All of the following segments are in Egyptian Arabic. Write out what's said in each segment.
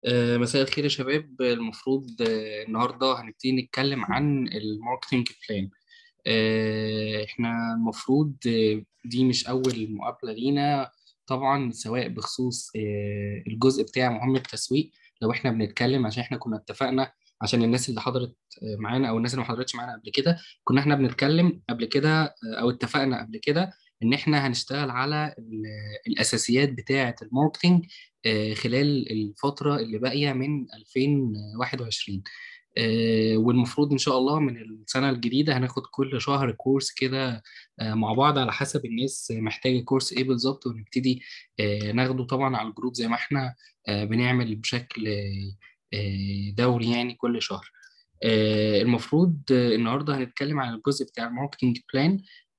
آه، مساء الخير يا شباب المفروض آه، النهارده هنبتدي نتكلم عن الماركتنج بلان آه، احنا المفروض آه، دي مش اول مقابله لينا طبعا سواء بخصوص آه، الجزء بتاع مهمه التسويق لو احنا بنتكلم عشان احنا كنا اتفقنا عشان الناس اللي حضرت آه، معانا او الناس اللي ما حضرتش معانا قبل كده كنا احنا بنتكلم قبل كده آه، او اتفقنا قبل كده ان احنا هنشتغل على ال- الاساسيات بتاعه الماركتنج آه، خلال الفتره اللي باقيه من 2021 آه، والمفروض ان شاء الله من السنه الجديده هناخد كل شهر كورس كده آه، مع بعض على حسب الناس محتاجه كورس ايه بالظبط ونبتدي آه، ناخده طبعا على الجروب زي ما احنا آه، بنعمل بشكل آه، دوري يعني كل شهر آه، المفروض آه، النهارده هنتكلم عن الجزء بتاع الماركتنج بلان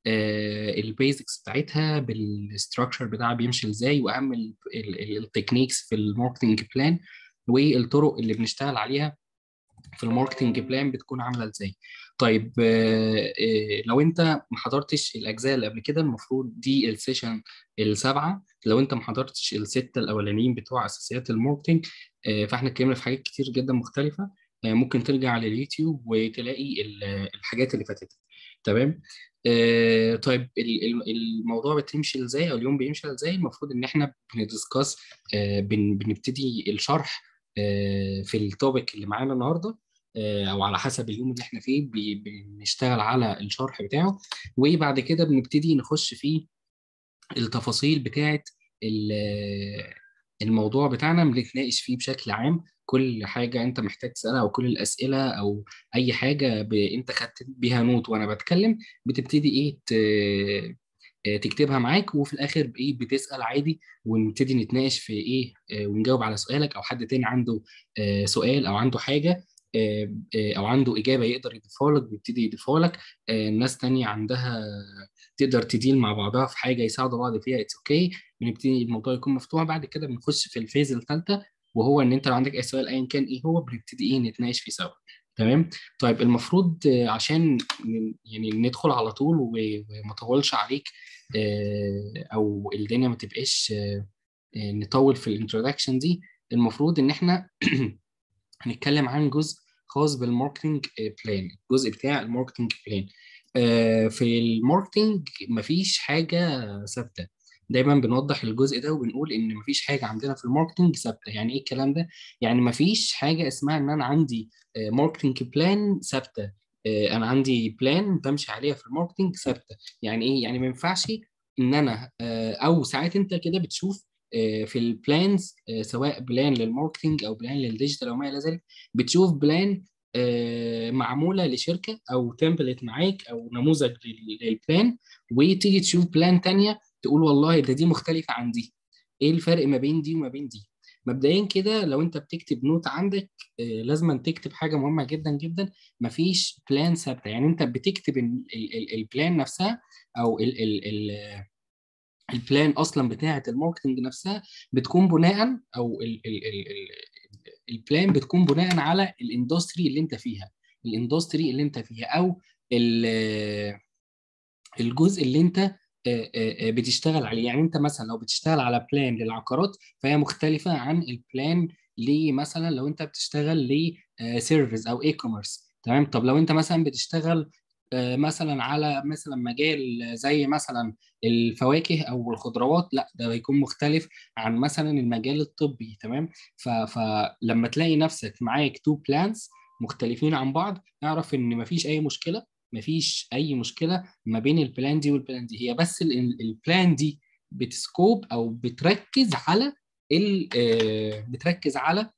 البيزكس بتاعتها بالستراكشر بتاعها بيمشي ازاي واهم التكنيكس في الماركتنج بلان والطرق اللي بنشتغل عليها في الماركتنج بلان بتكون عامله ازاي طيب آه، آه، لو انت ما حضرتش الاجزاء اللي قبل كده المفروض دي السيشن السابعه لو انت ما حضرتش السته الاولانيين بتوع اساسيات الماركتنج آه، فاحنا اتكلمنا في حاجات كتير جدا مختلفه آه، ممكن ترجع على اليوتيوب وتلاقي ال- الحاجات اللي فاتت تمام آه، طيب ال- ال- الموضوع بتمشي ازاي او اليوم بيمشي ازاي المفروض ان احنا بندسكاس آه، بن- بنبتدي الشرح آه، في التوبيك اللي معانا النهارده آه، او على حسب اليوم اللي احنا فيه بي- بنشتغل على الشرح بتاعه وبعد كده بنبتدي نخش في التفاصيل بتاعه ال- الموضوع بتاعنا بنتناقش فيه بشكل عام كل حاجة أنت محتاج تسألها أو كل الأسئلة أو أي حاجة ب... أنت خدت بيها نوت وأنا بتكلم بتبتدي إيه ت... آه، تكتبها معاك وفي الآخر بإيه بتسأل عادي ونبتدي نتناقش في إيه آه، ونجاوب على سؤالك أو حد تاني عنده آه، سؤال أو عنده حاجة آه، آه، أو عنده إجابة يقدر يضيفها لك بيبتدي يضيفها لك آه، ناس تانية عندها تقدر تديل مع بعضها في حاجة يساعدوا بعض فيها اتس اوكي بنبتدي الموضوع يكون مفتوح بعد كده بنخش في الفيز الثالثة وهو ان انت لو عندك اي سؤال ايا كان ايه هو بنبتدي ايه نتناقش فيه سوا تمام طيب المفروض آه، عشان ن- يعني ندخل على طول و- وما اطولش عليك آه، او الدنيا ما تبقاش آه، آه، نطول في الانترودكشن دي المفروض ان احنا هنتكلم عن جزء خاص بالماركتنج بلان الجزء بتاع الماركتنج بلان في الماركتنج مفيش حاجة ثابتة دايما بنوضح الجزء ده وبنقول ان مفيش حاجة عندنا في الماركتنج ثابتة يعني ايه الكلام ده يعني مفيش حاجة اسمها ان انا عندي ماركتنج بلان ثابتة آه، انا عندي بلان بمشي عليها في الماركتنج ثابتة يعني ايه يعني ما ينفعش ان انا آه، او ساعات انت كده بتشوف آه، في البلانز آه، سواء بلان للماركتنج او بلان للديجيتال او ما الى ذلك بتشوف بلان آه، معموله لشركه او تمبلت معاك او نموذج لل- للبلان وتيجي تشوف بلان تانية تقول والله ده دي مختلفه عن دي ايه الفرق ما بين دي وما بين دي مبدئيا كده لو انت بتكتب نوت عندك آه، لازم تكتب حاجه مهمه جدا جدا مفيش بلان ثابته يعني انت بتكتب ال- ال- ال- البلان نفسها او ال ال ال البلان اصلا بتاعه الماركتنج نفسها بتكون بناء او ال ال ال ال البلان بتكون بناء على الاندستري اللي انت فيها الاندستري اللي انت فيها او ال- الجزء اللي انت آه، آه، آه، بتشتغل عليه يعني انت مثلا لو بتشتغل على بلان للعقارات فهي مختلفة عن البلان لمثلا لو انت بتشتغل لسيرفيس او اي كوميرس تمام طب لو انت مثلا بتشتغل آه، مثلا على مثلا مجال زي مثلا الفواكه او الخضروات لا ده هيكون مختلف عن مثلا المجال الطبي تمام ف- فلما تلاقي نفسك معاك تو بلانز مختلفين عن بعض اعرف ان مفيش اي مشكلة مفيش اي مشكلة ما بين البلان دي والبلان دي هي بس ال- البلان دي بتسكوب او بتركز على ال آه، بتركز على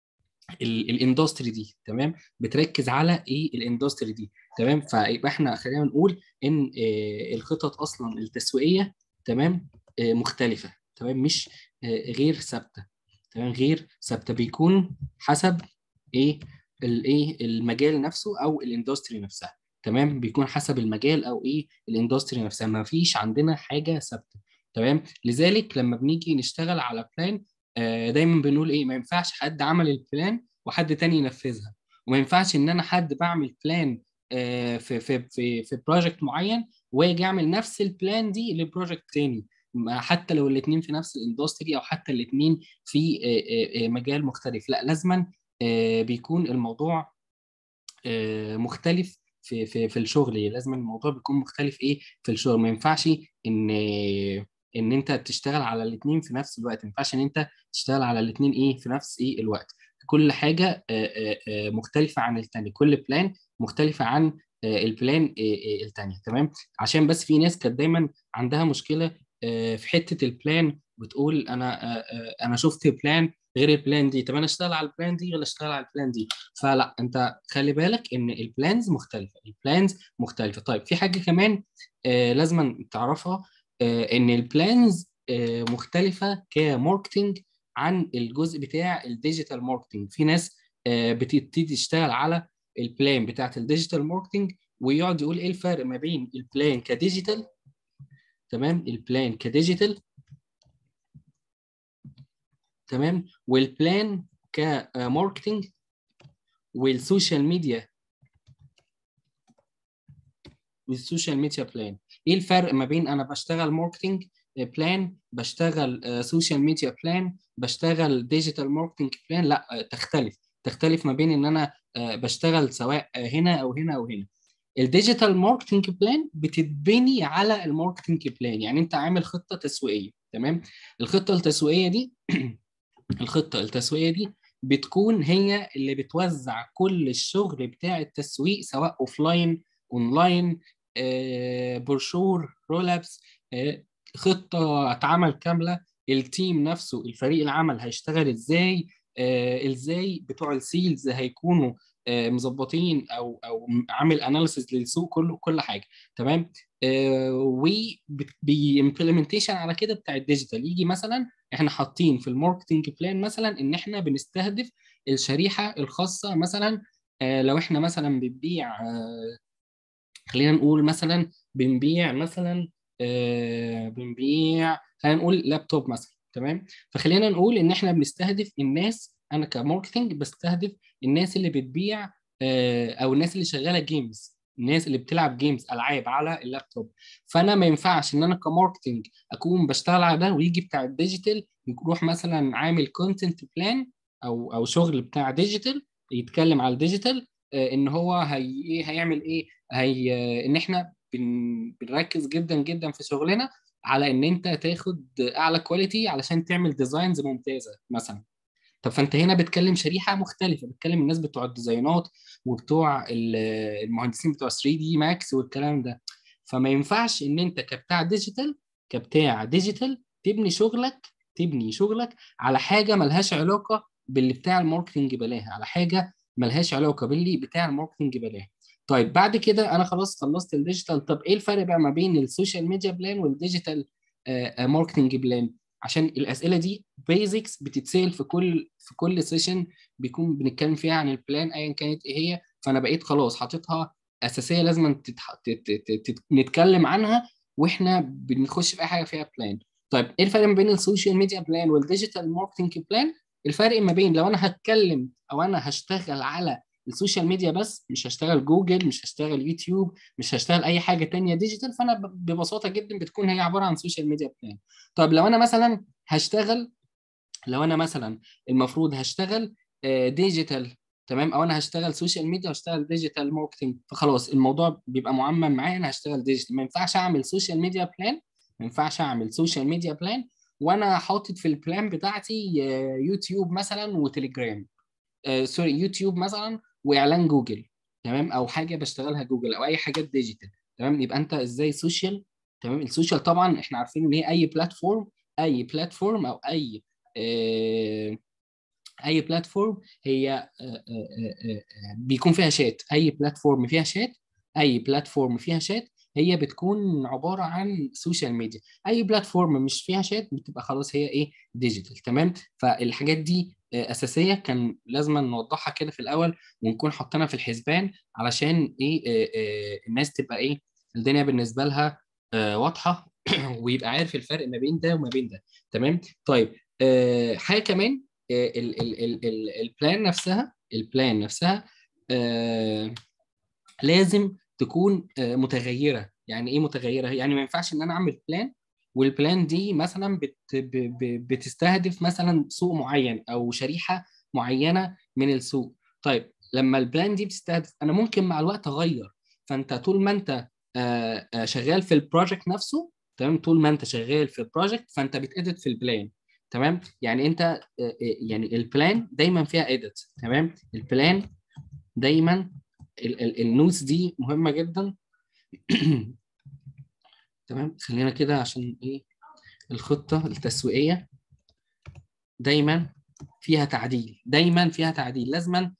ال- الاندستري دي تمام بتركز على ايه الاندستري دي تمام فيبقى احنا خلينا نقول ان آه، الخطط اصلا التسويقيه تمام آه، مختلفه تمام مش آه، غير ثابته تمام غير ثابته بيكون حسب ايه الايه المجال نفسه او الاندستري نفسها تمام بيكون حسب المجال او ايه الاندستري نفسها ما فيش عندنا حاجه ثابته تمام لذلك لما بنيجي نشتغل على بلان آه، دايما بنقول ايه ما ينفعش حد عمل البلان وحد تاني ينفذها وما ينفعش ان انا حد بعمل بلان آه، في في في في بروجكت معين واجي اعمل نفس البلان دي لبروجكت تاني حتى لو الاثنين في نفس الاندستري او حتى الاثنين في مجال مختلف لا لازما بيكون الموضوع مختلف في في في الشغل لازم الموضوع بيكون مختلف ايه في الشغل ما ينفعش ان ان انت تشتغل على الاثنين في نفس الوقت ما ينفعش ان انت تشتغل على الاثنين ايه في نفس ايه الوقت كل حاجه مختلفه عن الثانيه كل بلان مختلفه عن البلان الثانيه تمام عشان بس في ناس كانت دايما عندها مشكله في حته البلان بتقول انا انا شفت بلان غير البلان دي طب انا اشتغل على البلان دي ولا اشتغل على البلان دي فلا انت خلي بالك ان البلانز مختلفه البلانز مختلفه طيب في حاجه كمان آه لازم تعرفها آه ان البلانز آه مختلفه كماركتنج عن الجزء بتاع الديجيتال ماركتنج في ناس آه بتبتدي تشتغل على البلان بتاعت الديجيتال ماركتنج ويقعد يقول ايه الفرق ما بين البلان كديجيتال تمام البلان كديجيتال تمام والبلان كماركتنج والسوشيال ميديا والسوشيال ميديا بلان ايه الفرق ما بين انا بشتغل ماركتنج بلان بشتغل سوشيال ميديا بلان بشتغل ديجيتال ماركتنج بلان لا تختلف تختلف ما بين ان انا بشتغل سواء هنا او هنا او هنا الديجيتال ماركتنج بلان بتتبني على الماركتنج بلان يعني انت عامل خطه تسويقيه تمام الخطه التسويقيه دي الخطه التسويقيه دي بتكون هي اللي بتوزع كل الشغل بتاع التسويق سواء اوفلاين اونلاين آه، بروشور رول ابس آه، خطه اتعمل كامله التيم نفسه الفريق العمل هيشتغل ازاي آه، ازاي بتوع السيلز هيكونوا مظبطين او او عامل اناليسيس للسوق كله كل حاجه تمام وبامبلمنتيشن على كده بتاع الديجيتال يجي مثلا احنا حاطين في الماركتنج بلان مثلا ان احنا بنستهدف الشريحه الخاصه مثلا لو احنا مثلا بنبيع خلينا نقول مثلا بنبيع مثلا بنبيع خلينا نقول لابتوب مثلا تمام فخلينا نقول ان احنا بنستهدف الناس انا كماركتنج بستهدف الناس اللي بتبيع او الناس اللي شغاله جيمز الناس اللي بتلعب جيمز العاب على اللابتوب فانا ما ينفعش ان انا كماركتنج اكون بشتغل على ده ويجي بتاع الديجيتال يروح مثلا عامل كونتنت بلان او او شغل بتاع ديجيتال يتكلم على الديجيتال ان هو هي هيعمل ايه هي ان احنا بن... بنركز جدا جدا في شغلنا على ان انت تاخد اعلى كواليتي علشان تعمل ديزاينز ممتازه مثلا طب فانت هنا بتكلم شريحه مختلفه بتكلم الناس بتوع الديزاينات وبتوع المهندسين بتوع 3 دي ماكس والكلام ده فما ينفعش ان انت كبتاع ديجيتال كبتاع ديجيتال تبني شغلك تبني شغلك على حاجه ملهاش علاقه باللي بتاع الماركتنج بلاها على حاجه ملهاش علاقه باللي بتاع الماركتنج بلاها طيب بعد كده انا خلاص خلصت الديجيتال طب ايه الفرق بقى ما بين السوشيال ميديا بلان والديجيتال ماركتنج بلان عشان الاسئله دي بيزكس بتتسال في كل في كل سيشن بيكون بنتكلم فيها عن البلان ايا كانت ايه هي فانا بقيت خلاص حاططها اساسيه لازم تتح... نتكلم عنها واحنا بنخش في اي حاجه فيها بلان طيب ايه الفرق ما بين السوشيال ميديا بلان والديجيتال ماركتنج بلان الفرق ما بين لو انا هتكلم او انا هشتغل على السوشيال ميديا بس مش هشتغل جوجل مش هشتغل يوتيوب مش هشتغل اي حاجه تانية ديجيتال فانا ببساطه جدا بتكون هي عباره عن سوشيال ميديا بلان طب لو انا مثلا هشتغل لو انا مثلا المفروض هشتغل ديجيتال تمام او انا هشتغل سوشيال ميديا واشتغل ديجيتال ماركتنج فخلاص الموضوع بيبقى معمم معايا انا هشتغل ديجيتال ما ينفعش اعمل سوشيال ميديا بلان ما ينفعش اعمل سوشيال ميديا بلان وانا حاطط في البلان بتاعتي يوتيوب مثلا وتليجرام آه سوري يوتيوب مثلا واعلان جوجل تمام او حاجه بشتغلها جوجل او اي حاجات ديجيتال تمام يبقى انت ازاي سوشيال تمام السوشيال طبعا احنا عارفين ان هي اي بلاتفورم اي بلاتفورم او اي آه اي بلاتفورم هي آه آه بيكون فيها شات اي بلاتفورم فيها شات اي بلاتفورم فيها شات هي بتكون عباره عن سوشيال ميديا اي بلاتفورم مش فيها شات بتبقى خلاص هي ايه ديجيتال تمام فالحاجات دي اساسيه كان لازم نوضحها كده في الاول ونكون حاطينها في الحسبان علشان ايه الناس تبقى ايه الدنيا بالنسبه لها واضحه ويبقى عارف الفرق ما بين ده وما بين ده تمام طيب حاجه كمان البلان نفسها البلان نفسها لازم تكون متغيره يعني ايه متغيره يعني ما ينفعش ان انا اعمل بلان والبلان دي مثلا بت بتستهدف مثلا سوق معين او شريحه معينه من السوق طيب لما البلان دي بتستهدف انا ممكن مع الوقت اغير فانت طول ما انت شغال في البروجكت نفسه تمام طول ما انت شغال في البروجكت فانت بتأدت في البلان تمام يعني انت يعني البلان دايما فيها اديت تمام البلان دايما النوتس دي مهمه جدا تمام خلينا كده عشان ايه الخطه التسويقيه دايما فيها تعديل دايما فيها تعديل لازما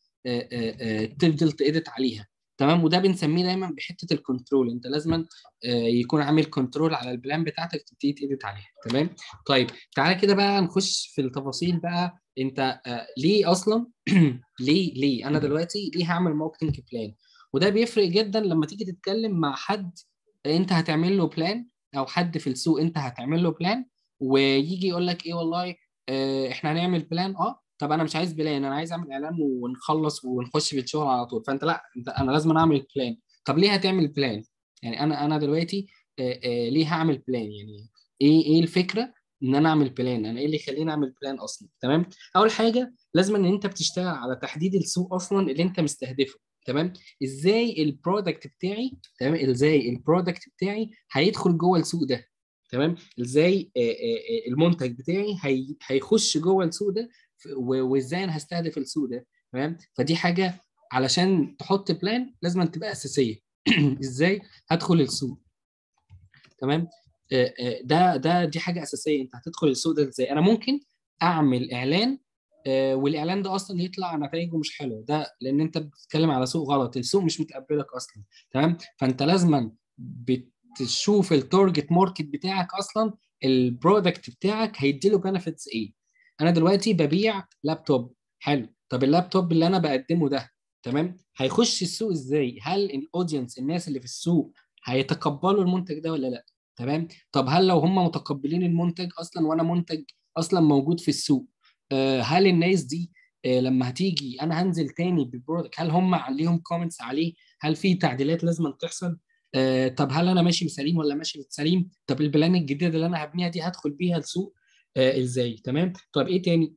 تفضل تأدت عليها تمام وده بنسميه دايما بحته الكنترول انت لازما يكون عامل كنترول على البلان بتاعتك تبتدي تأدت عليها تمام طيب تعالى كده بقى نخش في التفاصيل بقى انت ليه اصلا ليه ليه انا دلوقتي ليه هعمل ماركتنج بلان وده بيفرق جدا لما تيجي تتكلم مع حد انت هتعمل له بلان او حد في السوق انت هتعمل له بلان ويجي يقول لك ايه والله اه احنا هنعمل بلان اه طب انا مش عايز بلان انا عايز اعمل اعلان ونخلص ونخش في الشغل على طول فانت لا انت انا لازم اعمل بلان طب ليه هتعمل بلان يعني انا انا دلوقتي اه اه ليه هعمل بلان يعني ايه ايه الفكره ان انا اعمل بلان انا ايه اللي يخليني اعمل بلان اصلا تمام اول حاجه لازم ان انت بتشتغل على تحديد السوق اصلا اللي انت مستهدفه تمام ازاي البرودكت بتاعي تمام ازاي البرودكت بتاعي هيدخل جوه السوق ده تمام ازاي المنتج بتاعي هي... هيخش جوه السوق ده وازاي انا هستهدف السوق ده تمام فدي حاجه علشان تحط بلان لازم تبقى اساسيه ازاي هدخل السوق تمام ده ده دي حاجه اساسيه انت هتدخل السوق ده ازاي انا ممكن اعمل اعلان والاعلان ده اصلا يطلع نتائجه مش حلوه ده لان انت بتتكلم على سوق غلط السوق مش متقبلك اصلا تمام فانت لازما بتشوف التارجت ماركت بتاعك اصلا البرودكت بتاعك هيديله بنفيتس ايه انا دلوقتي ببيع لابتوب حلو طب اللابتوب اللي انا بقدمه ده تمام هيخش السوق ازاي هل الاودينس الناس اللي في السوق هيتقبلوا المنتج ده ولا لا تمام طب هل لو هم متقبلين المنتج اصلا وانا منتج اصلا موجود في السوق هل الناس دي لما هتيجي انا هنزل تاني بالبرودكت هل هم عليهم كومنتس عليه هل في تعديلات لازم تحصل طب هل انا ماشي بسليم ولا ماشي بسليم طب البلان الجديده اللي انا هبنيها دي هدخل بيها السوق ازاي تمام طب ايه تاني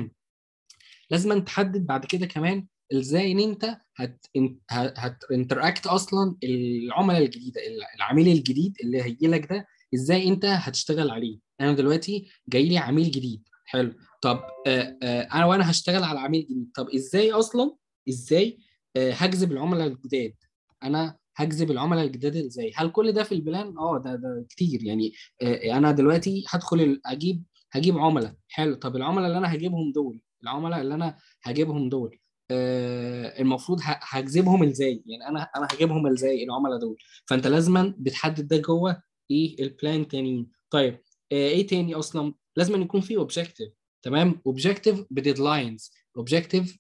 لازم تحدد بعد كده كمان ازاي ان انت هت هتنتراكت اصلا العملاء الجديده العميل الجديد اللي هيجي لك ده ازاي انت هتشتغل عليه انا دلوقتي جاي لي عميل جديد حلو طب آآ آآ انا وانا هشتغل على عميل جديد طب ازاي اصلا ازاي هجذب العملاء الجداد انا هجذب العملاء الجداد ازاي هل كل ده في البلان اه ده ده كتير يعني انا دلوقتي هدخل اجيب هجيب عملاء حلو طب العملاء اللي انا هجيبهم دول العملاء اللي انا هجيبهم دول آه المفروض هجذبهم ازاي يعني انا انا هجيبهم ازاي العملاء دول فانت لازما بتحدد ده جوه ايه البلان تانيين طيب آه ايه تاني اصلا لازم يكون في اوبجيكتيف تمام اوبجيكتيف بديدلاينز اوبجيكتيف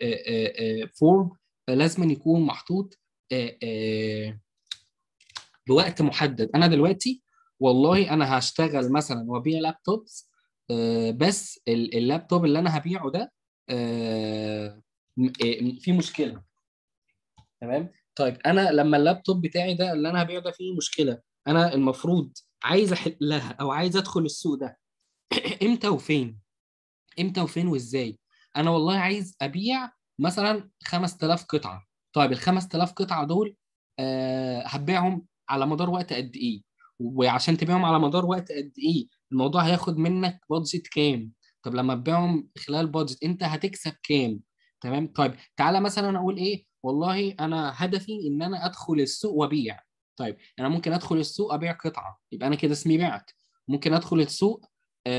فورم لازم يكون محطوط آه آه بوقت محدد انا دلوقتي والله انا هشتغل مثلا وابيع لابتوبس آه بس اللابتوب اللي انا هبيعه ده آه في مشكله تمام طيب انا لما اللابتوب بتاعي ده اللي انا هبيعه ده فيه مشكله انا المفروض عايز احلها او عايز ادخل السوق ده امتى وفين امتى وفين وازاي انا والله عايز ابيع مثلا 5000 قطعه طيب ال 5000 قطعه دول أه هبيعهم على مدار وقت قد ايه وعشان تبيعهم على مدار وقت قد ايه الموضوع هياخد منك بادجت كام طب لما تبيعهم خلال بادجت انت هتكسب كام تمام طيب تعالى مثلا اقول ايه والله انا هدفي ان انا ادخل السوق وابيع طيب انا ممكن ادخل السوق ابيع قطعه يبقى انا كده اسمي بعت ممكن ادخل السوق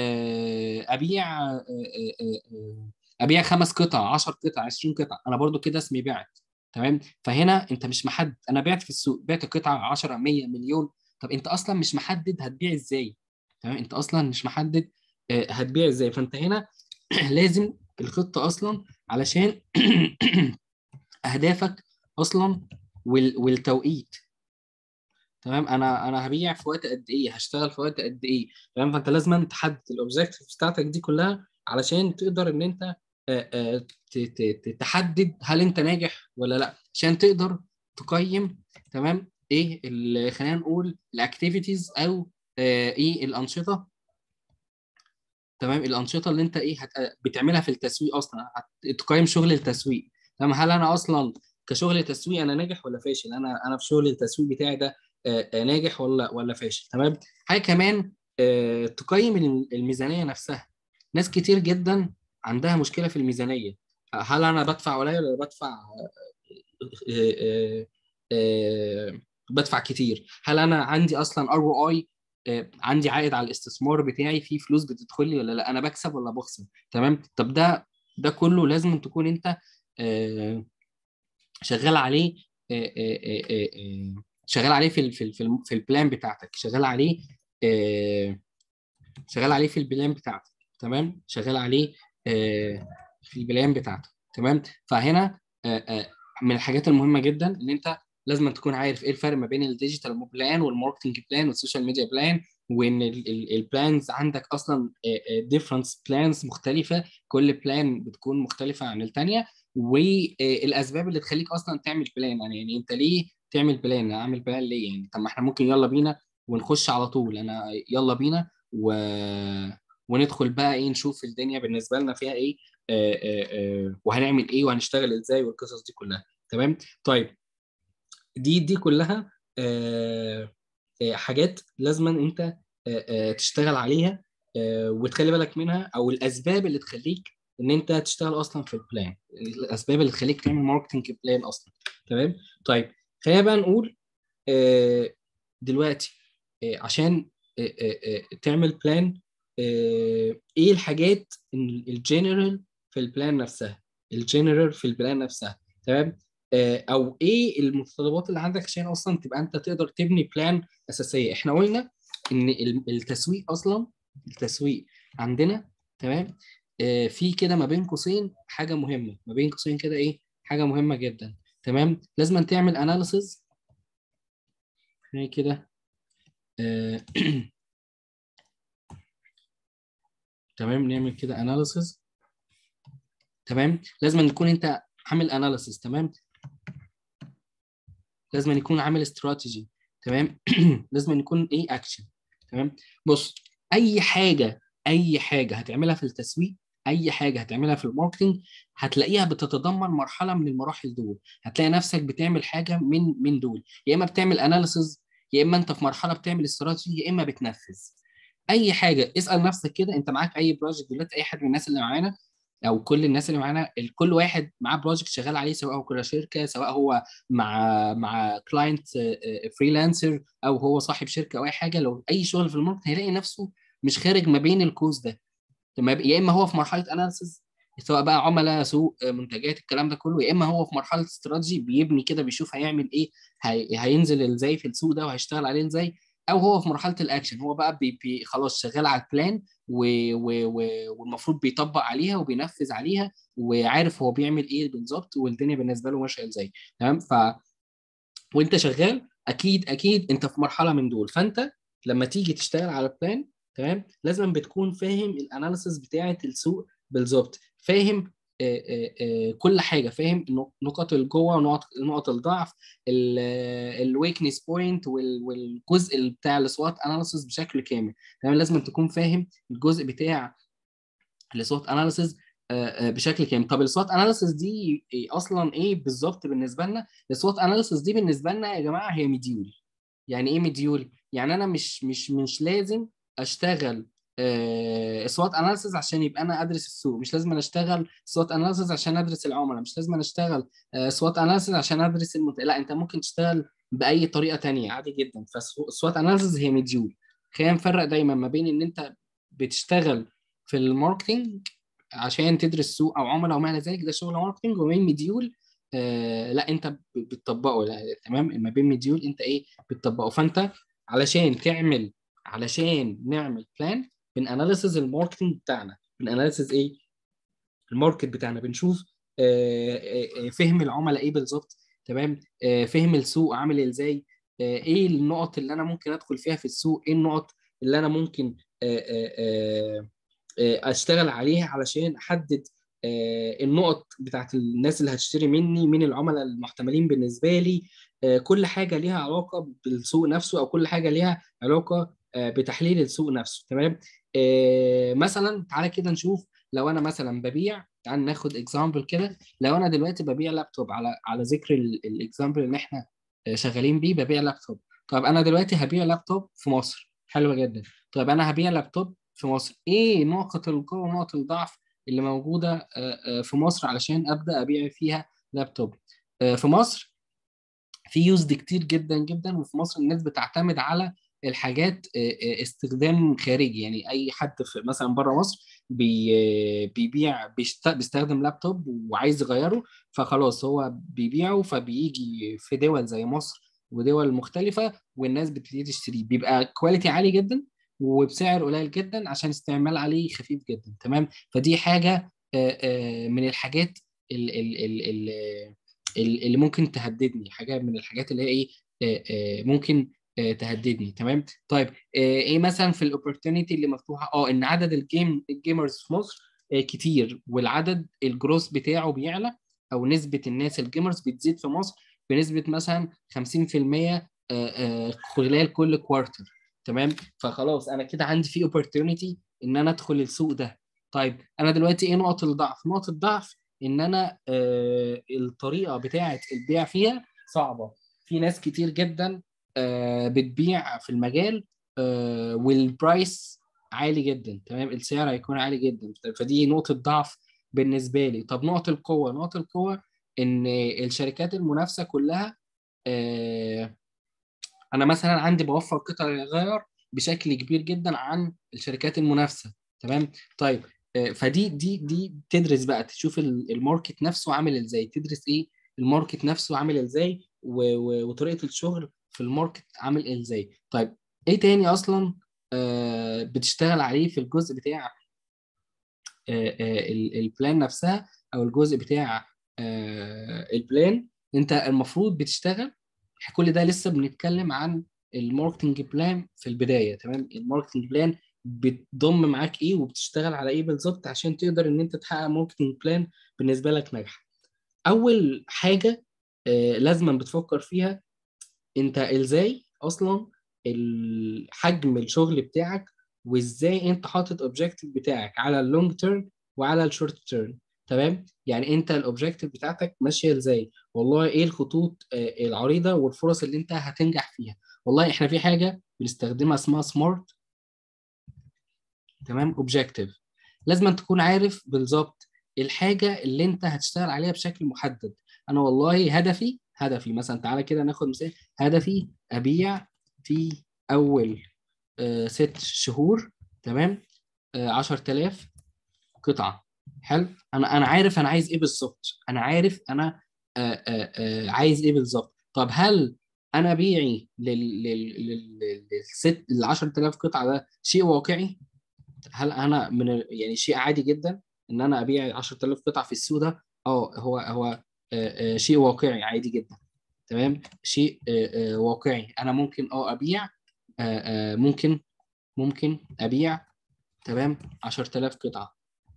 ابيع ابيع خمس قطع 10 قطع 20 قطع انا برضو كده اسمي بعت تمام فهنا انت مش محدد انا بعت في السوق بعت قطعه 10 100 مليون طب انت اصلا مش محدد هتبيع ازاي تمام انت اصلا مش محدد هتبيع ازاي فانت هنا لازم الخطه اصلا علشان اهدافك اصلا والتوقيت تمام انا انا هبيع في وقت قد ايه هشتغل في وقت قد ايه تمام فانت لازم تحدد الاوبجكتيف بتاعتك دي كلها علشان تقدر ان انت تحدد هل انت ناجح ولا لا عشان تقدر تقيم تمام ايه اللي خلينا نقول الاكتيفيتيز او آه، ايه الانشطه تمام الانشطه اللي انت ايه هت... بتعملها في التسويق اصلا تقيم شغل التسويق تمام هل انا اصلا كشغل تسويق انا ناجح ولا فاشل انا انا في شغل التسويق بتاعي ده آه، آه، ناجح ولا ولا فاشل تمام حاجه كمان تقيم الميزانيه نفسها ناس كتير جدا عندها مشكله في الميزانيه هل انا بدفع قليل ولا بدفع بدفع كتير هل انا عندي اصلا ار او اي عندي عائد على الاستثمار بتاعي في فلوس بتدخل لي ولا لا انا بكسب ولا بخسر تمام طب ده ده كله لازم تكون انت آه، شغال عليه آه، آه، شغال عليه في في في, في البلان بتاعتك شغال عليه شغال عليه في البلان بتاعتك تمام شغال عليه في البلان بتاعتك تمام فهنا من الحاجات المهمه جدا ان انت لازم تكون عارف ايه الفرق ما بين الديجيتال بلان والماركتنج بلان والسوشيال ميديا بلان وان البلانز عندك اصلا ديفرنس بلانز مختلفه كل بلان بتكون مختلفه عن الثانيه والاسباب اللي تخليك اصلا تعمل بلان يعني, يعني انت ليه تعمل بلان اعمل بلان ليه يعني طب ما احنا ممكن يلا بينا ونخش على طول انا يلا بينا و... وندخل بقى ايه نشوف الدنيا بالنسبه لنا فيها ايه آآ آآ وهنعمل ايه وهنشتغل ازاي والقصص دي كلها تمام طيب دي دي كلها آه، آه، حاجات لازما انت آه، تشتغل عليها وتخلي بالك منها او الاسباب اللي تخليك ان انت تشتغل اصلا في البلان الاسباب اللي تخليك تعمل ماركتنج بلان اصلا تمام طيب خلينا بقى نقول دلوقتي عشان تعمل بلان ايه الحاجات الجنرال في البلان نفسها الجنرال في البلان نفسها تمام آه، او ايه المتطلبات اللي عندك عشان اصلا تبقى انت تقدر تبني بلان اساسيه احنا قلنا ان التسويق اصلا التسويق عندنا تمام آه، في كده ما بين قوسين حاجه مهمه ما بين قوسين كده ايه حاجه مهمه جدا تمام لازم تعمل اناليسز كده آه، تمام نعمل كده اناليسز تمام لازم نكون انت عامل اناليسز تمام لازم يكون عامل استراتيجي تمام لازم يكون ايه اكشن تمام بص اي حاجه اي حاجه هتعملها في التسويق اي حاجه هتعملها في الماركتنج هتلاقيها بتتضمن مرحله من المراحل دول هتلاقي نفسك بتعمل حاجه من من دول يا اما بتعمل اناليسز يا اما انت في مرحله بتعمل استراتيجي يا اما بتنفذ اي حاجه اسال نفسك كده انت معاك اي بروجكت دلوقتي اي حد من الناس اللي معانا او كل الناس اللي معانا كل واحد معاه بروجكت شغال عليه سواء هو كل شركه سواء هو مع مع كلاينت فريلانسر او هو صاحب شركه او اي حاجه لو اي شغل في الماركت هيلاقي نفسه مش خارج ما بين الكوز ده يا اما هو في مرحله اناليسز سواء بقى عملاء سوق آه، منتجات الكلام ده كله يا اما هو في مرحله استراتيجي بيبني كده بيشوف هيعمل ايه هي... هينزل ازاي في السوق ده وهيشتغل عليه ازاي او هو في مرحله الاكشن هو بقى بي بي خلاص شغال على البلان و و و والمفروض بيطبق عليها وبينفذ عليها وعارف هو بيعمل ايه بالظبط والدنيا بالنسبه له ماشيه ازاي تمام ف وانت شغال اكيد اكيد انت في مرحله من دول فانت لما تيجي تشتغل على البلان تمام لازم بتكون فاهم الاناليسيس بتاعه السوق بالظبط فاهم كل حاجه فاهم نقط الجوه ونقط نقط الضعف الويكنس بوينت والجزء بتاع السوات اناليسيس بشكل كامل تمام لازم تكون فاهم الجزء بتاع السوات اناليسيس بشكل كامل طب السوات اناليسيس دي اصلا ايه بالظبط بالنسبه لنا السوات اناليسيس دي بالنسبه لنا يا جماعه هي مديول يعني ايه مديول يعني انا مش مش مش لازم اشتغل سوات آه، اناليسيز عشان يبقى انا ادرس السوق مش لازم اشتغل سوات اناليسيز عشان ادرس العملاء مش لازم اشتغل سوات اناليسيز عشان ادرس المنتج لا انت ممكن تشتغل باي طريقه تانية عادي جدا فالسوات اناليسيز هي مديول خلينا نفرق دايما ما بين ان انت بتشتغل في الماركتنج عشان تدرس سوق او عملاء وما الى ذلك ده شغل ماركتنج وما بين مديول آه لا انت بتطبقه لا تمام ما بين مديول انت ايه بتطبقه فانت علشان تعمل علشان نعمل بلان بناناليسز الماركتنج بتاعنا بناناليسز ايه الماركت بتاعنا بنشوف آه، آه، آه، فهم العملاء ايه بالظبط تمام فهم السوق عامل ازاي ايه النقط اللي انا ممكن ادخل فيها في السوق ايه النقط اللي انا ممكن اشتغل عليها علشان احدد النقط بتاعت الناس اللي هتشتري مني مين العملاء المحتملين بالنسبه لي كل حاجه ليها علاقه بالسوق نفسه او كل حاجه ليها علاقه آه، بتحليل السوق نفسه تمام آه، مثلا تعالى كده نشوف لو انا مثلا ببيع تعال ناخد اكزامبل كده لو انا دلوقتي ببيع لابتوب على على ذكر الاكزامبل اللي احنا آه، شغالين بيه ببيع لابتوب طب انا دلوقتي هبيع لابتوب في مصر حلو جدا طب انا هبيع لابتوب في مصر ايه نقط القوه ونقط الضعف اللي موجوده في مصر علشان ابدا ابيع فيها لابتوب في مصر في يوزد كتير جدا جدا وفي مصر الناس بتعتمد على الحاجات استخدام خارجي يعني اي حد في مثلا بره مصر بي بيبيع بيستخدم لابتوب وعايز يغيره فخلاص هو بيبيعه فبيجي في دول زي مصر ودول مختلفه والناس بتبتدي تشتريه بيبقى كواليتي عالي جدا وبسعر قليل جدا عشان استعمال عليه خفيف جدا تمام فدي حاجه من الحاجات اللي ممكن تهددني حاجه من الحاجات اللي هي ايه ممكن تهددني تمام طيب ايه مثلا في الاوبورتونيتي اللي مفتوحه اه ان عدد الجيم الجيمرز في مصر كتير والعدد الجروس بتاعه بيعلى او نسبه الناس الجيمرز بتزيد في مصر بنسبه مثلا 50% خلال كل كوارتر تمام فخلاص انا كده عندي في اوبورتونيتي ان انا ادخل السوق ده طيب انا دلوقتي ايه نقط الضعف نقطه الضعف ان انا آه الطريقه بتاعه البيع فيها صعبه في ناس كتير جدا آه بتبيع في المجال آه والبرايس عالي جدا تمام السعر هيكون عالي جدا فدي نقطه ضعف بالنسبه لي طب نقطه القوه نقطه القوه ان الشركات المنافسه كلها آه انا مثلا عندي بوفر قطع الغيار بشكل كبير جدا عن الشركات المنافسه تمام طيب فدي دي دي تدرس بقى تشوف الماركت نفسه عامل ازاي تدرس ايه الماركت نفسه عامل ازاي وطريقه الشغل في الماركت عامل ازاي طيب ايه تاني اصلا آه بتشتغل عليه في الجزء بتاع آه آه البلان نفسها او الجزء بتاع آه البلان انت المفروض بتشتغل كل ده لسه بنتكلم عن الماركتنج بلان في البدايه تمام الماركتنج بلان بتضم معاك ايه وبتشتغل على ايه بالظبط عشان تقدر ان انت تحقق ماركتنج بلان بالنسبه لك ناجحه اول حاجه آه لازم بتفكر فيها انت ازاي اصلا حجم الشغل بتاعك وازاي انت حاطط اوبجيكتيف بتاعك على اللونج تيرم وعلى الشورت تيرم تمام يعني انت الاوبجيكتيف بتاعتك ماشيه ازاي والله ايه الخطوط آه العريضه والفرص اللي انت هتنجح فيها والله احنا في حاجه بنستخدمها اسمها سمارت تمام اوبجيكتيف لازم تكون عارف بالظبط الحاجه اللي انت هتشتغل عليها بشكل محدد انا والله هدفي هدفي مثلا تعالى كده ناخد مثال هدفي ابيع في اول آه ست شهور تمام آه 10000 قطعه حلو انا انا عارف انا عايز ايه بالظبط انا عارف انا آه آه عايز ايه بالظبط طب هل انا بيعي لل لل للست ال 10000 قطعه ده شيء واقعي هل انا من يعني شيء عادي جدا ان انا ابيع 10000 قطعه في السوق ده اه هو هو آه آه شيء واقعي عادي جدا تمام شيء آه واقعي انا ممكن اه ابيع ممكن ممكن ابيع تمام 10000 قطعه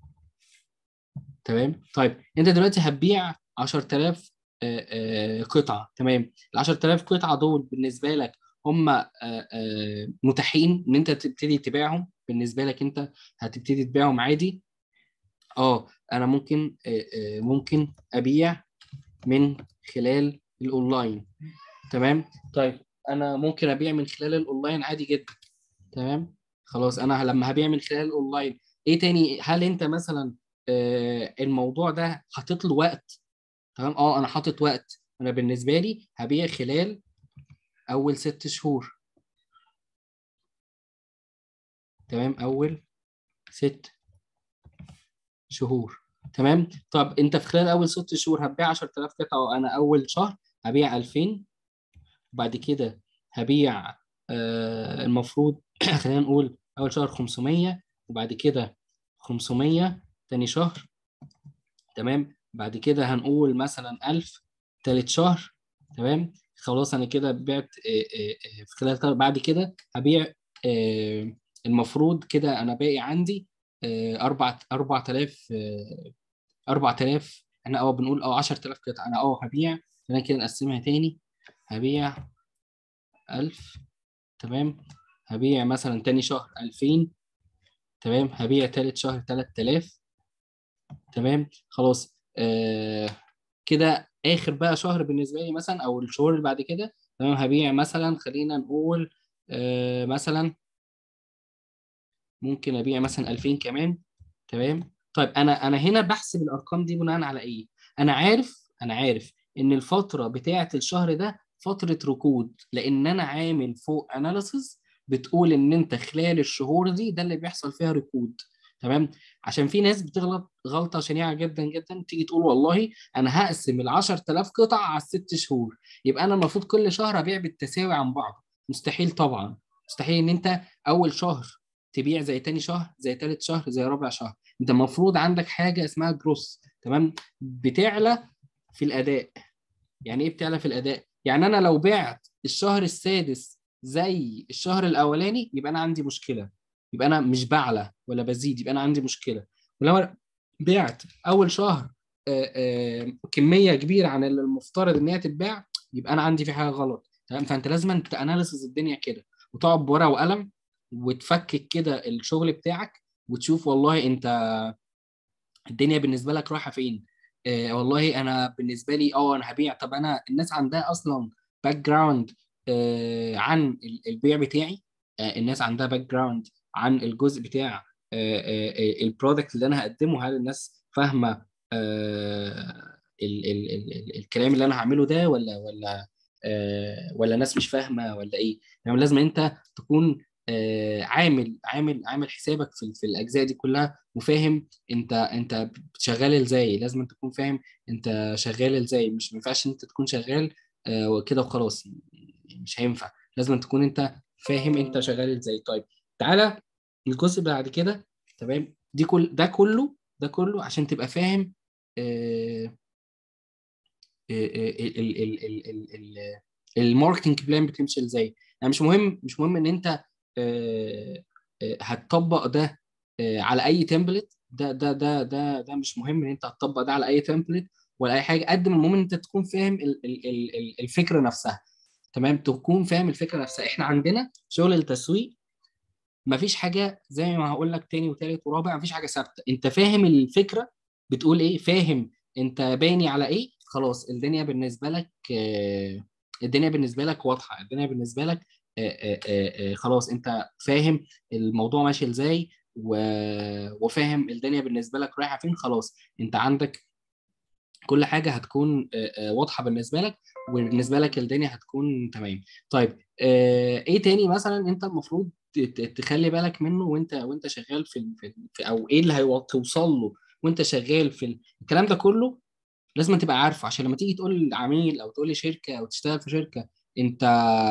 تمام طيب انت دلوقتي هتبيع 10000 قطعه تمام ال 10000 قطعه دول بالنسبه لك هم متاحين ان انت تبتدي تبيعهم بالنسبه لك انت هتبتدي تبيعهم عادي اه انا ممكن ممكن ابيع من خلال الاونلاين تمام طيب انا ممكن ابيع من خلال الاونلاين عادي جدا تمام خلاص انا لما هبيع من خلال الاونلاين ايه تاني هل انت مثلا آه الموضوع ده حاطط له وقت تمام اه انا حاطط وقت انا بالنسبه لي هبيع خلال اول ست شهور تمام اول ست شهور تمام طب انت في خلال اول ست شهور هتبيع 10000 قطعه وانا اول شهر هبيع 2000 وبعد كده هبيع آه المفروض خلينا نقول اول شهر 500 وبعد كده 500 تاني شهر تمام بعد كده هنقول مثلا 1000 تالت شهر تمام خلاص انا كده بعت في خلال بعد كده هبيع المفروض كده انا باقي عندي 4 4000 4000 احنا اه بنقول اه 10000 قطعه انا اه هبيع خلينا كده نقسمها تاني هبيع 1000 تمام هبيع مثلا تاني شهر 2000 تمام هبيع تالت شهر 3000 تمام خلاص آه كده اخر بقى شهر بالنسبه لي مثلا او الشهور اللي بعد كده تمام هبيع مثلا خلينا نقول آه مثلا ممكن ابيع مثلا 2000 كمان تمام طيب انا انا هنا بحسب الارقام دي بناء على ايه انا عارف انا عارف ان الفتره بتاعه الشهر ده فتره ركود لان انا عامل فوق اناليسز بتقول ان انت خلال الشهور دي ده اللي بيحصل فيها ركود تمام عشان في ناس بتغلط غلطه شنيعه جدا جدا تيجي تقول والله انا هقسم ال 10000 قطعه على الست شهور يبقى انا المفروض كل شهر ابيع بالتساوي عن بعض مستحيل طبعا مستحيل ان انت اول شهر تبيع زي تاني شهر زي تالت شهر زي رابع شهر انت المفروض عندك حاجه اسمها جروس تمام بتعلى في الاداء يعني ايه بتعلى في الاداء يعني انا لو بعت الشهر السادس زي الشهر الاولاني يبقى انا عندي مشكله يبقى انا مش بعلى ولا بزيد يبقى انا عندي مشكله ولو بعت اول شهر آآ آآ كميه كبيره عن اللي المفترض ان هي تتباع يبقى انا عندي في حاجه غلط تمام فانت لازم تاناليسز الدنيا كده وتقعد بورقه وقلم وتفكك كده الشغل بتاعك وتشوف والله انت الدنيا بالنسبه لك رايحه فين آه والله انا بالنسبه لي اه انا هبيع طب انا الناس عندها اصلا باك جراوند آه عن البيع بتاعي آه الناس عندها باك جراوند عن الجزء بتاع البرودكت اللي انا هقدمه هل الناس فاهمه ال ال ال الكلام اللي انا هعمله ده ولا ولا ولا ناس مش فاهمه ولا ايه يعني لازم انت تكون عامل عامل عامل حسابك في, في الاجزاء دي كلها وفاهم انت انت شغال ازاي لازم تكون فاهم انت شغال ازاي مش ما ينفعش انت تكون شغال كده وخلاص مش هينفع لازم تكون انت فاهم انت شغال ازاي طيب تعالى الجزء بعد كده تمام دي كل ده كله ده كله عشان تبقى فاهم الماركتنج بلان بتمشي ازاي يعني مش مهم مش مهم ان انت هتطبق ده على اي تمبلت ده ده ده ده ده مش مهم ان انت هتطبق ده على اي تمبلت ولا اي حاجه قد ما المهم ان انت تكون فاهم الفكره نفسها تمام تكون فاهم الفكره نفسها احنا عندنا شغل التسويق مفيش حاجه زي ما هقول لك تاني وتالت ورابع مفيش حاجه ثابته انت فاهم الفكره بتقول ايه فاهم انت باني على ايه خلاص الدنيا بالنسبه لك الدنيا بالنسبه لك واضحه الدنيا بالنسبه لك آآ آآ خلاص انت فاهم الموضوع ماشي ازاي وفاهم الدنيا بالنسبه لك رايحه فين خلاص انت عندك كل حاجه هتكون واضحه بالنسبه لك وبالنسبه لك الدنيا هتكون تمام طيب ايه تاني مثلا انت المفروض تخلي بالك منه وانت وانت شغال في, في او ايه اللي هتوصل له وانت شغال في الكلام ده كله لازم تبقى عارفه عشان لما تيجي تقول لعميل او تقول لشركه او تشتغل في شركه انت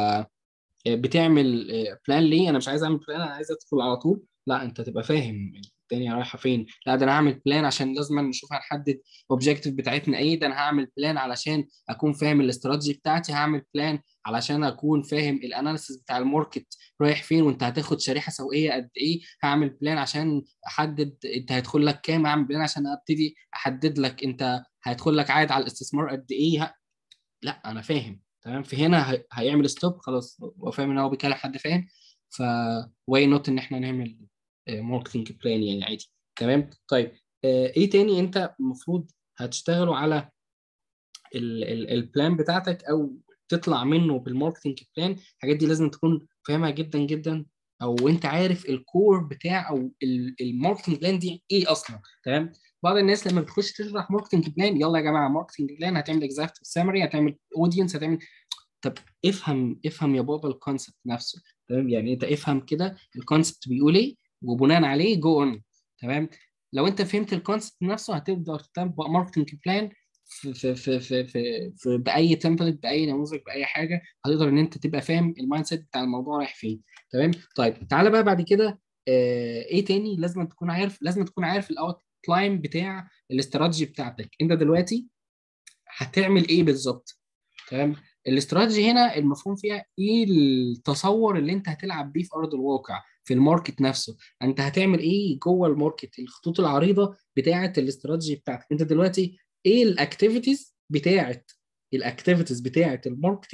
بتعمل بلان ليه انا مش عايز اعمل بلان انا عايز ادخل على طول لا انت تبقى فاهم الدنيا رايحه فين لا ده انا هعمل بلان عشان لازم نشوف هنحدد الاوبجيكتيف بتاعتنا ايه ده انا هعمل بلان علشان اكون فاهم الاستراتيجي بتاعتي هعمل بلان علشان اكون فاهم الاناليسيس بتاع الماركت رايح فين وانت هتاخد شريحه سوقيه قد ايه هعمل بلان عشان احدد انت هيدخل لك كام هعمل بلان عشان ابتدي احدد لك انت هيدخل لك عائد على الاستثمار قد ايه ه... لا انا فاهم تمام في هنا هي... هيعمل ستوب خلاص هو فاهم ان هو بيكلم حد فاهم ف واي نوت ان احنا نعمل ماركتنج بلان يعني عادي تمام طيب ايه تاني انت المفروض هتشتغلوا على البلان بتاعتك او تطلع منه بالماركتنج بلان الحاجات دي لازم تكون فاهمها جدا جدا او انت عارف الكور بتاع او الماركتنج بلان دي ايه اصلا تمام بعض الناس لما بتخش تشرح ماركتنج بلان يلا يا جماعه ماركتنج بلان هتعمل اكزاكتيف سامري هتعمل اودينس هتعمل طب افهم افهم يا بابا الكونسبت نفسه تمام يعني انت افهم كده الكونسبت بيقول ايه وبناء عليه جو اون تمام لو انت فهمت الكونسبت نفسه هتقدر تطبق ماركتنج بلان في في في في, في, في باي تمبلت باي نموذج باي حاجه هتقدر ان انت تبقى فاهم المايند سيت بتاع الموضوع رايح فين تمام طيب تعالى بقى بعد كده آه ايه تاني لازم تكون عارف لازم تكون عارف الاوت لاين بتاع الاستراتيجي بتاعتك انت دلوقتي هتعمل ايه بالظبط تمام الاستراتيجي هنا المفهوم فيها ايه التصور اللي انت هتلعب بيه في ارض الواقع في الماركت نفسه انت هتعمل ايه جوه الماركت الخطوط العريضه بتاعه الاستراتيجي بتاعتك انت دلوقتي ايه الاكتيفيتيز بتاعه الاكتيفيتيز بتاعه الماركتنج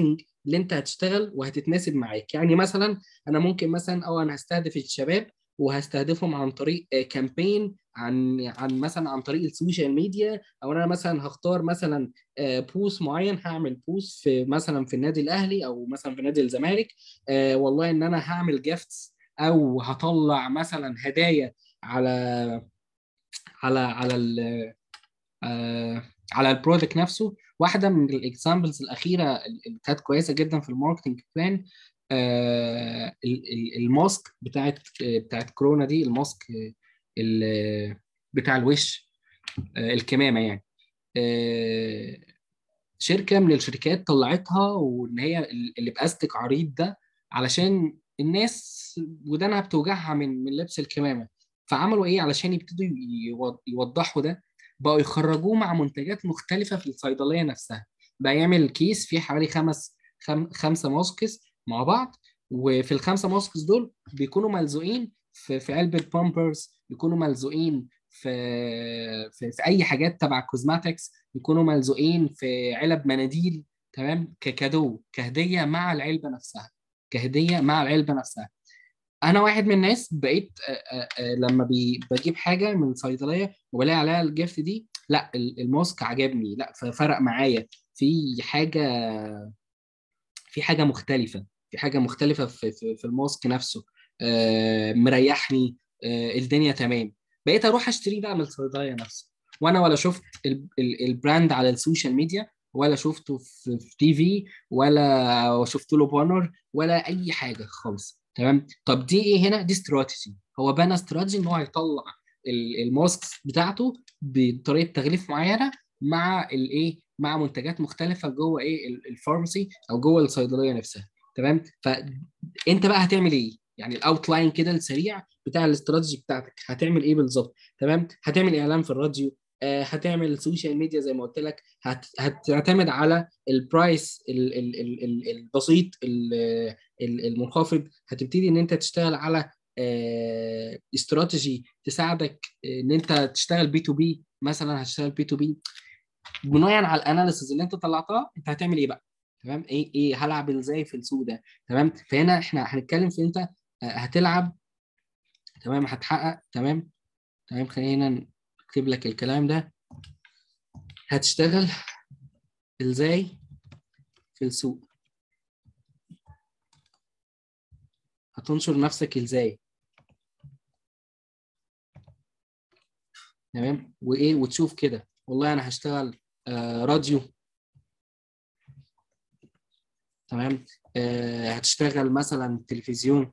اللي انت هتشتغل وهتتناسب معاك يعني مثلا انا ممكن مثلا او انا هستهدف الشباب وهستهدفهم عن طريق كامبين عن عن مثلا عن طريق السوشيال ميديا او انا مثلا هختار مثلا بوست معين هعمل بوست في مثلا في النادي الاهلي او مثلا في نادي الزمالك آه، والله ان انا هعمل جيفتس او هطلع مثلا هدايا على على على ال آه، على البرودكت نفسه واحده من الاكزامبلز الاخيره اللي كانت كويسه جدا في الماركتنج بلان آه، الماسك بتاعت بتاعت كورونا دي الماسك بتاع الوش آه، الكمامه يعني شركه من الشركات طلعتها وان هي اللي باستك عريض ده علشان الناس ودانها بتوجعها من من لبس الكمامه فعملوا ايه علشان يبتدوا يوضحوا ده بقوا يخرجوه مع منتجات مختلفه في الصيدليه نفسها بقى يعمل كيس فيه حوالي خمس خم... خمسه ماسكس مع بعض وفي الخمسه ماسكس دول بيكونوا ملزوقين في في علبه بامبرز بيكونوا ملزوقين في في, في اي حاجات تبع كوزماتكس بيكونوا ملزوقين في علب مناديل تمام ككادو كهديه مع العلبه نفسها كهديه مع العلبه نفسها انا واحد من الناس بقيت لما بجيب حاجه من الصيدليه وبلاقي عليها الجفت دي لا الماسك عجبني لا ففرق معايا في حاجه في حاجه مختلفه في حاجه مختلفه في في, في الماسك نفسه مريحني الدنيا تمام بقيت اروح اشتريه بقى من الصيدليه نفسه وانا ولا شفت البراند على السوشيال ميديا ولا شفته في تي في ولا شفت له بانر ولا اي حاجه خالص تمام طب دي ايه هنا دي استراتيجي هو بنى استراتيجي ان هو هيطلع الماسك بتاعته بطريقه تغليف معينه مع الايه مع منتجات مختلفه جوه ايه الفارماسي او جوه الصيدليه نفسها تمام فانت بقى هتعمل ايه يعني الاوتلاين كده السريع بتاع الاستراتيجي بتاعتك هتعمل ايه بالظبط تمام هتعمل اعلان في الراديو آه هتعمل سوشيال ميديا زي ما قلت لك هت... هتعتمد على البرايس ال... ال... ال... البسيط المنخفض هتبتدي ان انت تشتغل على آه استراتيجي تساعدك ان انت تشتغل بي تو بي مثلا هتشتغل بي تو بي بناء على الاناليسز اللي انت طلعتها انت هتعمل ايه بقى تمام ايه ايه هلعب ازاي في السوق ده تمام فهنا احنا هنتكلم في انت هتلعب تمام هتحقق تمام تمام خلينا نكتب لك الكلام ده هتشتغل ازاي في السوق هتنشر نفسك ازاي تمام وايه وتشوف كده والله انا هشتغل آه راديو تمام آه هتشتغل مثلا تلفزيون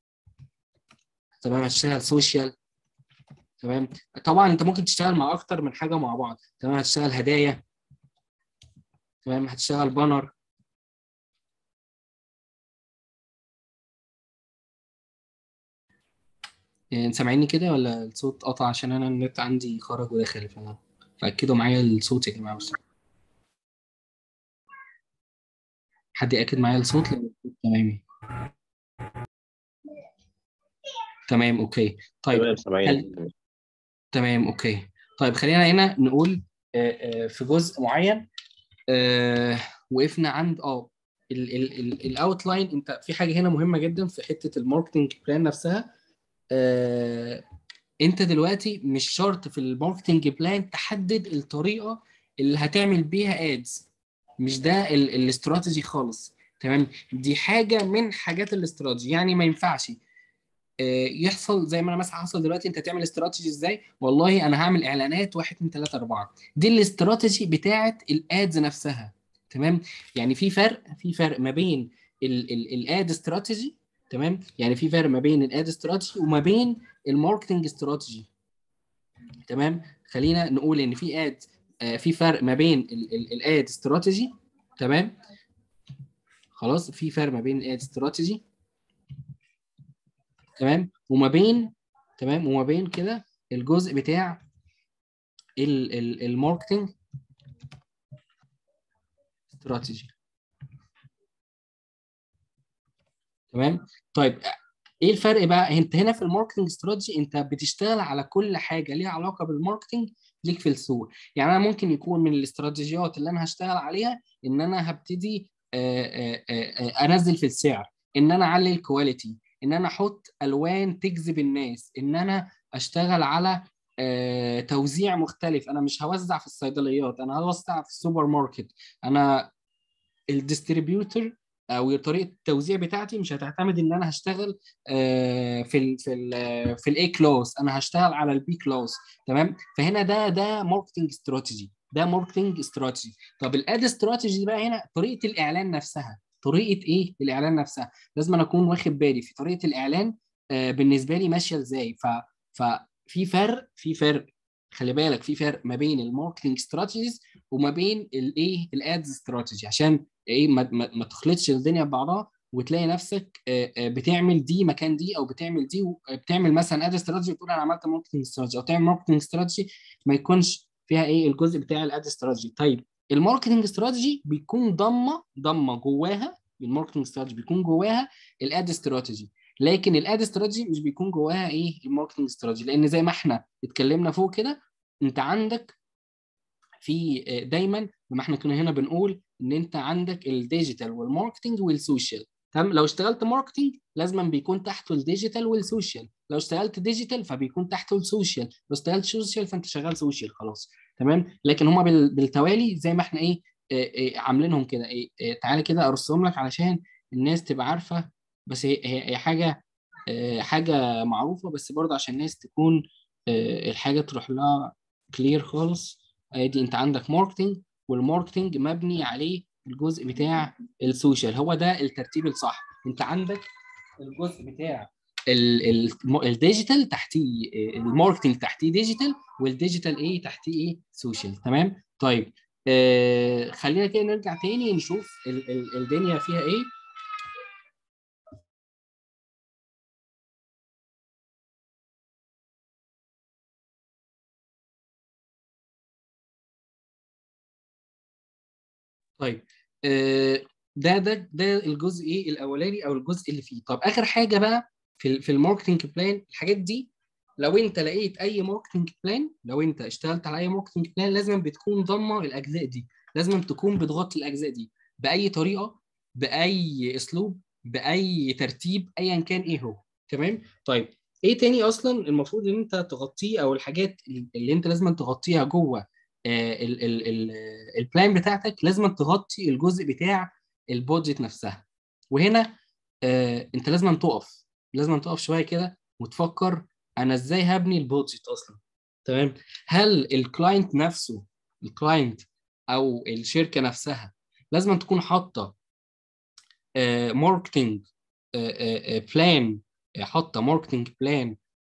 تمام هتشتغل سوشيال تمام طبعا انت ممكن تشتغل مع اكتر من حاجه مع بعض تمام هتشتغل هدايا تمام هتشتغل بانر يعني سامعيني كده ولا الصوت قطع عشان انا النت عندي خرج وداخل ف... فاكدوا معايا الصوت يا جماعه بس حد ياكد معايا الصوت لان الصوت تمام تمام اوكي طيب تمام سامعين هل... تمام اوكي طيب خلينا هنا نقول في جزء معين وقفنا عند اه الاوتلاين انت في حاجه هنا مهمه جدا في حته الماركتنج بلان نفسها انت دلوقتي مش شرط في الماركتنج بلان تحدد الطريقه اللي هتعمل بيها ادز مش ده الاستراتيجي خالص تمام دي حاجه من حاجات الاستراتيجي يعني ما ينفعش يحصل زي ما انا مثلا حصل دلوقتي انت تعمل استراتيجي ازاي والله انا هعمل اعلانات 1 2 3 4 دي الاستراتيجي بتاعه الادز نفسها تمام يعني في فرق في فرق ما بين الاد استراتيجي تمام يعني في فرق ما بين الاد استراتيجي وما بين الماركتنج استراتيجي تمام خلينا نقول ان في اد في فرق ما بين الاد استراتيجي تمام خلاص في فرق ما بين الاد استراتيجي تمام وما بين تمام وما بين كده الجزء بتاع الماركتنج استراتيجي تمام طيب ايه الفرق بقى انت هنا في الماركتنج استراتيجي انت بتشتغل على كل حاجه ليها علاقه بالماركتنج ليك في السوق يعني انا ممكن يكون من الاستراتيجيات اللي انا هشتغل عليها ان انا هبتدي آه، آه، آه، انزل في السعر ان انا اعلي الكواليتي ان انا احط الوان تجذب الناس ان انا اشتغل على آه، توزيع مختلف انا مش هوزع في الصيدليات انا هوزع في السوبر ماركت انا الديستريبيوتور او طريقه التوزيع بتاعتي مش هتعتمد ان انا هشتغل آه، في ال في ال في الاي كلوز انا هشتغل على البي كلوز تمام فهنا ده ده ماركتنج استراتيجي ده ماركتنج استراتيجي طب الاد استراتيجي بقى هنا طريقه الاعلان نفسها طريقه ايه الاعلان نفسها لازم أنا اكون واخد بالي في طريقه الاعلان آه، بالنسبه لي ماشيه ازاي ف ففي فرق في فرق خلي بالك في فرق ما بين الماركتنج استراتيجيز وما بين الايه الادز استراتيجي عشان ايه ما, ما, ما تخلطش الدنيا ببعضها وتلاقي نفسك آه، آه، بتعمل دي مكان دي او بتعمل دي و- بتعمل مثلا اد استراتيجي وتقول انا عملت ماركتنج استراتيجي او تعمل ماركتنج استراتيجي ما يكونش فيها ايه الجزء بتاع الاد استراتيجي طيب الماركتنج استراتيجي بيكون ضمه ضمه جواها الماركتنج استراتيجي بيكون جواها الاد استراتيجي لكن الاد استراتيجي مش بيكون جواها ايه الماركتنج استراتيجي لان زي ما احنا اتكلمنا فوق كده انت عندك في آه، دايما لما احنا كنا هنا بنقول ان انت عندك الديجيتال والماركتنج والسوشيال تمام لو اشتغلت ماركتنج لازما بيكون تحته الديجيتال والسوشيال لو اشتغلت ديجيتال فبيكون تحته السوشيال لو اشتغلت سوشيال فانت شغال سوشيال خلاص تمام لكن هما بال- بالتوالي زي ما احنا ايه آه، آه، عاملينهم كده ايه آه، تعالى كده ارسمهم لك علشان الناس تبقى عارفه بس هي هي هي حاجه آه، حاجه معروفه بس برضه عشان الناس تكون آه، الحاجه تروح لها كلير خالص ادي انت عندك ماركتنج والماركتنج مبني عليه الجزء بتاع السوشيال هو ده الترتيب الصح انت عندك الجزء بتاع ال- ال- الديجيتال تحتيه آه، الماركتنج تحتيه ديجيتال والديجيتال ايه تحتيه ايه سوشيال تمام طيب آه خلينا كده نرجع تاني نشوف ال- ال- الدنيا فيها ايه طيب آه، ده ده ده الجزء ايه الاولاني او الجزء اللي فيه طب اخر حاجه بقى في ال- في الماركتنج بلان الحاجات دي لو انت لقيت اي ماركتنج بلان لو انت اشتغلت على اي ماركتنج بلان لازم بتكون ضامه الاجزاء دي لازم تكون بتغطي الاجزاء دي باي طريقه باي اسلوب باي ترتيب ايا كان ايه هو تمام طيب ايه تاني اصلا المفروض ان انت تغطيه او الحاجات اللي انت لازم تغطيها جوه آه، ال- ال- ال- البلان بتاعتك لازم تغطي الجزء بتاع البودجت نفسها وهنا آه، انت لازم تقف لازم تقف شويه كده وتفكر انا ازاي هبني البودجت اصلا تمام هل الكلاينت نفسه الكلاينت او الشركه نفسها لازم تكون حاطه ماركتنج بلان حاطه ماركتنج بلان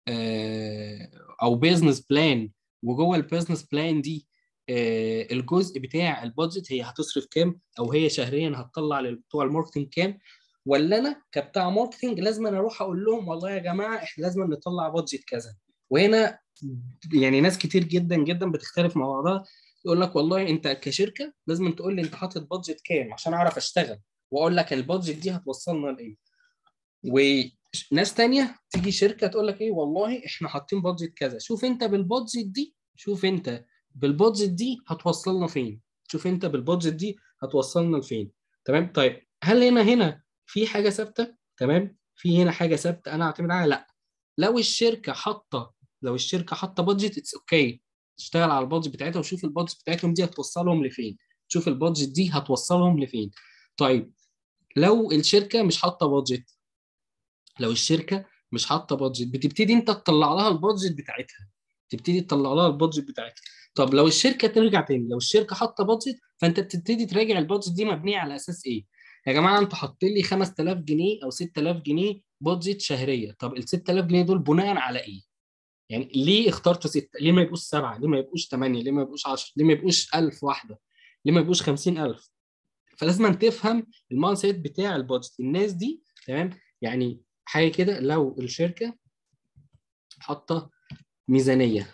او بيزنس بلان وجوه البيزنس بلان دي آه، الجزء بتاع البادجت هي هتصرف كام او هي شهريا هتطلع لبتوع الماركتنج كام ولا انا كبتاع ماركتنج لازم أنا اروح اقول لهم والله يا جماعه احنا لازم نطلع بادجت كذا وهنا يعني ناس كتير جدا جدا بتختلف مع بعضها يقول لك والله انت كشركه لازم تقول لي انت حاطط بادجت كام عشان اعرف اشتغل واقول لك البادجت دي هتوصلنا لايه وناس تانية تيجي شركه تقول لك ايه والله احنا حاطين بادجت كذا شوف انت بالبادجت دي شوف انت بالبادجت دي هتوصلنا فين شوف انت بالبادجت دي هتوصلنا لفين تمام طيب هل هنا هنا في حاجه ثابته تمام في هنا حاجه ثابته انا اعتمد عليها لا لو الشركه حاطه لو الشركه حاطه بادجت اتس اوكي تشتغل على البادجت بتاعتها وشوف البادجت بتاعتهم دي هتوصلهم لفين شوف البادجت دي هتوصلهم لفين طيب لو الشركه مش حاطه بادجت لو الشركه مش حاطه بادجت بتبتدي انت تطلع لها البادجت بتاعتها تبتدي تطلع لها البادجت بتاعتها طب لو الشركه ترجع تاني لو الشركه حاطه بادجت فانت بتبتدي تراجع البادجت دي مبنيه على اساس ايه يا جماعه انتوا حاطين لي 5000 جنيه او 6000 جنيه بادجت شهريه طب ال 6000 جنيه دول بناء على ايه يعني ليه اخترتوا ستة؟ ليه ما يبقوش سبعة؟ ليه ما يبقوش ثمانية؟ ليه ما يبقوش 10؟ ليه ما يبقوش 1000 واحدة؟ ليه ما يبقوش 50000 فلازم أن تفهم المايند سيت بتاع البادجت الناس دي تمام يعني حاجة كده لو الشركة حاطة ميزانية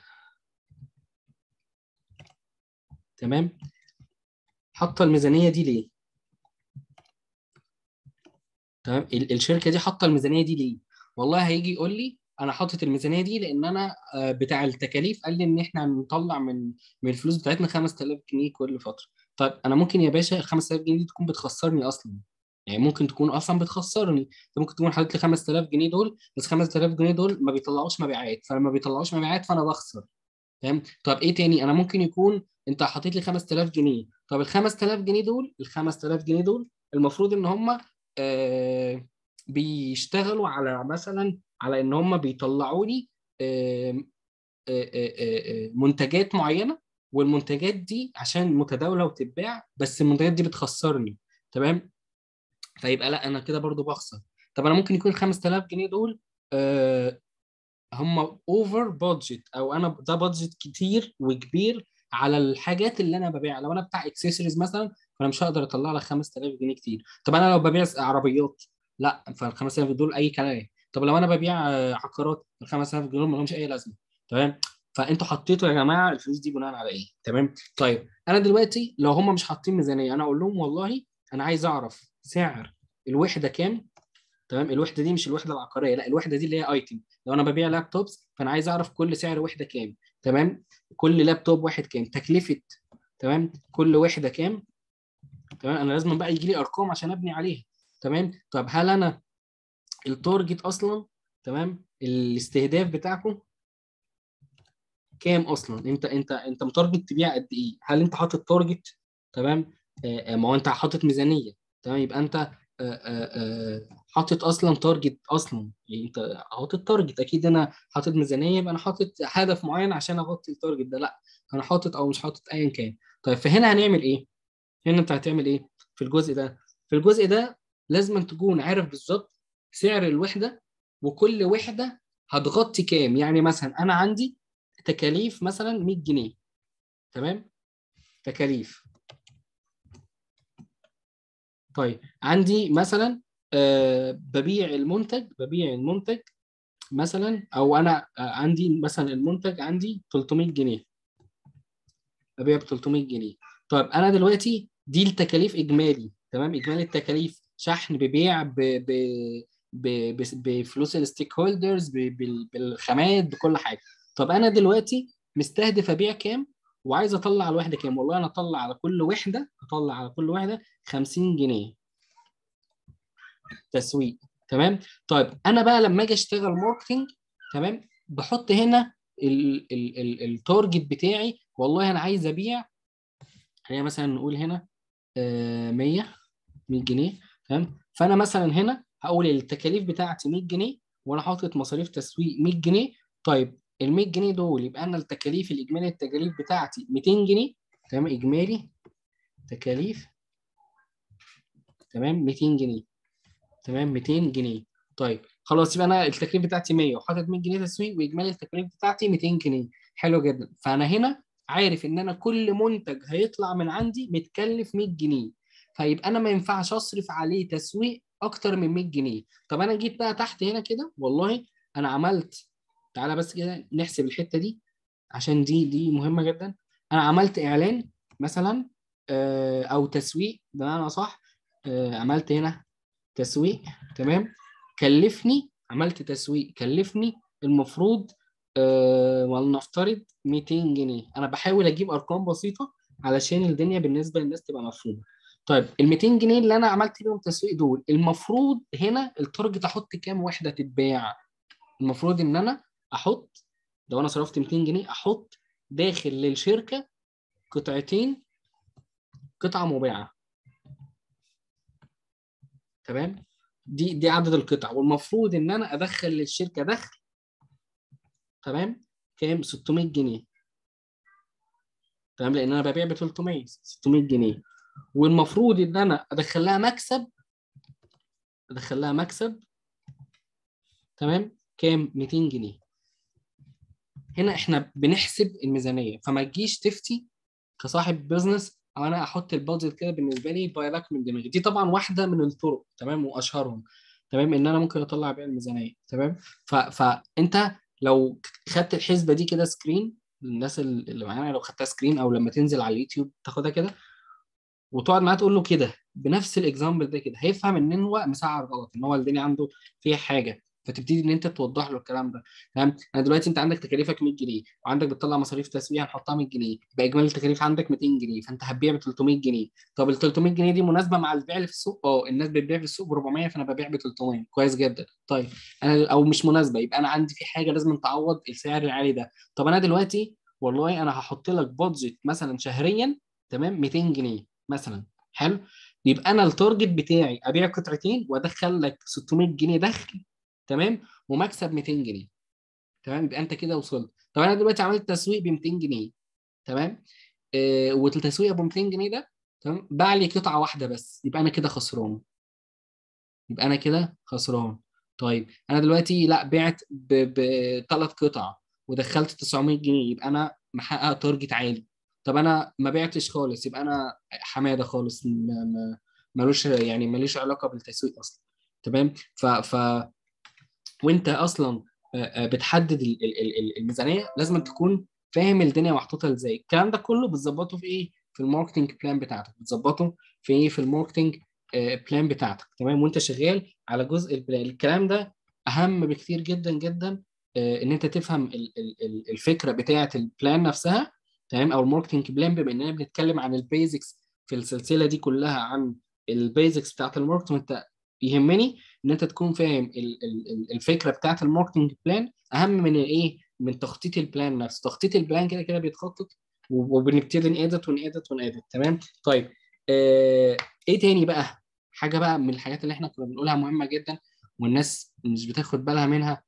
تمام حاطة الميزانية دي ليه؟ تمام ال- الشركة دي حاطة الميزانية دي ليه؟ والله هيجي يقول لي انا حاطط الميزانيه دي لان انا آه، بتاع التكاليف قال لي ان احنا هنطلع من من الفلوس بتاعتنا 5000 جنيه كل فتره طيب انا ممكن يا باشا ال 5000 جنيه دي تكون بتخسرني اصلا يعني ممكن تكون اصلا بتخسرني انت ممكن تكون حاطط لي 5000 جنيه دول بس 5000 جنيه دول ما بيطلعوش مبيعات فلما بيطلعوش مبيعات فانا بخسر تمام طب ايه تاني انا ممكن يكون انت حاطط لي 5000 جنيه طب ال 5000 جنيه دول ال 5000 جنيه دول المفروض ان هم آه بيشتغلوا على مثلا على ان هم بيطلعوا لي آه آه آه منتجات معينه والمنتجات دي عشان متداوله وتتباع بس المنتجات دي بتخسرني تمام فيبقى لا انا كده برضو بخسر طب انا ممكن يكون 5000 جنيه دول آه هم اوفر بادجت او انا ده بادجت كتير وكبير على الحاجات اللي انا ببيعها لو انا بتاع اكسسوارز مثلا فانا مش هقدر اطلع لك 5000 جنيه كتير طب انا لو ببيع عربيات لا فال 5000 دول اي كلام طب لو انا ببيع عقارات ال 5000 جنيه ما لهمش اي لازمه تمام فانتوا حطيتوا يا جماعه الفلوس دي بناء على ايه تمام طيب انا دلوقتي لو هم مش حاطين ميزانيه انا اقول لهم والله انا عايز اعرف سعر الوحده كام تمام الوحده دي مش الوحده العقاريه لا الوحده دي اللي هي ايتم لو انا ببيع لابتوبس فانا عايز اعرف كل سعر وحده كام تمام كل لابتوب واحد كام تكلفه تمام كل وحده كام تمام انا لازم بقى يجي لي ارقام عشان ابني عليها تمام طب هل انا التارجت اصلا تمام الاستهداف بتاعكم كام اصلا انت انت انت متارجت تبيع قد ايه هل انت حاطط تارجت تمام آه ما هو انت حاطط ميزانيه تمام يبقى انت حاطط اصلا تارجت اصلا يعني انت حاطط تارجت اكيد انا حاطط ميزانيه يبقى انا حاطط هدف معين عشان اغطي التارجت ده لا انا حاطط او مش حاطط ايا كان طيب فهنا هنعمل ايه هنا انت هتعمل ايه في الجزء ده في الجزء ده لازم تكون عارف بالظبط سعر الوحده وكل وحده هتغطي كام يعني مثلا انا عندي تكاليف مثلا 100 جنيه تمام تكاليف طيب عندي مثلا آه ببيع المنتج ببيع المنتج مثلا او انا آه عندي مثلا المنتج عندي 300 جنيه ببيع ب 300 جنيه طيب انا دلوقتي دي التكاليف اجمالي تمام اجمالي التكاليف شحن ببيع ب ب ب بفلوس الستيك هولدرز بالخامات بكل حاجه طب انا دلوقتي مستهدف ابيع كام وعايز اطلع على الوحده كام والله انا اطلع على كل وحده اطلع على كل وحده 50 جنيه تسويق تمام طيب انا بقى لما اجي اشتغل ماركتنج تمام بحط هنا التارجت بتاعي والله انا عايز ابيع خلينا مثلا نقول هنا 100 100 جنيه تمام فانا مثلا هنا هقول التكاليف بتاعتي 100 جنيه وانا حاطط مصاريف تسويق 100 جنيه طيب ال 100 جنيه دول يبقى انا التكاليف الاجمالي التكاليف بتاعتي 200 جنيه تمام اجمالي تكاليف تمام 200 جنيه تمام 200 جنيه طيب خلاص يبقى انا التكاليف بتاعتي 100 وحاطط 100 جنيه تسويق واجمالي التكاليف بتاعتي 200 جنيه حلو جدا فانا هنا عارف ان انا كل منتج هيطلع من عندي متكلف 100 جنيه فيبقى انا ما ينفعش اصرف عليه تسويق اكتر من 100 جنيه طب انا جيت بقى تحت هنا كده والله انا عملت تعالى بس كده نحسب الحته دي عشان دي دي مهمه جدا انا عملت اعلان مثلا او تسويق بمعنى صح عملت هنا تسويق تمام كلفني عملت تسويق كلفني المفروض ولنفترض 200 جنيه انا بحاول اجيب ارقام بسيطه علشان الدنيا بالنسبه للناس تبقى مفهومه طيب ال 200 جنيه اللي انا عملت بيهم تسويق دول المفروض هنا التارجت احط كام وحده تتباع المفروض ان انا احط لو انا صرفت 200 جنيه احط داخل للشركه قطعتين قطعه مباعه تمام دي دي عدد القطع والمفروض ان انا ادخل للشركه دخل تمام كام 600 جنيه تمام لان انا ببيع ب 300 600 جنيه والمفروض ان انا ادخل لها مكسب ادخل لها مكسب تمام كام 200 جنيه هنا احنا بنحسب الميزانيه فما تجيش تفتي كصاحب بزنس او انا احط البادجت كده بالنسبه لي بايلك من دماغي دي طبعا واحده من الطرق تمام واشهرهم تمام ان انا ممكن اطلع بيها الميزانيه تمام ف... فانت لو خدت الحسبه دي كده سكرين الناس اللي معانا لو خدتها سكرين او لما تنزل على اليوتيوب تاخدها كده وتقعد معاه تقول له كده بنفس الاكزامبل ده كده هيفهم ان هو مسعر غلط ان هو الدنيا عنده فيها حاجه فتبتدي ان انت توضح له الكلام ده تمام انا دلوقتي انت عندك تكاليفك 100 جنيه وعندك بتطلع مصاريف تسويق هنحطها 100 جنيه يبقى اجمالي التكاليف عندك 200 جنيه فانت هتبيع ب 300 جنيه طب ال 300 جنيه دي مناسبه مع البيع اللي في السوق اه الناس بتبيع في السوق ب 400 فانا ببيع ب 300 كويس جدا طيب انا او مش مناسبه يبقى انا عندي في حاجه لازم تعوض السعر العالي ده طب انا دلوقتي والله انا هحط لك بادجت مثلا شهريا تمام 200 جنيه مثلا حلو يبقى انا التارجت بتاعي ابيع قطعتين وادخل لك 600 جنيه دخل تمام ومكسب 200 جنيه تمام يبقى انت كده وصلت طب انا دلوقتي عملت تسويق ب 200 جنيه تمام آه والتسويق ب 200 جنيه ده تمام باع لي قطعه واحده بس يبقى انا كده خسران يبقى انا كده خسران طيب انا دلوقتي لا بعت بثلاث قطع ودخلت 900 جنيه يبقى انا محقق تارجت عالي طب انا ما بعتش خالص يبقى انا حماده خالص ملوش يعني ملوش علاقه بالتسويق اصلا تمام ف ف وانت اصلا بتحدد الميزانيه لازم تكون فاهم الدنيا محطوطه ازاي الكلام ده كله بتظبطه في ايه في الماركتنج بلان بتاعتك بتظبطه في ايه في الماركتنج بلان بتاعتك تمام وانت شغال على جزء البلان الكلام ده اهم بكتير جدا جدا ان انت تفهم الفكره بتاعه البلان نفسها تمام او الماركتنج بلان بما اننا بنتكلم عن البيزكس في السلسله دي كلها عن البيزكس بتاعت الماركتنج انت يهمني ان انت تكون فاهم الفكره بتاعت الماركتنج بلان اهم من الايه من تخطيط البلان نفسه تخطيط البلان كده كده بيتخطط وبنبتدي نأدت ونأدت ونأدت تمام طيب آه ايه تاني بقى حاجه بقى من الحاجات اللي احنا كنا بنقولها مهمه جدا والناس مش بتاخد بالها منها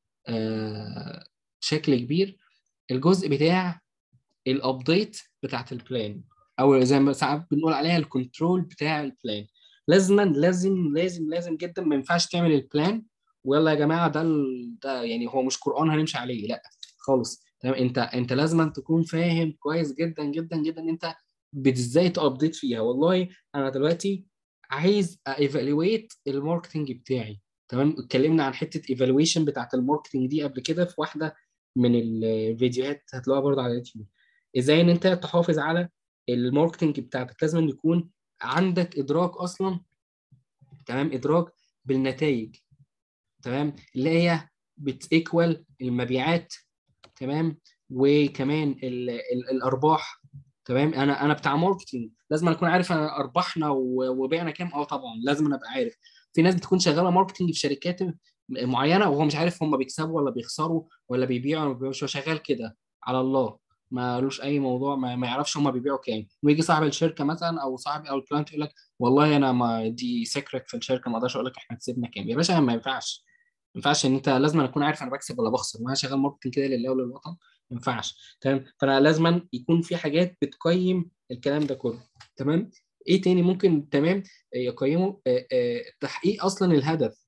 آه بشكل كبير الجزء بتاع الابديت بتاعت البلان او زي ما ساعات بنقول عليها الكنترول بتاع البلان لازما لازم لازم لازم جدا ما ينفعش تعمل البلان ويلا يا جماعه ده ده يعني هو مش قران هنمشي عليه لا خالص تمام انت انت لازم تكون فاهم كويس جدا جدا جدا انت ازاي تابديت فيها والله انا دلوقتي عايز ايفالويت الماركتنج بتاعي تمام اتكلمنا عن حته ايفالويشن بتاعت الماركتنج دي قبل كده في واحده من الفيديوهات هتلاقوها برضه على اليوتيوب ازاي ان انت تحافظ على الماركتنج بتاعتك لازم يكون عندك ادراك اصلا تمام ادراك بالنتائج تمام اللي هي بتيكوال المبيعات تمام وكمان ال ال الارباح تمام انا انا بتاع ماركتنج لازم اكون عارف انا ارباحنا وبيعنا كام اه طبعا لازم ابقى عارف في ناس بتكون شغاله ماركتنج في شركات معينه وهو مش عارف هم بيكسبوا ولا بيخسروا ولا بيبيعوا ولا بيبيعوا شغال كده على الله ما لوش اي موضوع ما, ما يعرفش هم بيبيعوا كام ويجي صاحب الشركه مثلا او صاحب او الكلاينت يقول لك والله انا ما دي سيكريت في الشركه ما اقدرش اقول لك احنا كسبنا كام يا باشا ما ينفعش ما ينفعش ان انت لازم اكون عارف انا بكسب ولا بخسر وانا شغال ماركتنج كده لله وللوطن ما ينفعش تمام فانا لازم يكون في حاجات بتقيم الكلام ده كله تمام ايه تاني ممكن تمام يقيمه تحقيق اصلا الهدف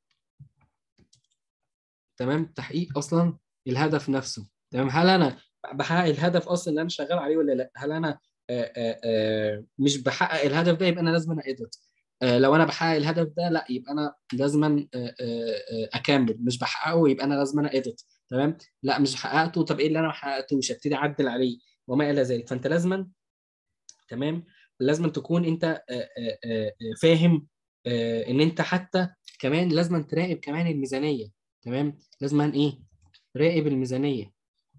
تمام تحقيق اصلا الهدف نفسه تمام هل انا بحقق الهدف اصلا اللي انا شغال عليه ولا لا هل انا آآ آآ مش بحقق الهدف ده يبقى انا لازم انا اديت لو انا بحقق الهدف ده لا يبقى انا لازم اكمل مش بحققه يبقى انا لازم انا اديت تمام لا مش حققته طب ايه اللي انا ما حققتوش ابتدي اعدل عليه وما الى ذلك فانت لازما تمام لازم تكون انت فاهم ان انت حتى كمان لازم تراقب كمان الميزانيه تمام لازم ايه راقب الميزانيه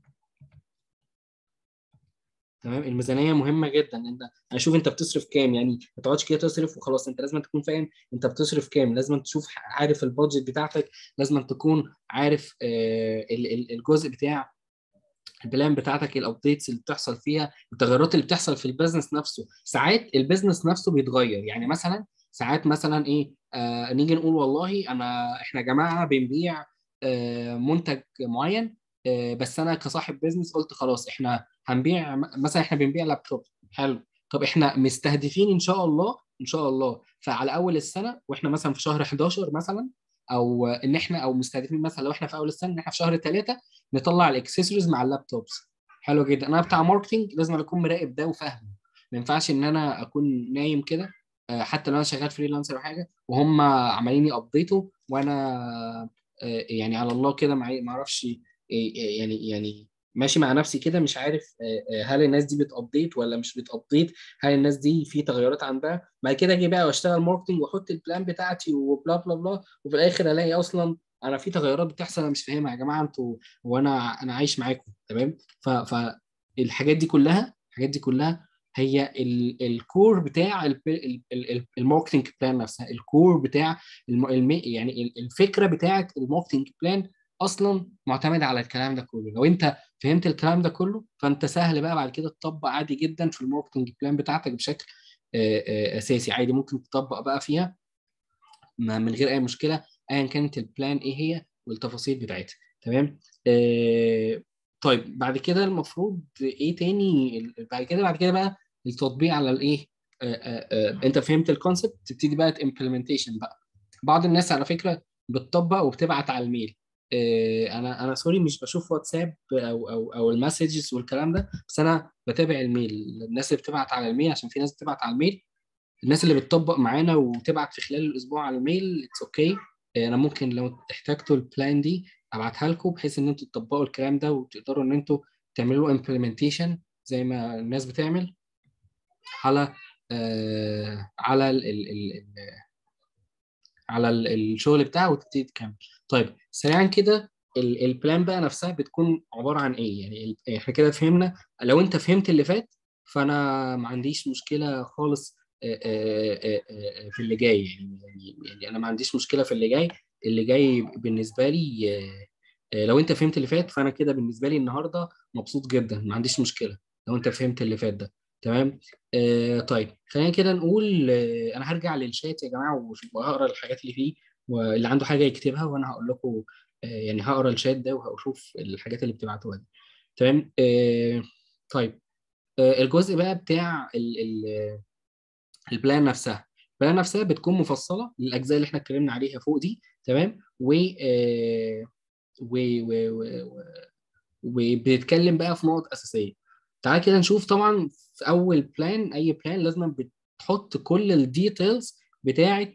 تمام الميزانيه مهمه جدا انت اشوف انت بتصرف كام يعني ما تقعدش كده تصرف وخلاص انت لازم تكون فاهم انت بتصرف كام لازم تشوف عارف البادجت بتاعتك لازم تكون عارف آه الجزء بتاع البلان بتاعتك الابديتس اللي بتحصل فيها التغيرات اللي بتحصل في البيزنس نفسه ساعات البيزنس نفسه بيتغير يعني مثلا ساعات مثلا ايه آه نيجي نقول والله انا احنا يا جماعه بنبيع آه منتج معين آه بس انا كصاحب بيزنس قلت خلاص احنا هنبيع مثلا احنا بنبيع لابتوب حلو طب احنا مستهدفين ان شاء الله ان شاء الله فعلى اول السنه واحنا مثلا في شهر 11 مثلا او ان احنا او مستهدفين مثلا لو احنا في اول السنه ان احنا في شهر ثلاثه نطلع الاكسسوارز مع اللابتوبس حلو جدا انا بتاع ماركتنج لازم اكون مراقب ده وفاهمه ما ينفعش ان انا اكون نايم كده حتى لو انا شغال فريلانسر او حاجه وهم عمالين يابديتوا وانا يعني على الله كده ما اعرفش يعني يعني ماشي مع نفسي كده مش عارف هل الناس دي بتابديت ولا مش بتابديت هل الناس دي في تغيرات عندها بعد كده اجي بقى واشتغل ماركتنج واحط البلان بتاعتي وبلا بلا بلا وفي الاخر الاقي اصلا انا في تغيرات بتحصل انا مش فاهمها يا جماعه انتوا وانا انا عايش معاكم تمام فالحاجات دي كلها الحاجات دي كلها هي الكور بتاع الماركتنج بلان نفسها الكور بتاع الم... يعني الفكره بتاعه الماركتنج بلان اصلا معتمده على الكلام ده كله لو انت فهمت الكلام ده كله فانت سهل بقى بعد كده تطبق عادي جدا في الماركتنج بلان بتاعتك بشكل اساسي عادي ممكن تطبق بقى فيها من غير اي مشكله ايا كانت البلان ايه هي والتفاصيل بتاعتها تمام آه طيب بعد كده المفروض ايه تاني بعد كده بعد كده بقى التطبيق على الايه آه آه آه انت فهمت الكونسبت تبتدي بقى امبلمنتيشن بقى بعض الناس على فكره بتطبق وبتبعت على الميل انا انا سوري مش بشوف واتساب او او او المسجز والكلام ده بس انا بتابع الميل الناس اللي بتبعت على الميل عشان في ناس بتبعت على الميل الناس اللي بتطبق معانا وتبعت في خلال الاسبوع على الميل اتس اوكي okay. انا ممكن لو احتجتوا البلان دي ابعتها لكم بحيث ان انتوا تطبقوا الكلام ده وتقدروا ان انتوا تعملوا امبلمنتيشن زي ما الناس بتعمل على آه على ال ال ال على الشغل بتاعه وتبتدي تكمل طيب سريعا كده البلان بقى نفسها بتكون عباره عن ايه يعني احنا كده فهمنا لو انت فهمت اللي فات فانا ما عنديش مشكله خالص في اللي جاي يعني يعني انا ما عنديش مشكله في اللي جاي اللي جاي بالنسبه لي لو انت فهمت اللي فات فانا كده بالنسبه لي النهارده مبسوط جدا ما عنديش مشكله لو انت فهمت اللي فات ده تمام آه طيب خلينا كده نقول آه انا هرجع للشات يا جماعه وهقرا الحاجات اللي فيه واللي عنده حاجه يكتبها وانا هقول لكم آه يعني هقرا الشات ده وهشوف الحاجات اللي بتبعتوها دي تمام آه طيب آه الجزء بقى بتاع ال ال البلان نفسها البلان نفسها بتكون مفصله للاجزاء اللي احنا اتكلمنا عليها فوق دي تمام و آه و و و وبنتكلم بقى في نقط اساسيه تعال كده نشوف طبعا في اول بلان اي بلان لازم بتحط كل الديتيلز بتاعه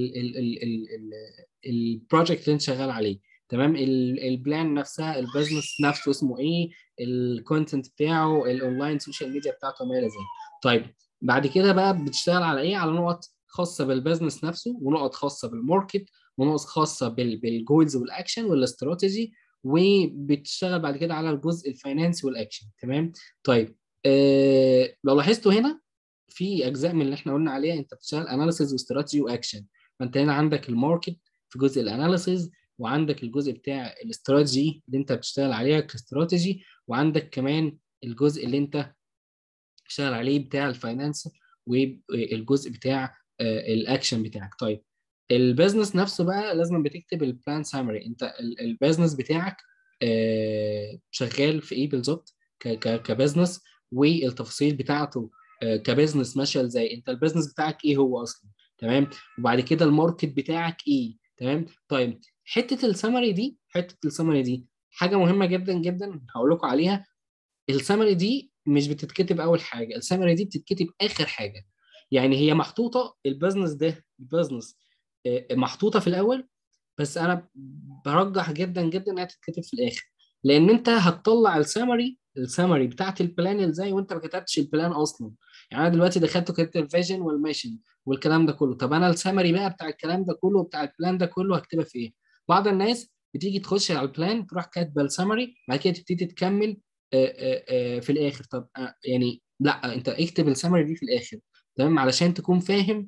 البروجكت اللي انت شغال عليه تمام البلان نفسها البيزنس نفسه اسمه ايه الكونتنت بتاعه الاونلاين سوشيال ميديا بتاعته ما الى ذلك طيب بعد كده بقى بتشتغل على ايه على نقط خاصه بالبيزنس نفسه ونقط خاصه بالماركت ونقط خاصه بالجولز والاكشن والاستراتيجي وبتشتغل بعد كده على الجزء الفاينانسي والاكشن تمام طيب آه لو لاحظتوا هنا في اجزاء من اللي احنا قلنا عليها انت بتشتغل اناليسيز واستراتيجي واكشن فانت هنا عندك الماركت في جزء الاناليسيز وعندك الجزء بتاع الاستراتيجي اللي انت بتشتغل عليها كاستراتيجي وعندك كمان الجزء اللي انت بتشتغل عليه بتاع الفاينانس والجزء بتاع آه الاكشن بتاعك طيب البيزنس نفسه بقى لازم بتكتب البلان سامري انت البيزنس بتاعك آه شغال في ايه بالظبط كبزنس والتفاصيل بتاعته آه كبزنس ماشيه ازاي انت البيزنس بتاعك ايه هو اصلا تمام وبعد كده الماركت بتاعك ايه تمام طيب حته السمري دي حته السمري دي حاجه مهمه جدا جدا هقول لكم عليها السمري دي مش بتتكتب اول حاجه السمري دي بتتكتب اخر حاجه يعني هي محطوطه البيزنس ده البيزنس محطوطه في الاول بس انا برجح جدا جدا انها تتكتب في الاخر لان انت هتطلع السمري السمري بتاعت البلان ازاي وانت ما كتبتش البلان اصلا يعني انا دلوقتي دخلت وكتبت الفيجن والميشن والكلام ده كله طب انا السمري بقى بتاع الكلام ده كله بتاع البلان ده كله هكتبها في ايه بعض الناس بتيجي تخش على البلان تروح كاتبه السمري بعد كده تبتدي تكمل آآ آآ في الاخر طب يعني لا انت اكتب السمري دي في الاخر تمام علشان تكون فاهم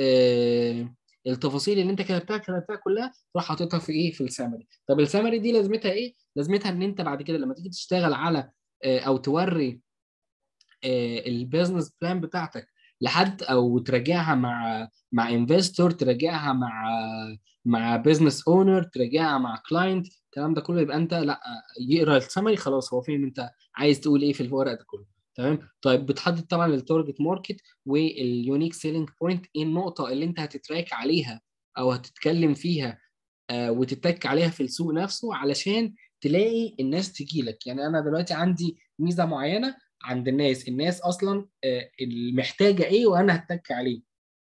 التفاصيل اللي انت كتبتها كتبتها كلها تروح حاططها في ايه في السمري طب السمري دي لازمتها ايه لازمتها ان انت بعد كده لما تيجي تشتغل على او توري البيزنس بلان بتاعتك لحد او تراجعها مع مع انفستور تراجعها مع مع بزنس اونر تراجعها كلاينت كلاينت الكلام ده كله يبقى انت لا يقرا السمري خلاص هو فاهم انت عايز تقول ايه في الورق ده كله تمام طيب بتحدد طبعا التارجت ماركت واليونيك سيلينج بوينت ايه النقطه اللي انت هتتراك عليها او هتتكلم فيها آه وتتك عليها في السوق نفسه علشان تلاقي الناس تجي لك يعني انا دلوقتي عندي ميزه معينه عند الناس الناس اصلا آه محتاجه ايه وانا هتك عليه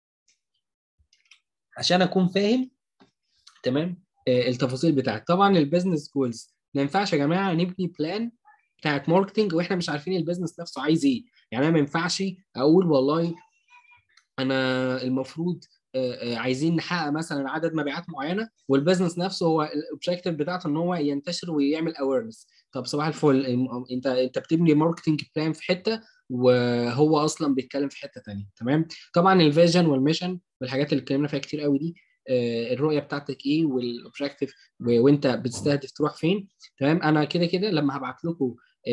عشان اكون فاهم تمام آه التفاصيل بتاعت طبعا البيزنس جولز ما ينفعش يا جماعه نبني بلان بتاعت ماركتنج واحنا مش عارفين البيزنس نفسه عايز ايه يعني انا ما ينفعش اقول والله انا المفروض عايزين نحقق مثلا عدد مبيعات معينه والبزنس نفسه هو الاوبجيكتيف بتاعته ان هو ينتشر ويعمل اويرنس طب صباح الفل انت انت بتبني ماركتنج بلان في حته وهو اصلا بيتكلم في حته ثانيه تمام طبعا الفيجن والميشن والحاجات اللي اتكلمنا فيها كتير قوي دي الرؤيه بتاعتك ايه والاوبجيكتيف وانت بتستهدف تروح فين تمام انا كده كده لما هبعت لكم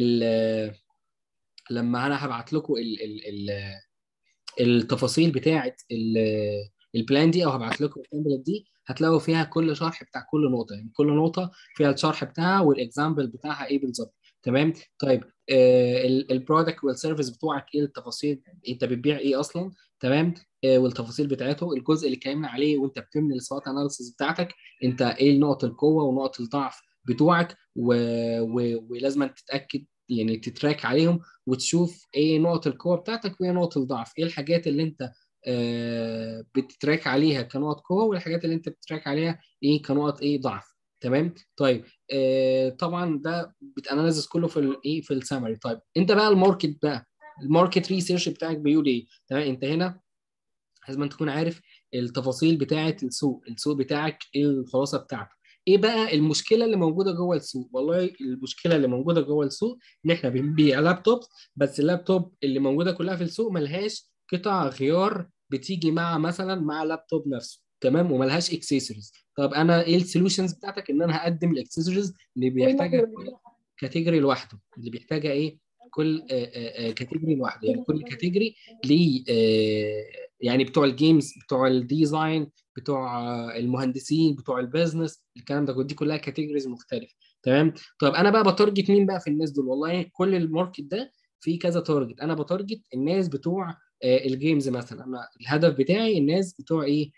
لما انا هبعت لكم ال ال ال التفاصيل بتاعه البلان دي او هبعت لكم التمبلت دي هتلاقوا فيها كل شرح بتاع كل نقطه يعني كل نقطه فيها الشرح بتاعها والاكزامبل بتاعها ايه بالظبط تمام طيب آه البرودكت والسيرفيس بتوعك ايه التفاصيل انت بتبيع ايه اصلا تمام آه والتفاصيل بتاعته الجزء اللي اتكلمنا عليه وانت بتبني السوات اناليسيس بتاعتك انت ايه نقط القوه ونقط الضعف بتوعك و... و... ولازم تتاكد يعني تتراك عليهم وتشوف ايه نقط القوه بتاعتك وايه نقط الضعف ايه الحاجات اللي انت آه بتتراك عليها كنقط قوه والحاجات اللي انت بتتراك عليها ايه كنقط ايه ضعف تمام طيب آه طبعا ده بتاناليز كله في الايه في السمري طيب انت بقى الماركت بقى الماركت ريسيرش بتاعك بيقول ايه تمام انت هنا لازم تكون عارف التفاصيل بتاعه السوق السوق بتاعك ايه الخلاصه بتاعته ايه بقى المشكله اللي موجوده جوه السوق والله المشكله اللي موجوده جوه السوق ان احنا بنبيع لابتوب بس اللابتوب اللي موجوده كلها في السوق ملهاش قطع غيار بتيجي مع مثلا مع لابتوب نفسه تمام وملهاش اكسسوارز طب انا ايه السوليوشنز بتاعتك ان انا هقدم الاكسسوارز اللي بيحتاجها كاتيجوري لوحده اللي بيحتاجها ايه كل كاتيجوري لوحده يعني كل كاتيجوري ليه يعني بتوع الجيمز بتوع الديزاين بتوع المهندسين بتوع البيزنس الكلام ده دي كلها كاتيجوريز مختلفه تمام طب انا بقى بتارجت مين بقى في الناس دول والله كل الماركت ده في كذا تارجت انا بتارجت الناس بتوع الجيمز مثلا انا الهدف بتاعي الناس بتوع ايه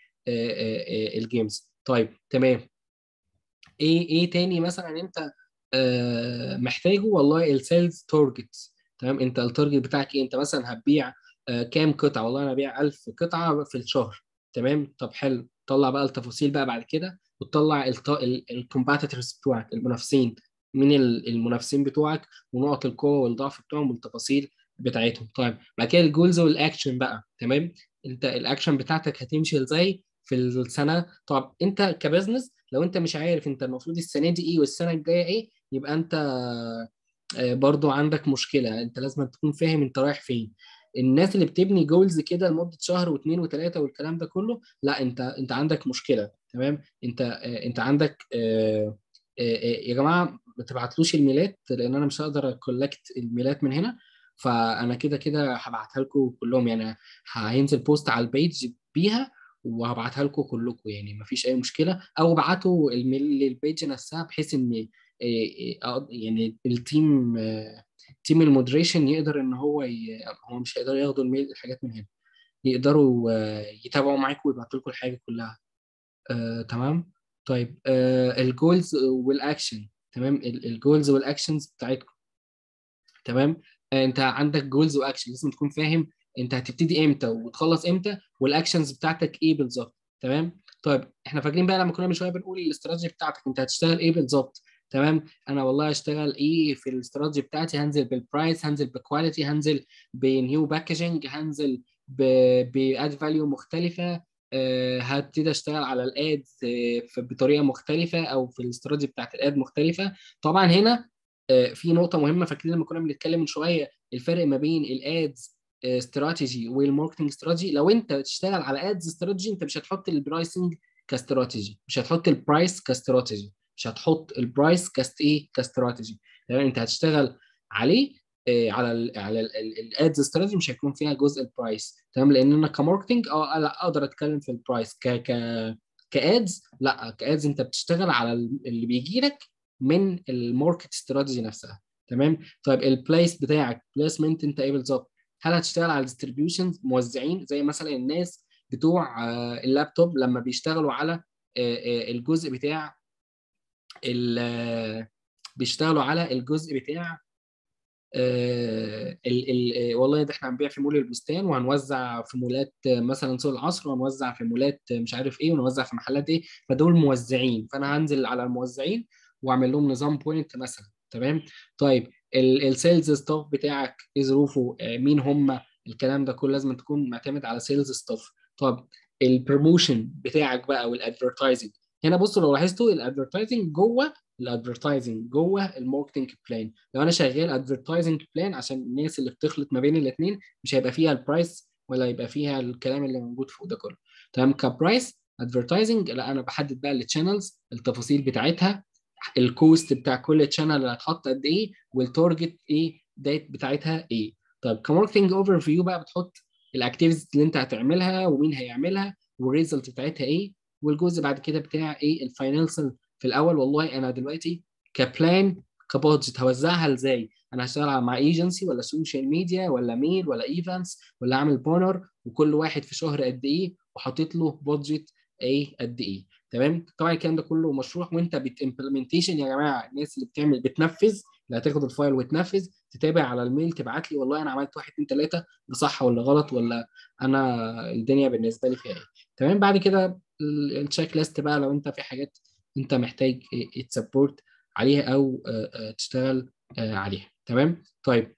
الجيمز طيب تمام ايه ايه تاني مثلا انت محتاجه والله السيلز تارجت تمام انت التارجت بتاعك ايه انت مثلا هتبيع كام قطعه والله انا ابيع 1000 قطعه في الشهر تمام طب حلو طلع بقى التفاصيل بقى بعد كده وتطلع الكومباتيتورز بتوعك المنافسين مين المنافسين بتوعك ونقط القوه والضعف بتوعهم والتفاصيل بتاعتهم طيب بعد كده الجولز والاكشن بقى تمام انت الاكشن بتاعتك هتمشي ازاي في السنه طب انت كبزنس لو انت مش عارف انت المفروض السنه دي ايه والسنه الجايه ايه يبقى انت برضو عندك مشكله انت لازم تكون فاهم انت رايح فين الناس اللي بتبني جولز كده لمده شهر واثنين وثلاثه والكلام ده كله لا انت انت عندك مشكله تمام انت انت عندك يا جماعه ما تبعتلوش الميلات لان انا مش هقدر اكولكت الميلات من هنا فانا كده كده هبعتها لكم كلهم يعني هينزل بوست على البيج بيها وهبعتها لكم كلكم يعني ما فيش اي مشكله او ابعتوا الميل للبيج نفسها بحيث ان يعني التيم تيم المودريشن يقدر ان هو ي... هو مش هيقدر ياخدوا الميل الحاجات من هنا يقدروا يتابعوا معاكم ويبعتوا لكم الحاجه كلها آه، تمام طيب آه، الجولز والاكشن تمام الجولز والاكشنز بتاعتكم تمام آه، انت عندك جولز واكشن لازم تكون فاهم انت هتبتدي امتى وتخلص امتى والاكشنز بتاعتك ايه بالظبط تمام طيب احنا فاكرين بقى لما كنا من شويه بنقول الاستراتيجي بتاعتك انت هتشتغل ايه بالظبط تمام انا والله هشتغل ايه في الاستراتيجي بتاعتي هنزل بالبرايس هنزل بكواليتي هنزل بنيو باكجينج هنزل باد فاليو مختلفه أه هبتدي اشتغل على الادز بطريقه مختلفه او في الاستراتيجي بتاعت الاد مختلفه طبعا هنا أه في نقطه مهمه فاكرين لما كنا بنتكلم من شويه الفرق ما بين الادز استراتيجي والماركتنج استراتيجي لو انت تشتغل على ادز استراتيجي انت مش هتحط البرايسنج كاستراتيجي مش هتحط البرايس كاستراتيجي مش هتحط البرايس كاست ايه كاستراتيجي تمام انت هتشتغل عليه آه على ال على الادز استراتيجي مش هيكون فيها جزء البرايس تمام لان انا كماركتنج اه لا اقدر اتكلم في البرايس ك ك كادز لا كادز انت بتشتغل على اللي بيجي لك من الماركت استراتيجي نفسها تمام طيب البليس بتاعك بليسمنت انت ايه بالظبط هل هتشتغل على ديستريبيوشنز موزعين زي مثلا الناس بتوع آه اللابتوب لما بيشتغلوا على آه الجزء بتاع بيشتغلوا على الجزء بتاع ال ال والله ده احنا هنبيع في مول البستان وهنوزع في مولات مثلا سوق العصر وهنوزع في مولات مش عارف ايه ونوزع في محلات ايه فدول موزعين فانا هنزل على الموزعين واعمل لهم نظام بوينت مثلا تمام طيب السيلز ستاف بتاعك ايه ظروفه مين هم الكلام ده كله لازم تكون معتمد على سيلز ستاف طب البروموشن بتاعك بقى والادفرتايزنج هنا بصوا لو لاحظتوا الادفرتايزنج جوه الادفرتايزنج جوه الماركتنج بلان لو انا شغال ادفرتايزنج بلان عشان الناس اللي بتخلط ما بين الاثنين مش هيبقى فيها البرايس ولا يبقى فيها الكلام اللي موجود فوق ده كله تمام كبرايس ادفرتايزنج لا انا بحدد بقى التشانلز التفاصيل بتاعتها الكوست بتاع كل تشانل اللي هتحط قد ايه والتارجت ايه ديت بتاعتها ايه طيب كماركتنج اوفر فيو بقى بتحط الاكتيفيتيز اللي انت هتعملها ومين هيعملها والريزلت بتاعتها ايه والجزء بعد كده بتاع ايه الفاينانشال في الاول والله انا دلوقتي كبلان كبادجت هوزعها ازاي انا هشتغل مع ايجنسي ولا سوشيال ميديا ولا ميل ولا ايفنتس ولا اعمل بانر وكل واحد في شهر قد ايه وحاطط له بادجت ايه قد ايه تمام طبعا الكلام ده كله مشروع وانت بتمبلمنتيشن يا جماعه الناس اللي بتعمل بتنفذ اللي هتاخد الفايل وتنفذ تتابع على الميل تبعت لي والله انا عملت واحد اثنين ثلاثه ده صح ولا غلط ولا انا الدنيا بالنسبه لي فيها ايه تمام بعد كده التشيك ليست بقى لو انت في حاجات انت محتاج تسبورت عليها او تشتغل عليها تمام طيب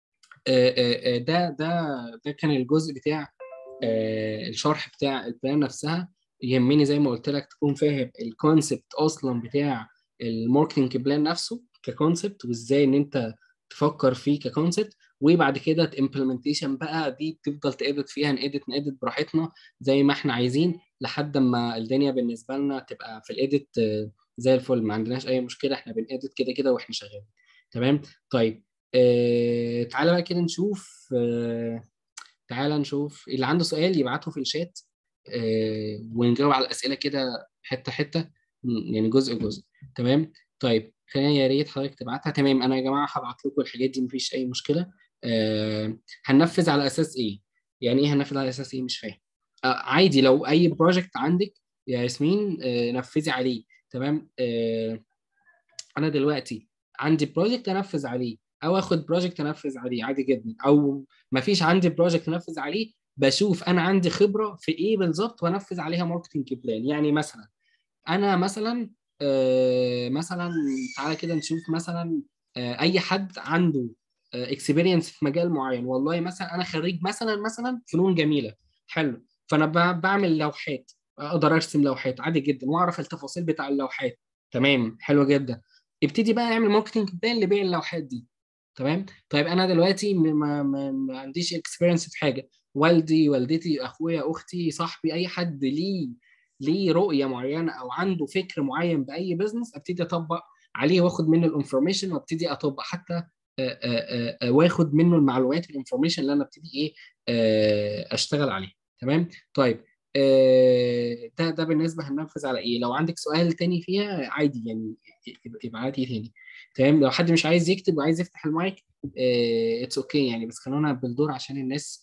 ده ده ده كان الجزء بتاع الشرح بتاع البلان نفسها يهمني زي ما قلت لك تكون فاهم الكونسبت اصلا بتاع الماركتنج بلان نفسه ككونسبت وازاي ان انت تفكر فيه ككونسبت وبعد كده الامبلمنتيشن بقى دي تفضل تأدت فيها نأدت نأدت براحتنا زي ما احنا عايزين لحد ما الدنيا بالنسبه لنا تبقى في الاديت زي الفل ما عندناش اي مشكله احنا بنأدت كده كده واحنا شغالين تمام طيب اه تعالى بقى كده نشوف اه تعالى نشوف اللي عنده سؤال يبعته في الشات اه ونجاوب على الاسئله كده حته حته يعني جزء جزء تمام طيب خلينا يا ريت حضرتك تبعتها تمام انا يا جماعه هبعت لكم الحاجات دي مفيش اي مشكله آه هننفذ على اساس ايه يعني ايه هننفذ على اساس ايه مش فاهم آه عادي لو اي بروجكت عندك يا ياسمين آه نفذي عليه تمام آه انا دلوقتي عندي بروجكت انفذ عليه او اخد بروجكت انفذ عليه عادي جدا او مفيش عندي بروجكت انفذ عليه بشوف انا عندي خبره في ايه بالظبط وانفذ عليها ماركتنج بلان يعني مثلا انا مثلا آه مثلا تعالى كده نشوف مثلا آه اي حد عنده اكسبيرينس في مجال معين والله مثلا انا خريج مثلا مثلا فنون جميله حلو فانا بعمل لوحات اقدر ارسم لوحات عادي جدا واعرف التفاصيل بتاع اللوحات تمام حلو جدا ابتدي بقى اعمل ماركتنج بلان لبيع اللوحات دي تمام طيب انا دلوقتي ما, ما, ما عنديش اكسبيرينس في حاجه والدي والدتي اخويا اختي صاحبي اي حد ليه ليه رؤيه معينه او عنده فكر معين باي بزنس ابتدي اطبق عليه واخد منه الانفورميشن وابتدي اطبق حتى واخد منه المعلومات الانفورميشن اللي انا ابتدي ايه اشتغل عليه تمام طيب ده ده بالنسبه هننفذ على ايه لو عندك سؤال تاني فيها عادي يعني ابعتي تاني تمام لو حد مش عايز يكتب وعايز يفتح المايك اتس اوكي okay يعني بس خلونا بالدور عشان الناس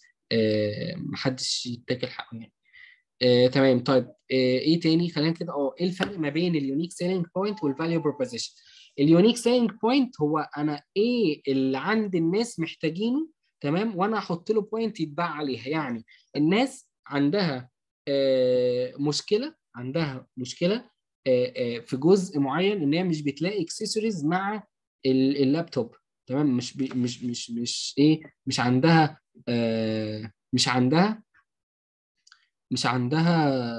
محدش يتاكل حقه يعني آه، تمام طيب آه، ايه تاني خلينا كده اه ايه الفرق ما بين اليونيك سيلينج بوينت والفاليو بروبوزيشن اليونيك سيلينج بوينت هو انا ايه اللي عند الناس محتاجينه تمام وانا احط له بوينت يتباع عليها يعني الناس عندها آه، مشكله عندها مشكله في جزء معين ان هي مش بتلاقي اكسسوارز مع اللابتوب تمام مش بي مش مش مش ايه مش عندها مش عندها مش عندها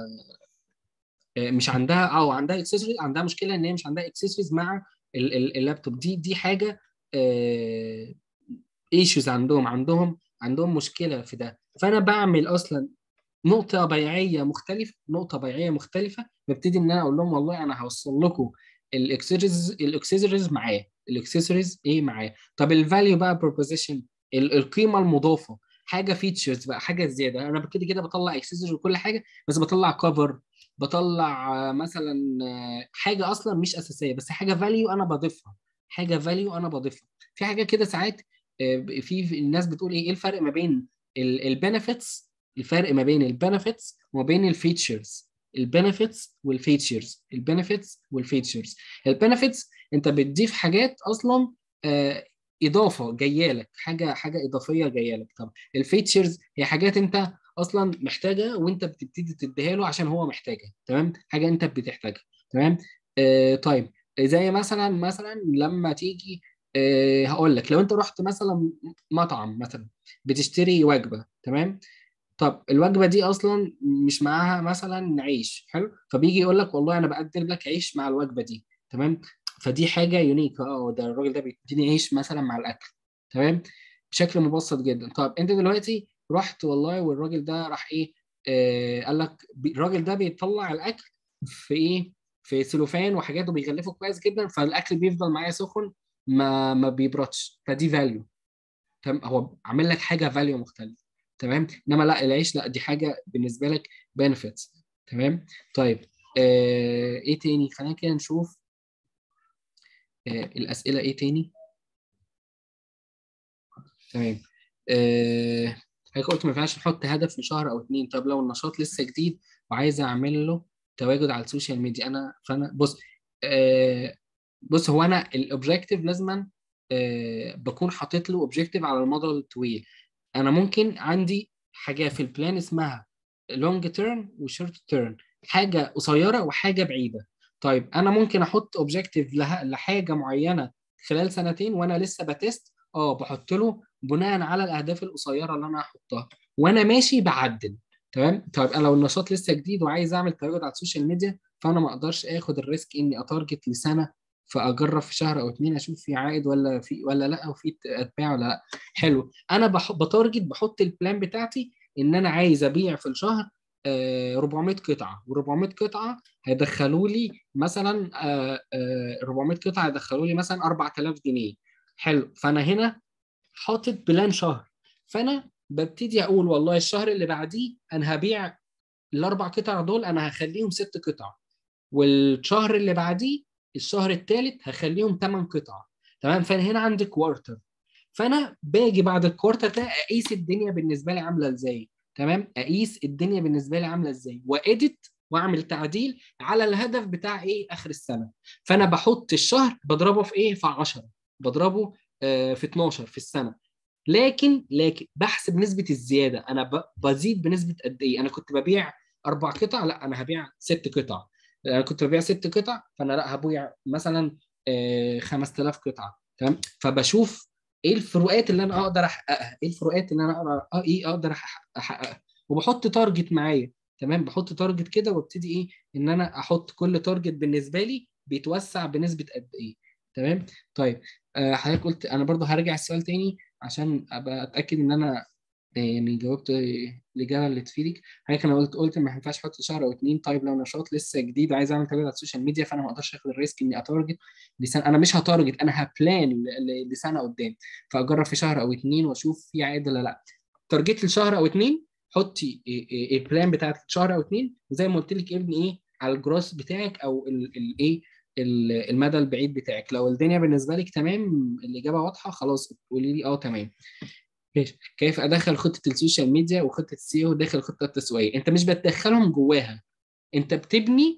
مش عندها او عندها اكسسوارز عندها مشكله ان هي مش عندها اكسسوارز مع اللابتوب دي دي حاجه ايشوز عندهم عندهم عندهم مشكله في ده فانا بعمل اصلا نقطه بيعيه مختلفه نقطه بيعيه مختلفه ببتدي ان انا اقول لهم والله انا هوصل لكم الاكسسوارز الاكسسوارز معايا الاكسسوارز ايه معايا طب الفاليو بقى بروبوزيشن القيمه المضافه حاجه فيتشرز بقى حاجه زياده انا كده كده بطلع اكسسوارز وكل حاجه بس بطلع كفر بطلع مثلا حاجه اصلا مش اساسيه بس حاجه فاليو انا بضيفها حاجه فاليو انا بضيفها في حاجه كده ساعات في الناس بتقول ايه ايه الفرق ما بين البنفيتس الفرق ما بين البنفيتس وما بين الفيتشرز البنفيتس والفيتشرز البنفيتس والفيتشرز البنفيتس انت بتضيف حاجات اصلا اضافه جايه لك حاجه حاجه اضافيه جايه لك طب الفيتشرز هي حاجات انت اصلا محتاجها وانت بتبتدي تديها له عشان هو محتاجها تمام حاجه انت بتحتاجها تمام آه طيب زي مثلا مثلا لما تيجي آه هقول لك لو انت رحت مثلا مطعم مثلا بتشتري وجبه تمام طب الوجبه دي اصلا مش معاها مثلا عيش حلو فبيجي يقول لك والله انا بقدم لك عيش مع الوجبه دي تمام فدي حاجه يونيك اه ده الراجل ده بيديني عيش مثلا مع الاكل تمام بشكل مبسط جدا طب انت دلوقتي رحت والله والراجل ده راح ايه آه قال لك بي- الراجل ده بيطلع الاكل في ايه في سلوفان وحاجات وبيغلفه كويس جدا فالاكل بيفضل معايا سخن ما ما بيبردش فدي فاليو تمام هو عامل لك حاجه فاليو مختلف تمام انما لا العيش لا دي حاجه بالنسبه لك بنفيتس تمام طيب آه ايه تاني خلينا كده نشوف آه الاسئله ايه تاني تمام آه حضرتك قلت ما ينفعش نحط هدف في شهر او اتنين طب لو النشاط لسه جديد وعايز اعمل له تواجد على السوشيال ميديا انا فانا بص آه بص هو انا الاوبجيكتيف لازما آه بكون حاطط له اوبجيكتيف على المدى الطويل انا ممكن عندي حاجه في البلان اسمها لونج تيرم وشورت تيرم حاجه قصيره وحاجه بعيده طيب انا ممكن احط اوبجيكتيف لحاجه معينه خلال سنتين وانا لسه بتست اه بحط له بناء على الاهداف القصيره اللي انا هحطها وانا ماشي بعدل تمام طيب انا لو النشاط لسه جديد وعايز اعمل تواجد على السوشيال ميديا فانا ما اقدرش اخد الريسك اني اتارجت لسنه فاجرب في شهر او اتنين اشوف في عائد ولا في ولا لا وفي اتباع ولا لا حلو انا بح... بتارجت بحط البلان بتاعتي ان انا عايز ابيع في الشهر آه 400 قطعه و400 قطعه هيدخلوا لي مثلا آه آه 400 قطعه هيدخلوا لي مثلا 4000 جنيه حلو فانا هنا حاطط بلان شهر فانا ببتدي اقول والله الشهر اللي بعديه انا هبيع الاربع قطع دول انا هخليهم ست قطع والشهر اللي بعديه الشهر الثالث هخليهم ثمان قطع تمام فانا هنا عندي كوارتر فانا باجي بعد الكوارتر ده اقيس الدنيا بالنسبه لي عامله ازاي تمام اقيس الدنيا بالنسبه لي عامله ازاي واديت واعمل تعديل على الهدف بتاع ايه اخر السنه فانا بحط الشهر بضربه في ايه في 10 بضربه آه في 12 في السنه لكن لكن بحسب نسبه الزياده انا بزيد بنسبه قد ايه انا كنت ببيع اربع قطع لا انا هبيع ست قطع انا كنت ببيع ست قطع فانا لا هبيع مثلا آه 5000 قطعه تمام فبشوف ايه الفروقات اللي انا اقدر احققها ايه الفروقات اللي انا اقدر ايه اقدر احققها وبحط تارجت معايا تمام بحط تارجت كده وابتدي ايه ان انا احط كل تارجت بالنسبه لي بيتوسع بنسبه قد ايه تمام طيب آه حضرتك قلت انا برضو هرجع السؤال تاني عشان ابقى اتاكد ان انا يعني جاوبت الاجابه اللي تفيدك حضرتك انا قلت قلت ما ينفعش احط شهر او اتنين طيب لو نشاط لسه جديد وعايز اعمل تارجت على السوشيال ميديا فانا ما اقدرش اخد الريسك اني اتارجت لسنه انا مش هتارجت انا هبلان لسنه قدام فاجرب في شهر او اتنين واشوف في عائد ولا لا تارجت لشهر او اتنين حطي البلان بتاعتك شهر او اتنين وزي ما قلت لك ابني ايه على الجروس بتاعك او الايه المدى البعيد بتاعك لو الدنيا بالنسبه لك تمام الاجابه واضحه خلاص قولي لي اه تمام ماشي كيف ادخل خطه السوشيال ميديا وخطه السي او داخل الخطه التسويقيه انت مش بتدخلهم جواها انت بتبني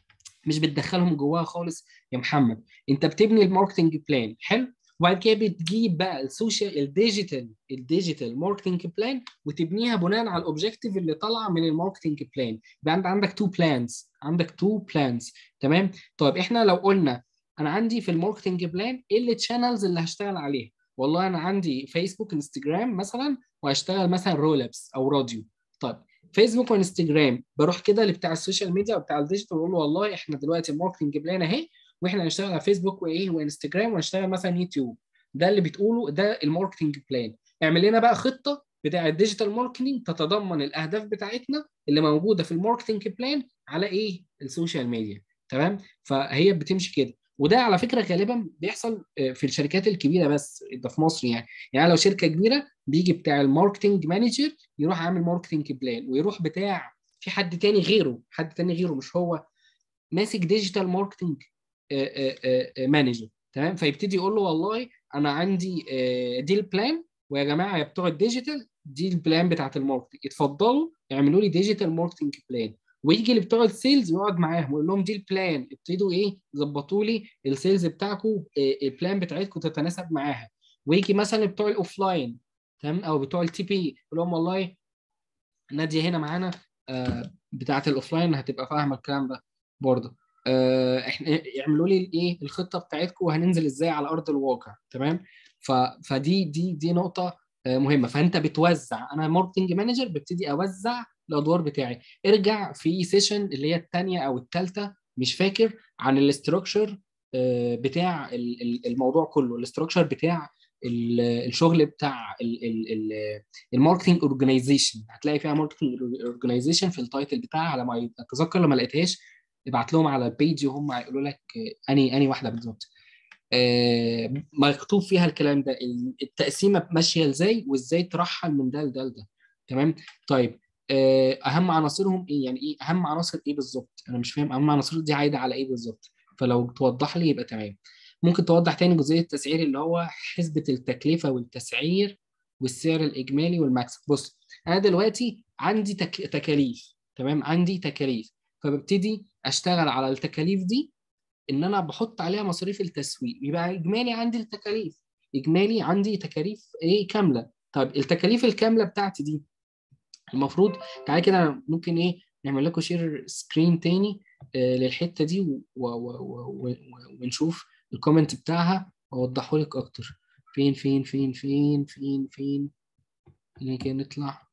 مش بتدخلهم جواها خالص يا محمد انت بتبني الماركتنج بلان حلو وبعد كده بتجيب بقى السوشيال الديجيتال الديجيتال ماركتنج بلان وتبنيها بناء على الاوبجيكتيف اللي طالعه من الماركتنج بلان يبقى انت عندك تو بلانز عندك تو بلانز تمام طيب احنا لو قلنا انا عندي في الماركتنج بلان ايه التشانلز اللي هشتغل عليها والله انا عندي فيسبوك انستجرام مثلا وهشتغل مثلا رولابس او راديو طيب فيسبوك وانستجرام بروح كده لبتاع السوشيال ميديا وبتاع الديجيتال واقول له والله احنا دلوقتي الماركتنج بلان اهي واحنا هنشتغل على فيسبوك وايه وانستجرام وهنشتغل مثلا يوتيوب ده اللي بتقوله ده الماركتنج بلان اعمل لنا بقى خطه بتاع الديجيتال ماركتنج تتضمن الاهداف بتاعتنا اللي موجوده في الماركتنج بلان على ايه السوشيال ميديا تمام فهي بتمشي كده وده على فكره غالبا بيحصل في الشركات الكبيره بس ده في مصر يعني يعني لو شركه كبيره بيجي بتاع الماركتنج مانجر يروح عامل ماركتنج بلان ويروح بتاع في حد تاني غيره حد تاني غيره مش هو ماسك ديجيتال ماركتنج مانجر تمام فيبتدي يقول له والله انا عندي دي البلان ويا جماعه يا بتوع الديجيتال دي البلان بتاعت الماركتنج اتفضلوا اعملوا لي ديجيتال ماركتنج بلان ويجي لبتوع السيلز يقعد معاهم ويقول لهم دي البلان ابتدوا ايه ظبطوا لي السيلز بتاعكم البلان بتاعتكم تتناسب معاها ويجي مثلا بتوع الاوفلاين تمام او بتوع التي بي يقول لهم والله ناديه هنا معانا آه بتاعه الاوفلاين هتبقى فاهمه الكلام ده برضه آه احنا اعملوا لي الايه الخطه بتاعتكم وهننزل ازاي على ارض الواقع تمام ف... فدي دي دي نقطه آه، مهمه فانت بتوزع انا ماركتنج مانجر ببتدي اوزع الادوار بتاعي ارجع في سيشن اللي هي الثانيه او الثالثه مش فاكر عن الاستراكشر بتاع ال- ال- الموضوع كله الاستراكشر بتاع ال- الشغل بتاع الماركتنج اورجانيزيشن هتلاقي فيها ماركتنج اورجانيزيشن في التايتل بتاعها على ما اتذكر لو ما لقيتهاش ابعت لهم على البيج وهم هيقولوا لك آه، اني اني واحده بالظبط آه، مكتوب فيها الكلام ده التقسيمه ماشيه ازاي وازاي ترحل من ده لده لده تمام طيب آه، اهم عناصرهم ايه يعني ايه اهم عناصر ايه بالظبط انا مش فاهم اهم عناصر دي عايده على ايه بالظبط فلو توضح لي يبقى تمام ممكن توضح تاني جزئيه التسعير اللي هو حسبه التكلفه والتسعير والسعر الاجمالي والمكسب بص انا دلوقتي عندي تك... تكاليف تمام عندي تكاليف فببتدي اشتغل على التكاليف دي ان انا بحط عليها مصاريف التسويق يبقى اجمالي عندي التكاليف اجمالي عندي تكاليف ايه كامله طيب التكاليف الكامله بتاعتي دي المفروض تعالى كده ممكن ايه نعمل لكم شير سكرين تاني آه للحته دي و- و- و- و- و- ونشوف الكومنت بتاعها واوضحه لك اكتر فين فين فين فين فين فين خلينا كده نطلع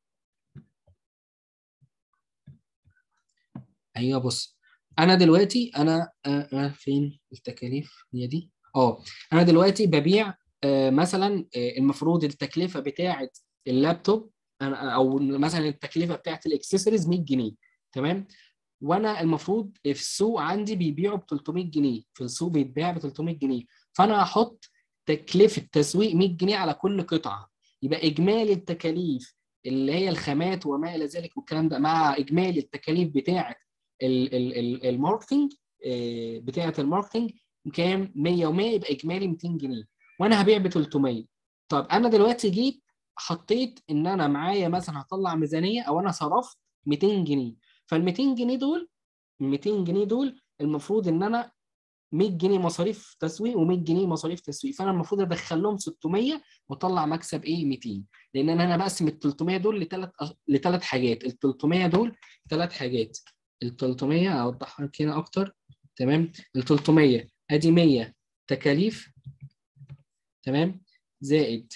ايوه بص انا دلوقتي انا آه آه فين التكاليف هي دي اه انا دلوقتي ببيع آه مثلا آه المفروض التكلفه بتاعه اللابتوب انا او مثلا التكلفه بتاعه الاكسسوارز 100 جنيه تمام وانا المفروض في السوق عندي بيبيعوا ب 300 جنيه في السوق بيتباع ب 300 جنيه فانا هحط تكلفه تسويق 100 جنيه على كل قطعه يبقى اجمالي التكاليف اللي هي الخامات وما الى ذلك والكلام ده مع اجمالي التكاليف بتاعه ال- ال- ال- الماركتنج آه، بتاعه الماركتنج كام 100 و100 يبقى اجمالي 200 جنيه وانا هبيع ب 300 طب انا دلوقتي جيت حطيت ان انا معايا مثلا هطلع ميزانيه او انا صرفت 200 جنيه فال 200 جنيه دول ال 200 جنيه دول المفروض ان انا 100 جنيه مصاريف تسويق و100 جنيه مصاريف تسويق فانا المفروض ادخل لهم 600 واطلع مكسب ايه 200 لان انا انا بقسم ال 300 دول لثلاث لثلاث حاجات ال 300 دول ثلاث حاجات ال 300 اوضحها لك هنا اكتر تمام ال 300 ادي 100 تكاليف تمام زائد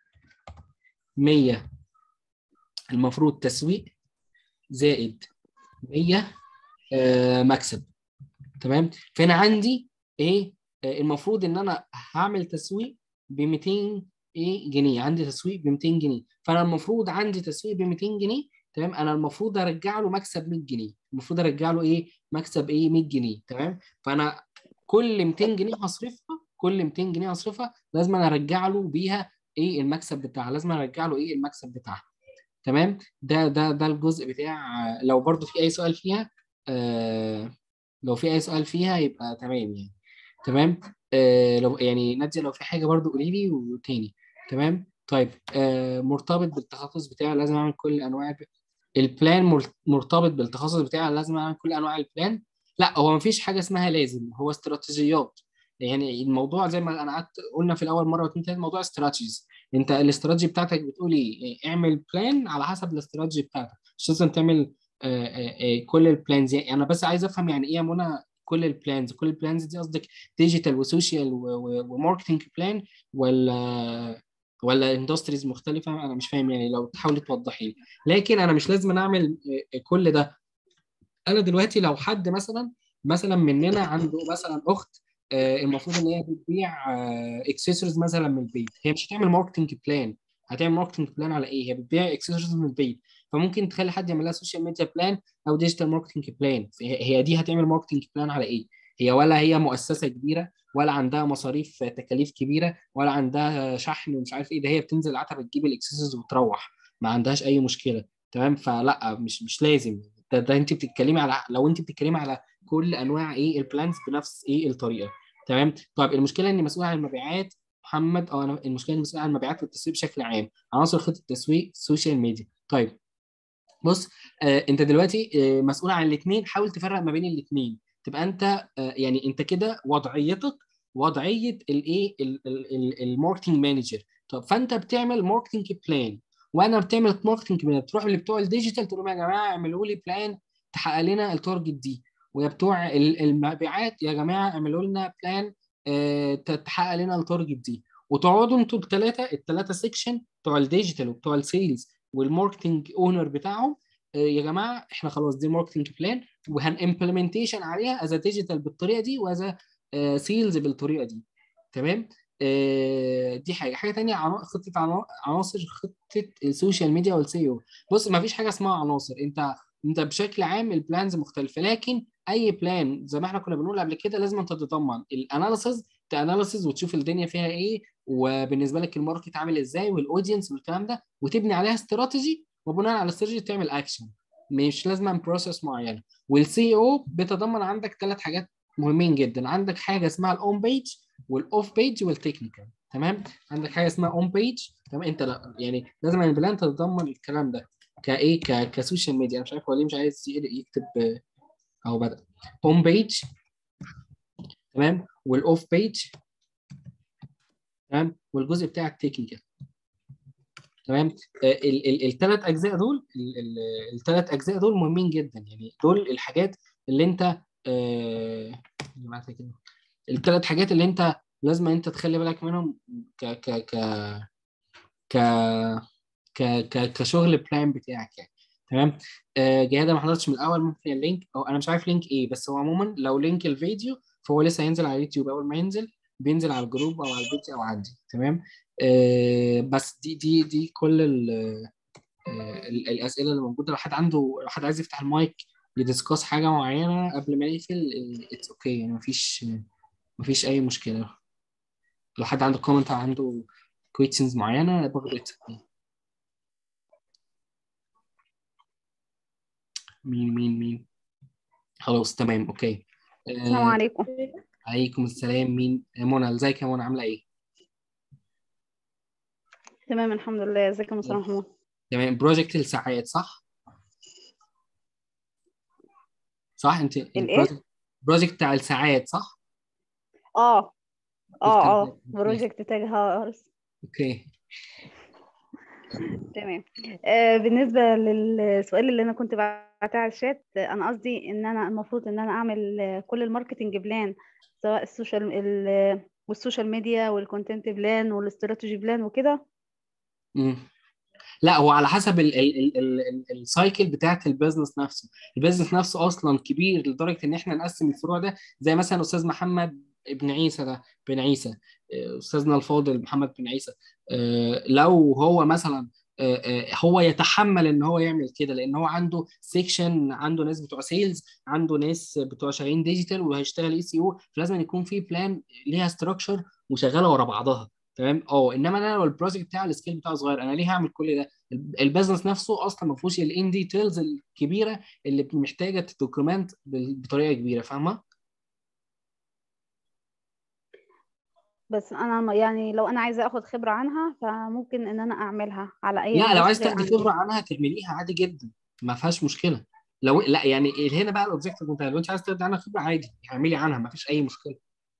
100 المفروض تسويق زائد 100 آه مكسب تمام فانا عندي ايه آه المفروض ان انا هعمل تسويق ب 200 ايه جنيه عندي تسويق ب 200 جنيه فانا المفروض عندي تسويق ب 200 جنيه تمام انا المفروض ارجع له مكسب 100 جنيه المفروض ارجع له ايه مكسب ايه 100 جنيه تمام فانا كل 200 جنيه هصرفها كل 200 جنيه هصرفها لازم انا ارجع له بيها ايه المكسب بتاعها لازم ارجع له ايه المكسب بتاعها تمام ده ده ده الجزء بتاع لو برضو في اي سؤال فيها آه لو في اي سؤال فيها يبقى تمام يعني تمام آه لو يعني نادية لو في حاجه برضو قولي لي وتاني تمام طيب آه مرتبط بالتخصص بتاعي لازم اعمل كل انواع الب- البلان مر- مرتبط بالتخصص بتاعي لازم اعمل كل انواع البلان لا هو مفيش حاجه اسمها لازم هو استراتيجيات يعني الموضوع زي ما انا قعدت قلنا في الاول مره واثنين ثلاثه موضوع استراتيجيز انت الاستراتيجي بتاعتك بتقولي اعمل بلان على حسب الاستراتيجي بتاعتك مش لازم تعمل آه، آه، آه، كل البلانز يعني انا بس عايز افهم يعني ايه يا منى كل البلانز كل البلانز دي قصدك ديجيتال وسوشيال وماركتنج بلان ولا ولا اندستريز مختلفه انا مش فاهم يعني لو تحاولي توضحي لي لكن انا مش لازم اعمل آه، كل ده انا دلوقتي لو حد مثلا مثلا مننا عنده مثلا اخت آه، المفروض ان هي بتبيع اكسسوارز مثلا من البيت هي مش هتعمل ماركتنج بلان هتعمل ماركتنج بلان على ايه هي بتبيع اكسسوارز من البيت فممكن تخلي حد يعمل لها سوشيال ميديا بلان او ديجيتال ماركتنج بلان هي دي هتعمل ماركتنج بلان على ايه هي ولا هي مؤسسه كبيره ولا عندها مصاريف آه، تكاليف كبيره ولا عندها شحن ومش عارف ايه ده هي بتنزل عتبه تجيب الاكسسوارز وتروح ما عندهاش اي مشكله تمام فلا مش مش لازم ده, ده انت بتتكلمي على لو انت بتتكلمي على كل انواع ايه البلانز بنفس ايه الطريقه تمام طيب المشكله اني مسؤول عن المبيعات محمد اه انا المشكله اني مسؤول عن المبيعات والتسويق بشكل عام عناصر خطه التسويق السوشيال ميديا طيب بص آه انت دلوقتي آه مسؤول عن الاثنين حاول تفرق ما بين الاثنين تبقى انت آه يعني انت كده وضعيتك وضعيه الايه الماركتنج مانجر طب فانت بتعمل ماركتنج بلان وانا بتعمل ماركتنج بلان تروح لبتوع الديجيتال تقول لهم يا جماعه اعملوا لي بلان تحقق لنا التارجت دي ويا بتوع ال- المبيعات يا جماعه اعملوا لنا بلان آه، تحقق لنا التارجت دي وتقعدوا انتوا الثلاثه الثلاثه سيكشن بتوع الديجيتال وبتوع السيلز والماركتنج اونر بتاعهم آه، يا جماعه احنا خلاص دي ماركتنج بلان وهنimplementation عليها از ديجيتال بالطريقه دي واز سيلز بالطريقه دي تمام آه، دي حاجه حاجه تانية عنا- خطه عنا- عناصر خطه السوشيال ميديا والسي او بص ما فيش حاجه اسمها عناصر انت انت بشكل عام البلانز مختلفه لكن اي بلان زي ما احنا كنا بنقول قبل كده لازم انت تتضمن الاناليسز تاناليسز وتشوف الدنيا فيها ايه وبالنسبه لك الماركت عامل ازاي والاودينس والكلام ده وتبني عليها استراتيجي وبناء على الاستراتيجي تعمل اكشن مش لازم بروسيس معينه والسي او بتضمن عندك ثلاث حاجات مهمين جدا عندك حاجه اسمها الاون بيج والاوف بيج والتكنيكال تمام عندك حاجه اسمها اون بيج تمام انت لا يعني لازم البلان تتضمن الكلام ده كايه ك- كسوشيال ميديا انا مش عارف هو ليه مش عايز يكتب آه، اهو بدا اون بيج تمام والاوف بيج تمام والجزء بتاع التكنيكال تمام الثلاث اجزاء دول الثلاث اجزاء دول مهمين جدا يعني دول الحاجات اللي انت آه، جماعة كده الثلاث حاجات اللي انت لازم انت تخلي بالك منهم ك ك ك ك ك ك كشغل بلان بتاعك يعني تمام آه جهاد ما حضرتش من الاول ممكن اللينك او انا مش عارف لينك ايه بس هو عموما لو لينك الفيديو فهو لسه هينزل على اليوتيوب اول ما ينزل بينزل على الجروب او على البيت او عندي تمام آه بس دي دي دي كل ال آه، ال- الاسئله اللي موجوده لو حد عنده لو حد عايز يفتح المايك يدسكاس حاجه معينه قبل ما نقفل اتس اوكي يعني مفيش مفيش اي مشكله لو حد عنده كومنت او عنده كويشنز معينه برضه اتس اوكي مين مين مين خلاص تمام اوكي السلام آه عليكم عليكم السلام مين منى ازيك يا منى عامله ايه تمام الحمد لله ازيك يا مستر محمود تمام بروجكت الساعات صح صح انت الايه البروجكت بروجكت بتاع الساعات صح اه اه اه التنبيه. بروجكت تاج هاورس اوكي تمام آه بالنسبة للسؤال اللي انا كنت بعتها على الشات آه، انا قصدي ان انا المفروض ان انا اعمل آه، كل الماركتنج بلان سواء السوشيال ال- والسوشيال ميديا والكونتنت بلان والاستراتيجي بلان وكده مم. لا هو على حسب ال- ال- ال- ال- ال- السايكل بتاعت البيزنس نفسه البيزنس نفسه اصلا كبير لدرجه ان احنا نقسم الفروع ده زي مثلا استاذ محمد ابن عيسى ده بن عيسى آه، استاذنا الفاضل محمد بن عيسى آه، لو هو مثلا آه، آه، هو يتحمل ان هو يعمل كده لان هو عنده سيكشن عنده ناس بتوع سيلز عنده ناس بتوع شغالين ديجيتال وهيشتغل اي سي او فلازم يكون في بلان ليها ستراكشر وشغاله ورا بعضها تمام اه انما انا لو البروجكت بتاعي السكيل بتاعه صغير انا ليه هعمل كل ده البيزنس نفسه اصلا ما فيهوش الان ديتيلز الكبيره اللي محتاجه تدوكيومنت بطريقه كبيره فاهمه؟ بس انا م- يعني لو انا عايزة اخد خبرة عنها فممكن ان انا اعملها على اي لا لو عايز اندستري تاخدي عندي خبره عنها تعمليها عادي جدا ما فيهاش مشكله لو لا يعني هنا بقى الاوبجيكتيف بتاع لو انت عايز تاخدي عنها خبره عادي اعملي عنها ما فيش اي مشكله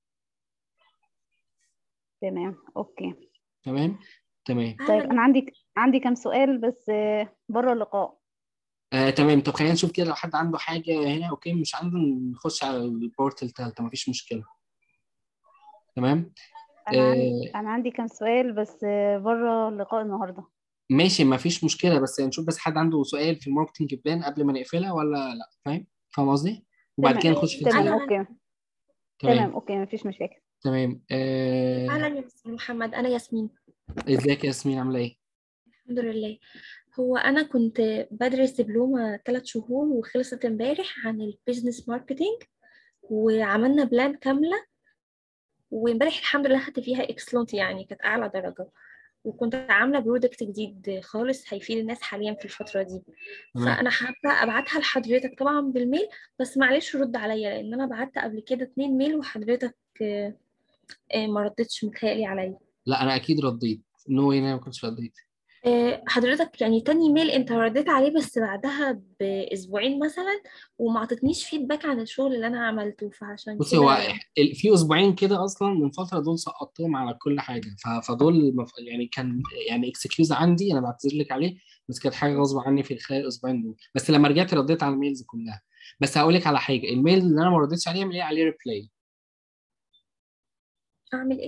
تمام اوكي تمام تمام طيب انا عندي عندي كام سؤال بس آه، بره اللقاء آه تمام طب خلينا نشوف كده لو حد عنده حاجه هنا اوكي مش عنده نخش على البورتال الثالثه ما فيش مشكله تمام انا عندي آه انا عندي كام سؤال بس آه، بره اللقاء النهارده ماشي ما فيش مشكله بس نشوف بس حد عنده سؤال في الماركتنج بلان قبل ما نقفلها ولا لا فاهم فاهم قصدي وبعد تمام كده نخش في تمام السؤال اوكي تمام تمام اوكي مفيش مشاكل تمام آه... اهلا يا مستر محمد انا ياسمين ازيك يا ياسمين عامله ايه الحمد لله هو انا كنت بدرس دبلومه ثلاث شهور وخلصت امبارح عن البيزنس ماركتينج وعملنا بلان كامله وامبارح الحمد لله خدت فيها اكسلنت يعني كانت اعلى درجه وكنت عامله برودكت جديد خالص هيفيد الناس حاليا في الفتره دي تمام فانا حابه ابعتها لحضرتك طبعا بالميل بس معلش رد عليا لان انا بعت قبل كده اتنين ميل وحضرتك آه، آه، ما ردتش متهيألي عليا لا انا اكيد رديت نو no, انا ما كنتش رديت آه، حضرتك يعني تاني ميل انت رديت عليه بس بعدها باسبوعين مثلا وما عطتنيش فيدباك عن الشغل اللي انا عملته فعشان بصي هو كده ال- في اسبوعين كده اصلا من فتره دول سقطتهم على كل حاجه ف- فدول مف- يعني كان يعني اكسكيوز عندي انا بعتذر لك عليه بس كانت حاجه غصب عني في خلال الاسبوعين دول بس لما رجعت رديت على الميلز كلها بس هقول لك على حاجه الميل اللي انا ما رديتش عليه اعمل ايه عليه ريبلاي اعمل ايه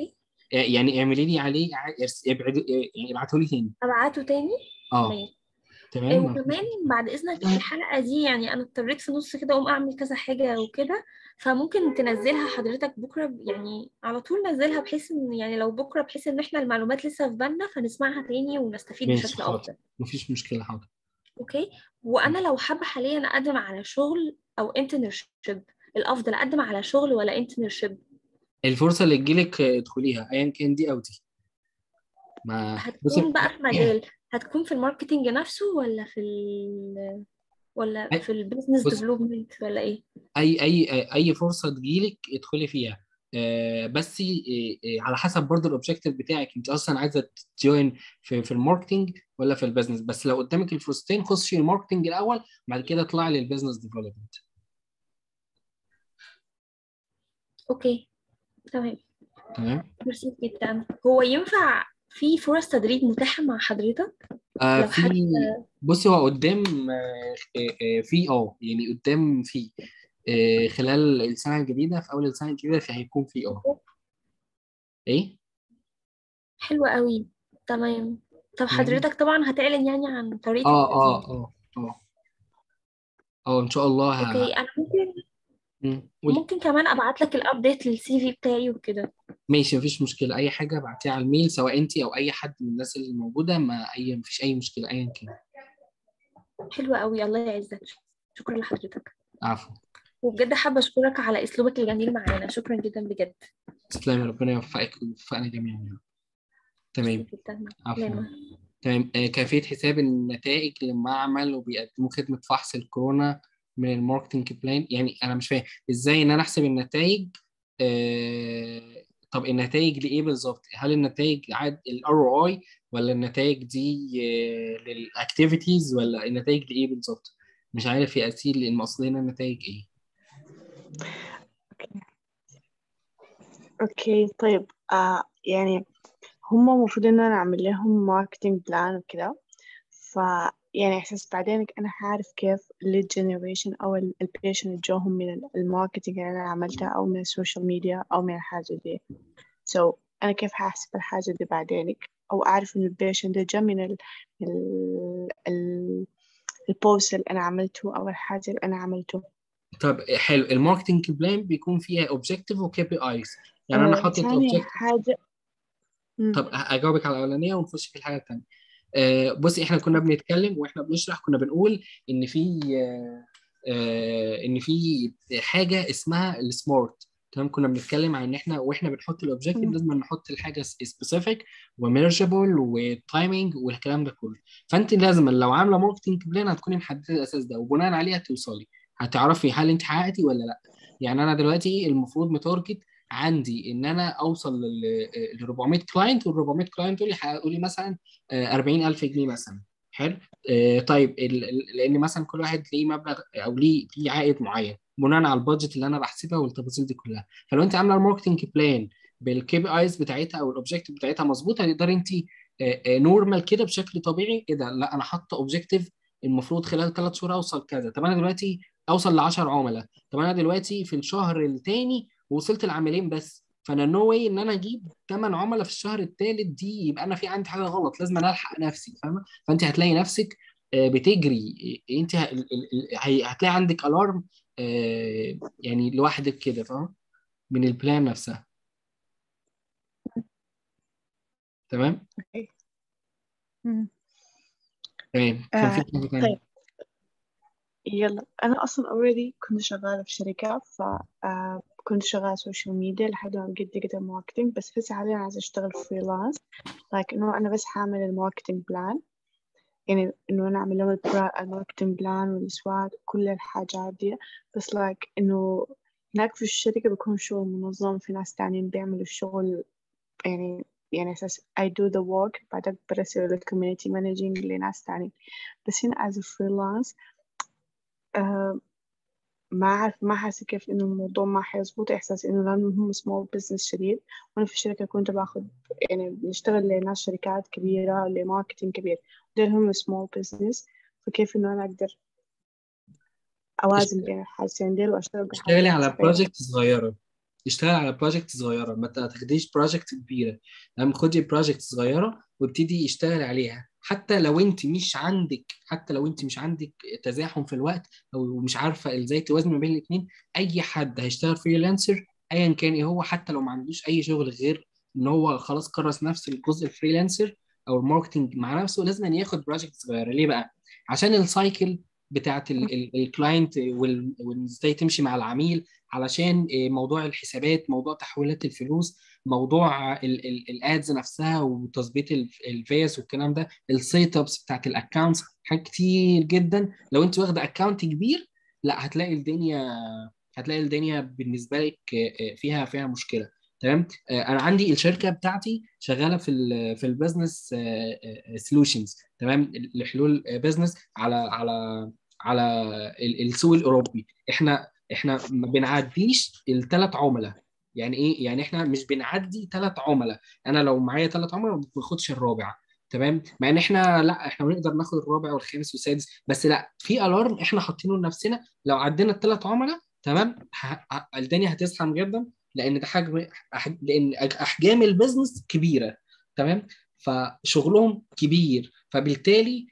يعني اعملي لي عليه ع- ارس- ابعد يعني ابعته لي تاني ابعته تاني اه ماشي إيه، تمام وكمان بعد اذنك في الحلقه دي يعني انا اضطريت في النص كده اقوم اعمل كذا حاجه وكده فممكن تنزلها حضرتك بكره ب- يعني على طول نزلها بحيث ان يعني لو بكره بحيث ان احنا المعلومات لسه في بالنا فنسمعها تاني ونستفيد ماشي بشكل حاضر افضل مفيش مشكلة حاضر اوكي وانا لو حابه حاليا اقدم على شغل او انترنشيب الافضل اقدم على شغل ولا انترنشيب الفرصة اللي تجيلك آه، ادخليها ايا كان دي او دي ما بصي هتكون بقى في مجال هتكون في الماركتينج نفسه ولا في ال ولا أي- في البيزنس بص- ديفلوبمنت ولا ايه اي اي اي فرصه تجيلك ادخلي فيها آه، بس آه، آه، على حسب برضو الاوبجيكتيف بتاعك انت اصلا عايزه تجوين في في الماركتنج ولا في البيزنس بس لو قدامك الفرصتين خشي الماركتنج الاول بعد كده اطلعي للبيزنس ديفلوبمنت اوكي تمام تمام ميرسي جدا هو ينفع في فرص تدريب متاحة مع حضرتك آه لو في حد بصي هو قدام آه آه، آه، في اه يعني قدام في آه خلال السنه الجديده في اول السنه الجديده في هيكون في اه ايه حلو قوي تمام طب تمام. حضرتك طبعا هتعلن يعني عن طريقة اه اه التقديم اه اه اه ان شاء الله ه... اوكي انا ممكن مم، قولي. ممكن كمان ابعت لك الابديت للسي في بتاعي وكده ماشي مفيش مشكلة أي حاجة ابعتيها على الميل سواء أنت أو أي حد من الناس اللي موجودة ما أي مفيش أي مشكلة أيا كان حلو قوي الله يعزك شكرا لحضرتك عفوا وبجد حابة اشكرك على اسلوبك الجميل معانا شكرا جدا بجد تسلمي ربنا يوفقك ويوفقنا جميعا يا رب. تمام ميرسي جدا مع عفوا السلامة تمام آه، كيفية حساب النتائج للمعمل وبيقدموا خدمة فحص الكورونا من الماركتنج بلان يعني أنا مش فاهم إزاي إن أنا أحسب النتائج آه... طب النتائج لإيه بالظبط؟ هل النتائج عاد ال ROI ولا النتائج دي آه، للأكتيفيتيز ولا النتائج لإيه بالظبط؟ مش عارف يا أسيل المقصود هنا النتائج إيه؟ اوكي طيب آه يعني هم المفروض ان انا اعمل لهم ماركتينج بلان وكده ف يعني احساس بعدين انا هعرف كيف الليد جنريشن او البيشن جوهم من الماركتينج اللي انا عملتها او من السوشيال ميديا او من الحاجة دي so انا كيف هحسب الحاجة دي بعدينك او اعرف ان البيشن ده جا من ال ال ال البوست اللي انا عملته او الحاجة اللي انا عملته طب حلو الماركتنج بلان بيكون فيها اوبجيكتيف وكي بي ايز يعني انا آه، حاطط تاني اوبجيكتيف حاجة مم. طب اجاوبك على الاولانيه ونخش في الحاجه الثانيه آه بصي احنا كنا بنتكلم واحنا بنشرح كنا بنقول ان في آه آه ان في حاجه اسمها السمارت تمام كنا بنتكلم عن ان احنا واحنا بنحط الاوبجيكتيف مم. لازم نحط الحاجه سبيسيفيك وميرجبل وتايمينج والكلام ده كله فانت لازم لو عامله ماركتنج بلان هتكوني محدده الاساس ده وبناء عليه هتوصلي هتعرفي هل انت حققتي ولا لا يعني انا دلوقتي المفروض متارجت عندي ان انا اوصل ل 400 كلاينت وال 400 كلاينت دول يحققوا لي مثلا آه، 40000 جنيه مثلا حلو آه، طيب ال- ال- لان مثلا كل واحد ليه مبلغ او ليه ليه عائد معين بناء على البادجت اللي انا بحسبها والتفاصيل دي كلها فلو انت عامله الماركتنج بلان بالكي بي ايز بتاعتها او الاوبجيكتيف بتاعتها مظبوطه هتقدري انت نورمال كده بشكل طبيعي ايه ده لا انا حاطه اوبجيكتيف المفروض خلال ثلاث شهور اوصل كذا طب انا دلوقتي اوصل ل 10 عملاء طب انا دلوقتي في الشهر الثاني وصلت لعملين بس فانا نو واي ان انا اجيب 8 عملاء في الشهر الثالث دي يبقى انا في عندي حاجه غلط لازم انا الحق نفسي فاهمه فانت هتلاقي نفسك آه، بتجري آه، انت ه- ال- ال- ال- هي- هتلاقي عندك الارم يعني لوحدك كده فاهم من البلان نفسها تمام أوكي. مم. تمام كان آه، في حاجه ثانيه طيب يلا أنا أصلا already كنت شغالة في شركة ف آه، كنت شغالة سوشيال ميديا لحد ما بقيت ديجيتال ماركتينج بس هسه حاليا عايزة أشتغل فريلانس لكن إنه أنا بس هعمل الماركتينج بلان يعني إنه أنا أعمل لهم البرا- الماركتينج بلان والسوات كل الحاجات دي بس لايك إنه هناك في الشركة بيكون شغل منظم في ناس تانيين بيعملوا الشغل يعني يعني أساس I do the work بعدين برسل ال community managing لناس تانيين بس هنا as a freelance آه ما أعرف ما حاسة كيف إنه الموضوع ما حيظبط إحساس إنه لأنه هم small business شديد وأنا في الشركة كنت باخد يعني بنشتغل لناس شركات كبيرة لماركتينج كبير دول هم small business فكيف إنه أنا أقدر أوازن بين الحاجتين دول وأشتغل اشتغلي بحاجات على صغيرة بروجكت صغيره اشتغل على بروجكت صغيره ما تاخديش بروجكت كبيره تمام خدي بروجكت صغيره وابتدي اشتغل عليها حتى لو انت مش عندك حتى لو انت مش عندك تزاحم في الوقت او مش عارفه ازاي توازني ما بين الاثنين اي حد هيشتغل فريلانسر ايا كان ايه هو حتى لو ما عندوش اي شغل غير ان هو خلاص كرس نفس الجزء الفريلانسر او الماركتنج مع نفسه لازم أن ياخد بروجكت صغيره ليه بقى عشان السايكل بتاعت الكلاينت وازاي تمشي مع العميل علشان آه، موضوع الحسابات موضوع تحويلات الفلوس موضوع الادز نفسها وتظبيط الفيس والكلام ده السيت ابس بتاعت الاكونتس حاجات كتير جدا لو انت واخده اكونت كبير لا هتلاقي الدنيا هتلاقي الدنيا بالنسبه لك آه، فيها فيها مشكله تمام آه، انا عندي الشركه بتاعتي شغاله في ال في البزنس سولوشنز تمام لحلول بزنس على على على ال- السوق الاوروبي احنا احنا ما بنعديش الثلاث عملاء يعني ايه يعني احنا مش بنعدي ثلاث عملاء انا لو معايا ثلاث عملاء ما باخدش الرابع تمام مع ان احنا لا احنا بنقدر ناخد الرابع والخامس والسادس بس لا في الارم احنا حاطينه لنفسنا لو عدينا الثلاث عملاء تمام ه- ه- الدنيا هتزحم جدا لان ده حجم أح- لان أج- احجام البيزنس كبيره تمام فشغلهم كبير فبالتالي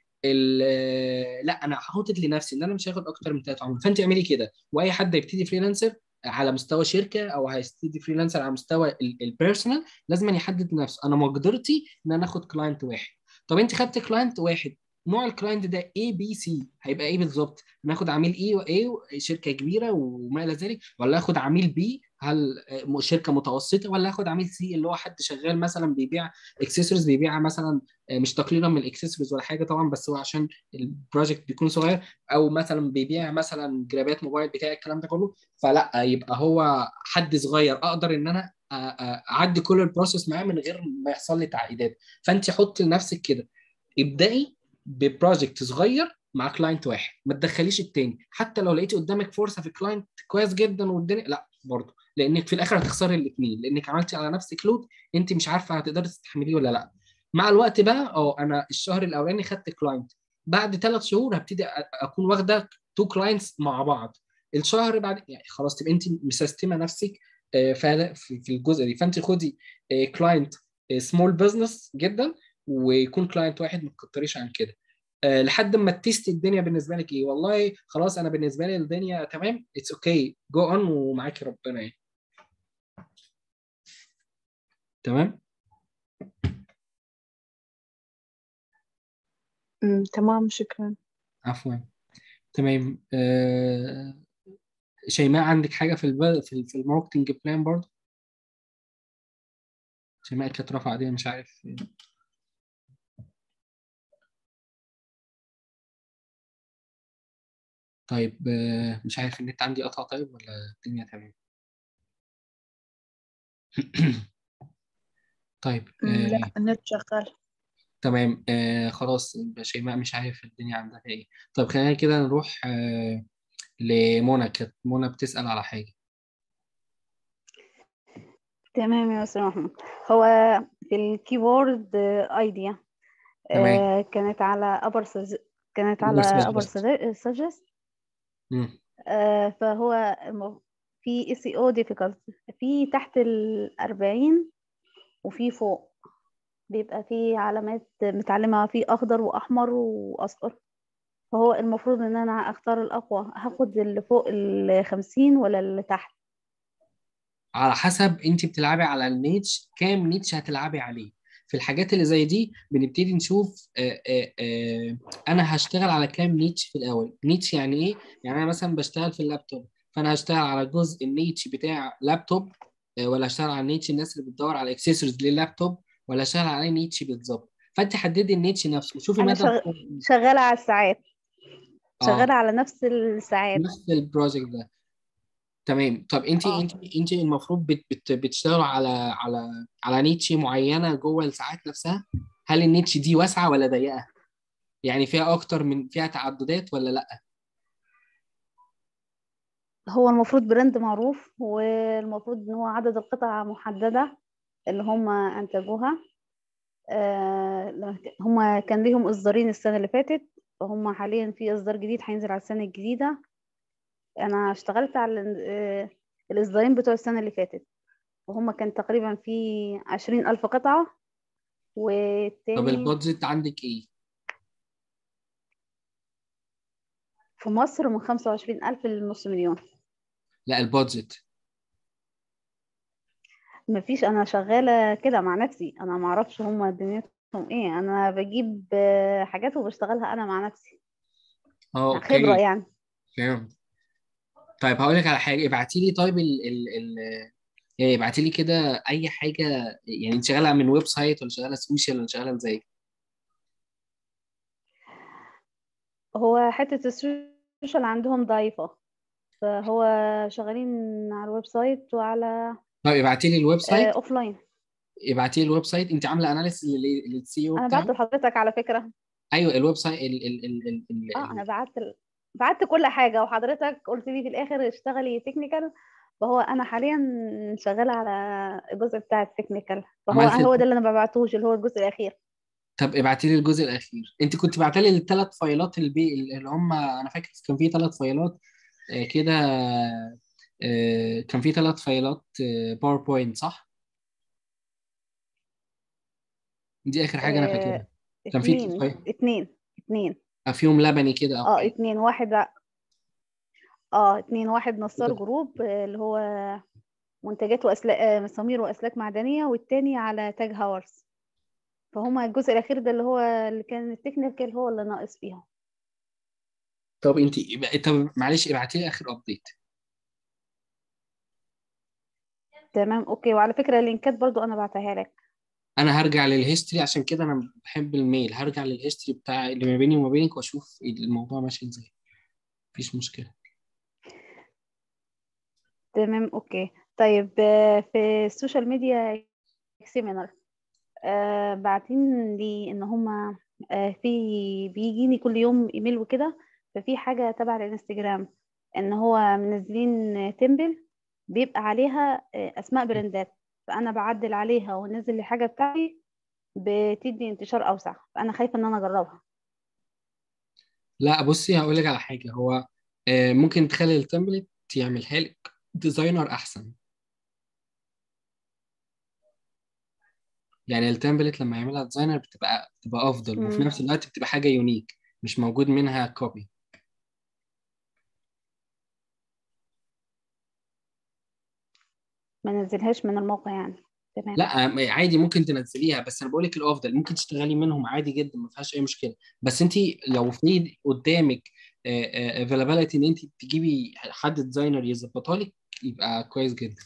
ال- لا انا حاطط لنفسي ان انا مش هاخد اكتر من ثلاث عملاء فانت اعملي كده واي حد هيبتدي فريلانسر على مستوى شركه او هيبتدي فريلانسر على مستوى البيرسونال لازم يحدد لنفسه انا مقدرتي ان انا اخد كلاينت واحد طب انت خدت كلاينت واحد نوع الكلاينت ده اي بي سي هيبقى ايه بالظبط ناخد عميل اي واي شركه كبيره وما الى ذلك ولا اخد عميل بي هل آه، شركه متوسطه ولا اخد عميل سي اللي هو حد شغال مثلا بيبيع اكسسوارز بيبيع مثلا آه، مش تقليلا من الاكسسوارز ولا حاجه طبعا بس هو عشان البروجكت بيكون صغير او مثلا بيبيع مثلا جرابات موبايل بتاع الكلام ده كله فلا يبقى هو حد صغير اقدر ان انا أ- أ- اعدي كل البروسيس معاه من غير ما يحصل لي تعقيدات فانت حطي لنفسك كده ابدأي ببروجكت صغير مع كلاينت واحد ما تدخليش التاني حتى لو لقيتي قدامك فرصه في كلاينت كويس جدا والدنيا لا برضه لانك في الاخر هتخسري الاثنين لانك عملتي على نفسك لود انت مش عارفه هتقدري تستحمليه ولا لا مع الوقت بقى اه انا الشهر الاولاني خدت كلاينت بعد ثلاث شهور هبتدي أ- اكون واخده تو كلاينتس مع بعض الشهر بعد يعني خلاص تبقى انت مسستمه نفسك آه، فعلا في في الجزء دي فانت خدي كلاينت سمول بزنس جدا ويكون كلاينت واحد ما تكتريش عن كده آه، لحد ما تيست الدنيا بالنسبه لك ايه والله خلاص انا بالنسبه لي الدنيا تمام اتس اوكي جو اون ومعاكي ربنا يعني تمام أمم، تمام شكرا عفوا تمام آه، شيماء عندك حاجه في الب... في ال- في الماركتنج بلان برضه شيماء كانت رافعه ايديها مش عارف طيب آه، مش عارف النت عندي قطع طيب ولا الدنيا تمام طيب أمم، آه، لا النت شغال تمام آه خلاص يبقى شيماء مش عارف الدنيا عندها ايه طيب خلينا كده نروح آه لمنى كانت منى بتسأل على حاجة تمام يا أستاذ محمود هو في الكيبورد ايديا تمام كانت على upper sug- كانت Upper على suggest. upper sug- suggest مم. آه، فهو الم- في اس او difficult في تحت الأربعين وفي فوق بيبقى في علامات متعلمة في أخضر وأحمر وأصفر فهو المفروض إن أنا أختار الأقوى هاخد اللي فوق الخمسين ولا اللي تحت على حسب انت بتلعبي على النيتش كام نيتش هتلعبي عليه في الحاجات اللي زي دي بنبتدي نشوف آه آه آه انا هشتغل على كام نيتش في الاول نيتش يعني ايه يعني انا مثلا بشتغل في اللابتوب فانا هشتغل على جزء النيتش بتاع لابتوب آه ولا هشتغل على النيتش الناس اللي بتدور على اكسسوارز لللابتوب ولا هشتغل على اي نيتش بالظبط فانت حددي النيتش نفسه شوفي أنا مدى شغ... شغالة على الساعات آه. شغالة على نفس الساعات نفس البروجكت ده تمام طب انت آه. انت انت المفروض بت بت بتشتغلوا على على على نيتش معينه جوه الساعات نفسها هل النيتش دي واسعه ولا ضيقه يعني فيها اكتر من فيها تعددات ولا لا هو المفروض براند معروف والمفروض ان هو عدد القطع محددة اللي هم انتجوها آه، لما ك- هم كان ليهم اصدارين السنة اللي فاتت وهم حاليا في اصدار جديد هينزل على السنة الجديدة انا اشتغلت على ال- آه، الإصدارين بتوع السنة اللي فاتت وهم كان تقريبا في عشرين ألف قطعة طب والتاني البادجت عندك ايه؟ في مصر من خمسة وعشرين ألف لنص مليون لا البادجت مفيش أنا شغالة كده مع نفسي أنا معرفش هما دنيتهم إيه أنا بجيب آه، حاجات وبشتغلها أنا مع نفسي اه خبرة اوكي يعني فهمت طيب هقول لك على حاجه ابعتي لي طيب ال ال ال يعني ابعتي لي كده اي حاجه يعني انت شغاله من ويب سايت ولا شغاله سوشيال ولا شغاله ازاي؟ هو حتة السوشيال عندهم ضعيفة فهو شغالين على الويب سايت وعلى طيب ابعتي لي الويب سايت اوف لاين ابعتي لي الويب سايت انت عامله اناليسيس للسي او انا بتاعه بعته لحضرتك على فكرة ايوه الويب سايت ال ال ال ال ال اه انا ال بعت ال... بعت كل حاجة وحضرتك قلت لي في الاخر اشتغلي تكنيكال فهو انا حاليا شغالة على الجزء بتاع التكنيكال فهو عملت هو ده اللي انا ما ببعتوش اللي هو الجزء الاخير طب ابعتي لي الجزء الاخير انت كنت بعتي لي الثلاث فايلات البي اللي هم انا فاكر كان في ثلاث فايلات آه، كده آه، كان في ثلاث فايلات باوربوينت صح دي اخر حاجه انا فاكرها آه، كان في اتنين فايل اتنين اتنين فيهم لبني كده اه اوكي اتنين واحد اه اتنين واحد نصار كده. جروب آه، اللي هو منتجات واسلاك آه، مسامير واسلاك معدنيه والتاني على تاج هاورس فهما الجزء الاخير ده اللي هو اللي كان التكنيكال هو اللي ناقص فيهم طب انت طب معلش ابعتي لي اخر ابديت تمام اوكي وعلى فكره اللينكات برضو انا بعتها لك انا هرجع للهيستوري عشان كده انا بحب الميل هرجع للهيستوري بتاع اللي ما بيني وما بينك واشوف الموضوع ماشي ازاي مفيش مشكله تمام اوكي طيب آه، في السوشيال ميديا سيمينار آه باعتين لي ان هما آه في بيجيني كل يوم ايميل وكده ففي حاجه تبع الانستجرام ان هو منزلين تمبل بيبقى عليها آه اسماء براندات فانا بعدل عليها وانزل الحاجه بتاعتي بتدي انتشار اوسع فانا خايفه ان انا اجربها لا بصي هقول لك على حاجه هو آه، ممكن تخلي التمبلت يعملها لك ديزاينر احسن يعني التمبلت لما يعملها ديزاينر بتبقى بتبقى افضل وفي مم. نفس الوقت بتبقى حاجه يونيك مش موجود منها كوبي ما نزلهاش من الموقع يعني تمام لا م- عادي ممكن تنزليها بس انا بقول لك الافضل ممكن تشتغلي منهم عادي جدا ما فيهاش اي مشكله بس انت لو في قدامك افيلابيلتي ان انت تجيبي حد ديزاينر يظبطها لك يبقى كويس جدا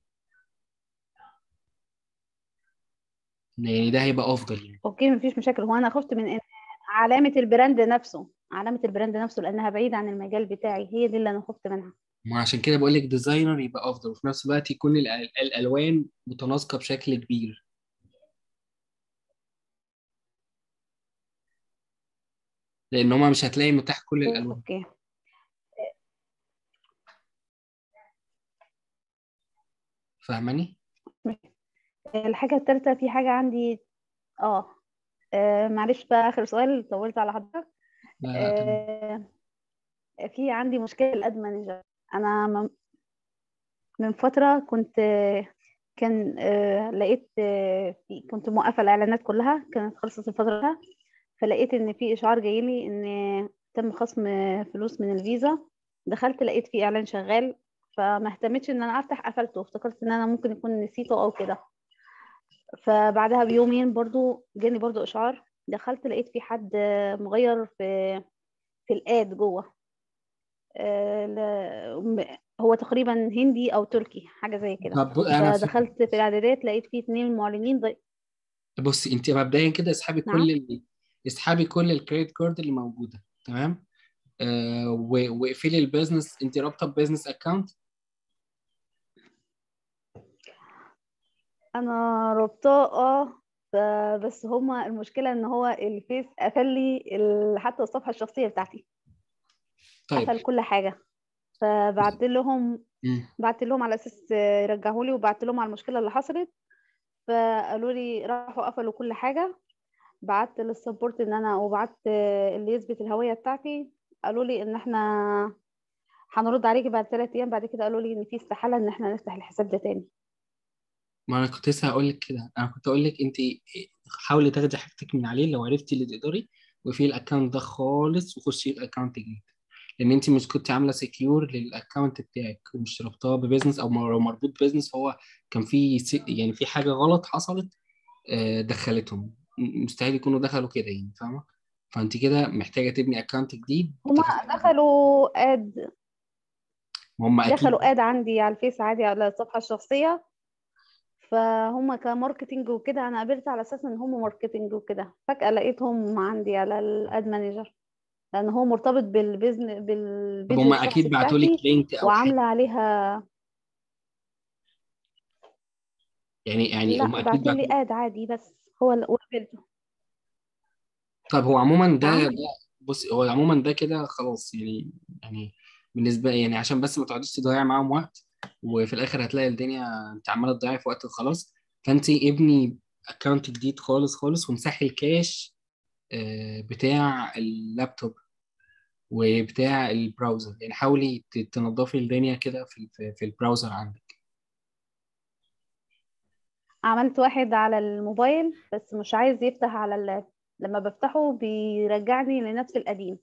يعني ده هيبقى افضل يعني اوكي مفيش مشاكل هو انا خفت من ان علامه البراند نفسه علامه البراند نفسه لانها بعيده عن المجال بتاعي هي دي اللي انا خفت منها ما عشان كده بقول لك ديزاينر يبقى افضل وفي نفس الوقت يكون ال- ال- الالوان متناسقه بشكل كبير لان هما مش هتلاقي متاح كل الالوان اوكي فاهماني الحاجه الثالثه في حاجه عندي اه آه، معلش بقى اخر سؤال طولت على حضرتك لا لا تمام آه، في عندي مشكله الاد مانجر انا م- من فتره كنت آه، كان آه، لقيت آه، في كنت موقفه الاعلانات كلها كانت خلصت الفتره فلقيت ان في اشعار جاي لي ان تم خصم فلوس من الفيزا دخلت لقيت في اعلان شغال فما اهتمتش ان انا افتح قفلته افتكرت ان انا ممكن يكون نسيته او كده فبعدها بيومين برضو جاني برضو اشعار دخلت لقيت في حد مغير في في الاد جوه آه، ل- م- هو تقريبا هندي او تركي حاجه زي كده طب انا في... فدخلت في الاعدادات لقيت فيه اتنين معلنين ضي... بصي انت مبدئيا كده اسحبي نعم كل ال... اسحبي كل الكريدت كارد اللي موجوده تمام آه و- واقفلي البيزنس انت رابطه ببيزنس اكونت انا ربطاه اه ف- بس هما المشكله ان هو الفيس قفل لي ال- حتى الصفحه الشخصيه بتاعتي طيب قفل كل حاجه فبعت لهم مم. بعت لهم على اساس يرجعوا لي وبعت لهم على المشكله اللي حصلت فقالوا لي راحوا قفلوا كل حاجه بعت للسبورت ان انا وبعت اللي يثبت الهويه بتاعتي قالوا لي ان احنا هنرد عليكي بعد ثلاث ايام بعد كده قالوا لي ان في استحاله ان احنا نفتح الحساب ده تاني ما انا كنت لسه هقول لك كده انا كنت اقول لك انت حاولي تاخدي حاجتك من عليه لو عرفتي اللي تقدري وفي الاكونت ده خالص وخشي الاكونت جديد لان انت مش كنت عامله سكيور للاكونت بتاعك ومش رابطاه ببزنس او لو مربوط ببزنس فهو كان في س- يعني في حاجه غلط حصلت آه، دخلتهم م- مستحيل يكونوا دخلوا كده يعني فاهمه فانت كده محتاجه تبني اكونت جديد هما دخلوا اد هم اكيد دخلوا اد عندي على الفيس عادي على الصفحه الشخصيه فهم كماركتينج وكده انا قابلت على اساس ان هم ماركتينج وكده فجاه لقيتهم عندي على الاد مانجر لان هو مرتبط بالبيزنس طب بالبيج هم الشخصي اكيد بعتوا لك بتاعتي لينك او حاجه وعامله عليها يعني يعني هم لا اكيد بعتوا لي بعتوا اد عادي بس هو اللي وقبلته طب هو عموما ده نعم ده بص هو عموما ده كده خلاص يعني يعني بالنسبه يعني عشان بس ما تقعديش تضيعي معاهم وقت وفي الاخر هتلاقي الدنيا انت عماله تضيعي في وقت وخلاص فانت ابني اكونت جديد خالص خالص وامسحي الكاش آه، بتاع اللابتوب وبتاع البراوزر يعني حاولي ت- تنضفي الدنيا كده في في في البراوزر عندك عملت واحد على الموبايل بس مش عايز يفتح على اللاب لما بفتحه بيرجعني لنفس القديم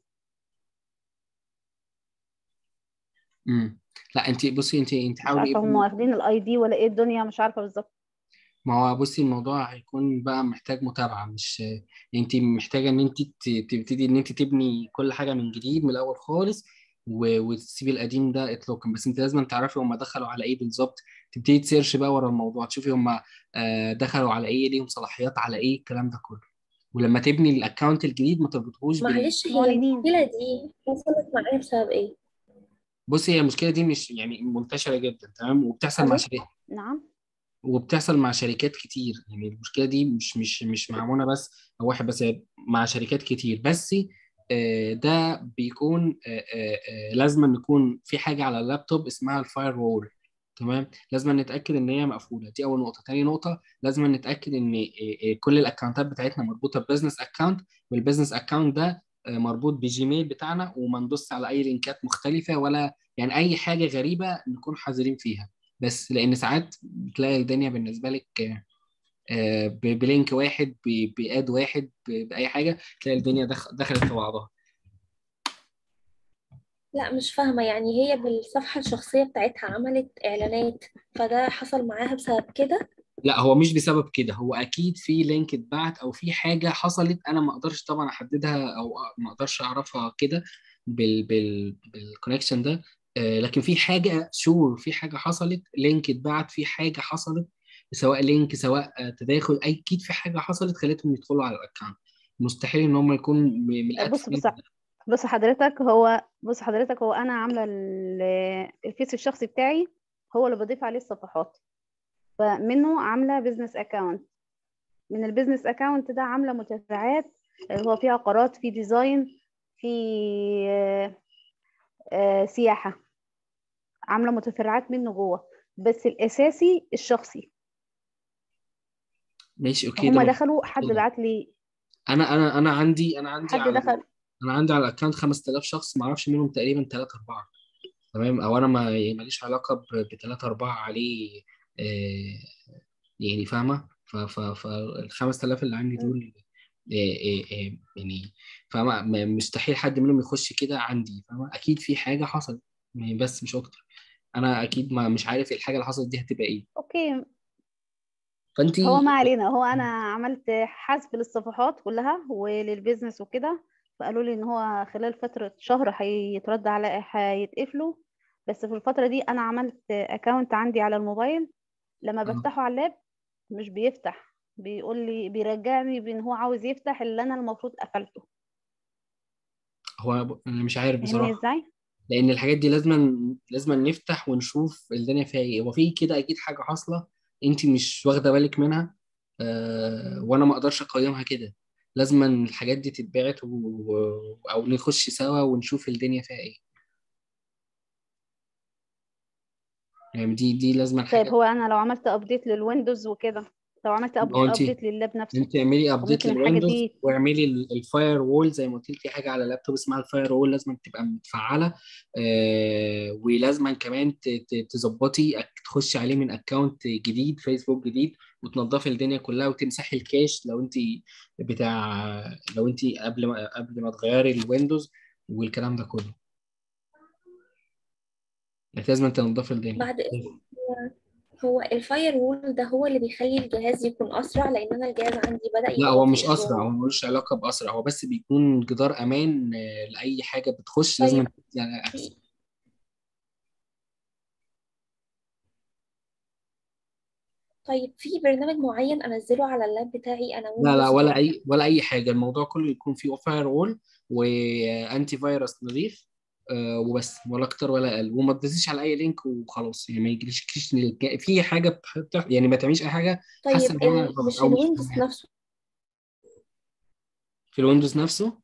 امم لا انت بصي انت انت مش حاولي عارفه هم ابني واخدين الاي دي ولا ايه الدنيا مش عارفه بالظبط ما هو بصي الموضوع هيكون بقى محتاج متابعة مش انت محتاجة ان انت ت- تبتدي ان انت تبني كل حاجة من جديد من الاول خالص و- وتسيبي القديم ده اطلاقا بس انت لازم تعرفي هم دخلوا على ايه بالظبط تبتدي تسيرش بقى ورا الموضوع تشوفي هم آه، دخلوا على ايه ليهم صلاحيات على ايه الكلام ده كله ولما تبني الاكونت الجديد ما تربطهوش بال معلش هي معلنين المشكلة دي حصلت معايا بسبب ايه؟ بصي هي المشكلة دي مش يعني منتشرة جدا تمام وبتحصل مع الو شركات نعم وبتحصل مع شركات كتير يعني المشكله دي مش مش مش مع منى بس او واحد بس هي مع شركات كتير بس آه، ده بيكون آه، آه، آه، لازم أن يكون في حاجه على اللابتوب اسمها الفاير وول تمام لازم نتاكد ان هي مقفوله دي اول نقطه تاني نقطه لازم نتاكد ان آه، آه، كل الاكونتات بتاعتنا مربوطه ببزنس اكونت والبزنس اكونت ده آه، مربوط بجيميل بتاعنا وما ندوس على اي لينكات مختلفه ولا يعني اي حاجه غريبه نكون حذرين فيها بس لان ساعات بتلاقي الدنيا بالنسبه لك آه، آه، ب- بلينك واحد ب- باد واحد ب- باي حاجه تلاقي الدنيا دخ- دخلت في بعضها لا مش فاهمة يعني هي بالصفحة الشخصية بتاعتها عملت إعلانات فده حصل معاها بسبب كده لا هو مش بسبب كده هو اكيد في لينك اتبعت او في حاجه حصلت انا ما اقدرش طبعا احددها او ما اقدرش اعرفها كده بال بال بالكونكشن ده آه، لكن في حاجه شور في حاجه حصلت لينك اتبعت في حاجه حصلت سواء لينك سواء آه، تداخل اكيد في حاجه حصلت خلتهم يدخلوا على الاكونت مستحيل ان هم يكونوا م- من بص الادسين بص بص حضرتك هو بص حضرتك هو انا عامله ال- الفيس الشخصي بتاعي هو اللي بضيف عليه الصفحات فمنه عامله بيزنس اكاونت من البيزنس اكاونت ده عامله متفرعات اللي هو فيه عقارات فيه ديزاين فيه آه، آه، سياحه عامله متفرعات منه جوه بس الاساسي الشخصي ماشي اوكي ده هما مفيش دخلوا حد مشكله بعت لي انا انا انا عندي انا عندي حد على دخل انا عندي على الاكونت 5000 شخص ما اعرفش منهم تقريبا 3 4 تمام او انا ما ماليش علاقه ب 3 4 عليه آه يعني فاهمه ف ف فال 5000 اللي عندي م. دول آه آه آه يعني فاهمه م- مستحيل حد منهم يخش كده عندي فاهمه اكيد في حاجه حصلت يعني بس مش اكتر انا اكيد ما مش عارف الحاجه اللي حصلت دي هتبقى ايه اوكي فانت هو ما علينا هو انا عملت حذف للصفحات كلها وللبيزنس وكده فقالوا لي ان هو خلال فترة شهر هيترد على هيتقفلوا بس في الفترة دي انا عملت اكونت عندي على الموبايل لما بفتحه على اللاب مش بيفتح بيقول لي بيرجعني بان هو عاوز يفتح اللي انا المفروض قفلته هو ب- انا مش عارف فاهمني بصراحه ازاي لان الحاجات دي لازم لازم نفتح ونشوف الدنيا فيها ايه هو في كده اكيد حاجه حاصله انت مش واخده بالك منها آه وانا ما اقدرش اقيمها كده لازم الحاجات دي تتبعت و... و- او نخش سوا ونشوف الدنيا فيها ايه يعني دي دي لازم طيب حاجه هو انا لو عملت ابديت للويندوز وكده لو عملت هو انت ابديت لللاب نفسه انت اعملي ابديت وممكن الحاجه للويندوز دي واعملي الفاير وول زي ما قلت لك في حاجه على اللابتوب اسمها الفاير وول لازم تبقى متفعله آه ولازم كمان ت- ت- تظبطي أك- تخشي عليه من اكونت جديد فيسبوك جديد وتنضفي الدنيا كلها وتمسحي الكاش لو انت بتاع لو انت قبل ما قبل ما تغيري الويندوز والكلام ده كله يعني لازم تنضفي الدنيا بعد إذن هو الفاير وول ده هو اللي بيخلي الجهاز يكون أسرع لأن أنا الجهاز عندي بدأ لا هو يبطئ مش اسرع شوية هو ملوش علاقه باسرع هو بس بيكون جدار امان آه، لاي حاجه بتخش لازم طيب يعني احسن طيب في برنامج معين أنزله على اللاب بتاعي أنا لا لا ويندوز ولا ولا اي ولا اي حاجه الموضوع كله يكون فيه فاير وول وانتي فيروس نظيف آه، وبس ولا اكتر ولا اقل وما تدوسيش على اي لينك وخلاص يعني ما يجيليش كيش للك- في حاجه بتح- يعني ما تعمليش اي حاجه حاسه طيب ان هي ال... غلط مش او مش الويندوز فاهمها نفسه في الويندوز نفسه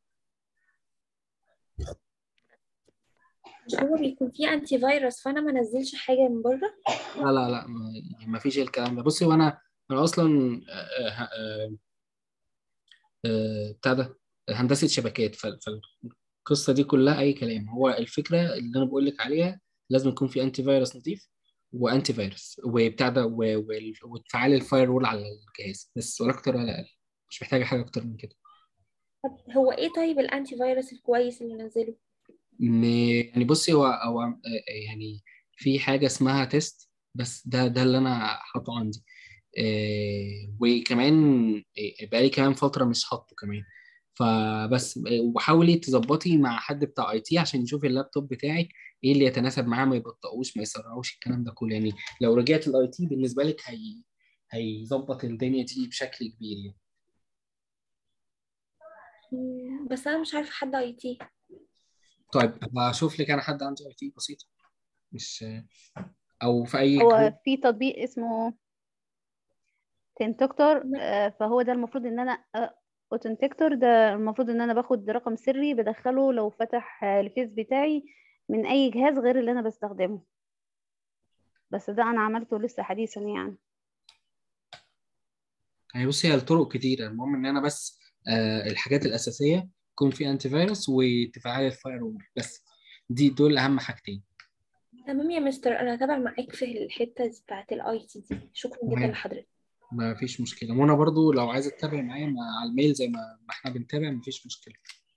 مش هو بيكون فيه أنتي فيروس فأنا ما نزلش حاجة من بره لا لا لا ما ما فيش الكلام ده بصي وانا انا اصلا آه، آه، آه، آه، بتاع ده هندسه شبكات فال- فالقصه دي كلها اي كلام هو الفكره اللي انا بقول لك عليها لازم يكون في انتي فيروس نظيف وانتي فيروس وبتاع ده و- وال- وتفعلي الفاير وول على الجهاز بس ولا اكتر ولا اقل مش محتاجه حاجه اكتر من كده طب هو إيه طيب الأنتي فيروس الكويس اللي نزله م- يعني بصي هو هو آه، يعني في حاجه اسمها تيست بس ده ده اللي انا حاطه عندي آه، وكمان آه، بقالي كمان فتره مش حاطه كمان فبس آه، وحاولي تظبطي مع حد بتاع اي تي عشان يشوف اللابتوب بتاعك ايه اللي يتناسب معاه ما يبطئوش ما يسرعوش الكلام ده كله يعني لو رجعت الاي تي بالنسبه لك هي هيظبط الدنيا دي بشكل كبير يعني مم، بس أنا مش عارفة حد أي تي طيب هشوف لك انا حد عنده اي تي بسيط مش او في اي هو جروب في تطبيق اسمه تنتكتور فهو ده المفروض ان انا اوتنتكتور ده المفروض ان انا باخد رقم سري بدخله لو فتح آه، الفيس بتاعي من اي جهاز غير اللي انا بستخدمه بس ده انا عملته لسه حديثا يعني يعني بصي هي الطرق كتيرة المهم ان انا بس آه الحاجات الاساسية يكون في انتي فيروس وتفعيل الفاير وول بس دي دول اهم حاجتين تمام يا مستر أنا هتابع معاك في الحتة دي بتاعت الأي تي دي شكرا جدا تمام لحضرتك ما فيش مشكلة وانا برضو لو عايزة تتابع معايا مع- على الميل زي ما ما احنا بنتابع ما فيش مشكلة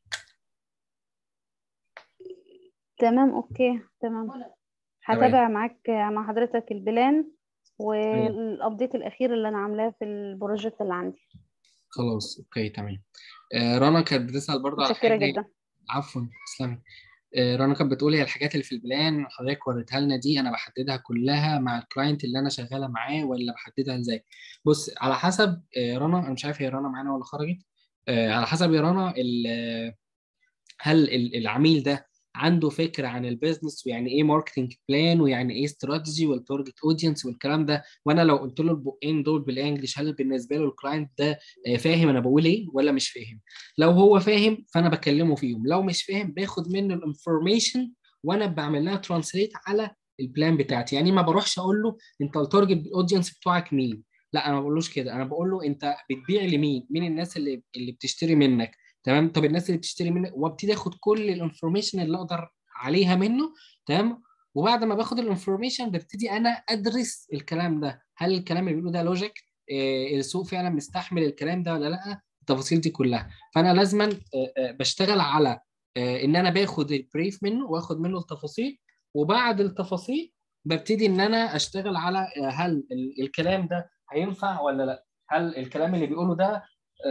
تمام اوكي تمام تمام هتابع معاك مع حضرتك البلان تمام والابديت الاخير اللي انا عاملاه في البروجكت اللي عندي خلاص اوكي تمام آه رنا كانت بتسأل برضو على متشكرة حاجة جدا عفوا تسلمي آه، رنا كانت بتقول هي الحاجات اللي في البلان حضرتك وريتها لنا دي انا بحددها كلها مع الكلاينت اللي انا شغاله معاه ولا بحددها ازاي بص على حسب آه، رنا انا مش عارف هي رنا معانا ولا خرجت آه، على حسب يا رنا ال- هل ال- العميل ده عنده فكره عن البيزنس ويعني ايه ماركتنج بلان ويعني ايه استراتيجي والتارجت اودينس والكلام ده وانا لو قلت له البقين دول بالانجلش هل بالنسبه له الكلاينت ده آه، فاهم انا بقول ايه ولا مش فاهم لو هو فاهم فانا بكلمه فيهم لو مش فاهم باخد منه الانفورميشن وانا بعمل لها ترانسليت على البلان بتاعتي يعني ما بروحش اقول له انت التارجت اودينس بتوعك مين لا انا ما بقولوش كده انا بقول له انت بتبيع لمين مين الناس اللي اللي بتشتري منك تمام طب الناس اللي بتشتري منك وابتدي اخد كل الانفورميشن اللي اقدر عليها منه تمام وبعد ما باخد الانفورميشن ببتدي انا ادرس الكلام ده هل الكلام اللي بيقوله ده لوجيك إيه السوق فعلا مستحمل الكلام ده ولا لا التفاصيل دي كلها فانا لازما آه، آه، بشتغل على آه، ان انا باخد البريف منه واخد منه التفاصيل وبعد التفاصيل ببتدي ان انا اشتغل على آه، هل ال- الكلام ده هينفع ولا لا هل الكلام اللي بيقوله ده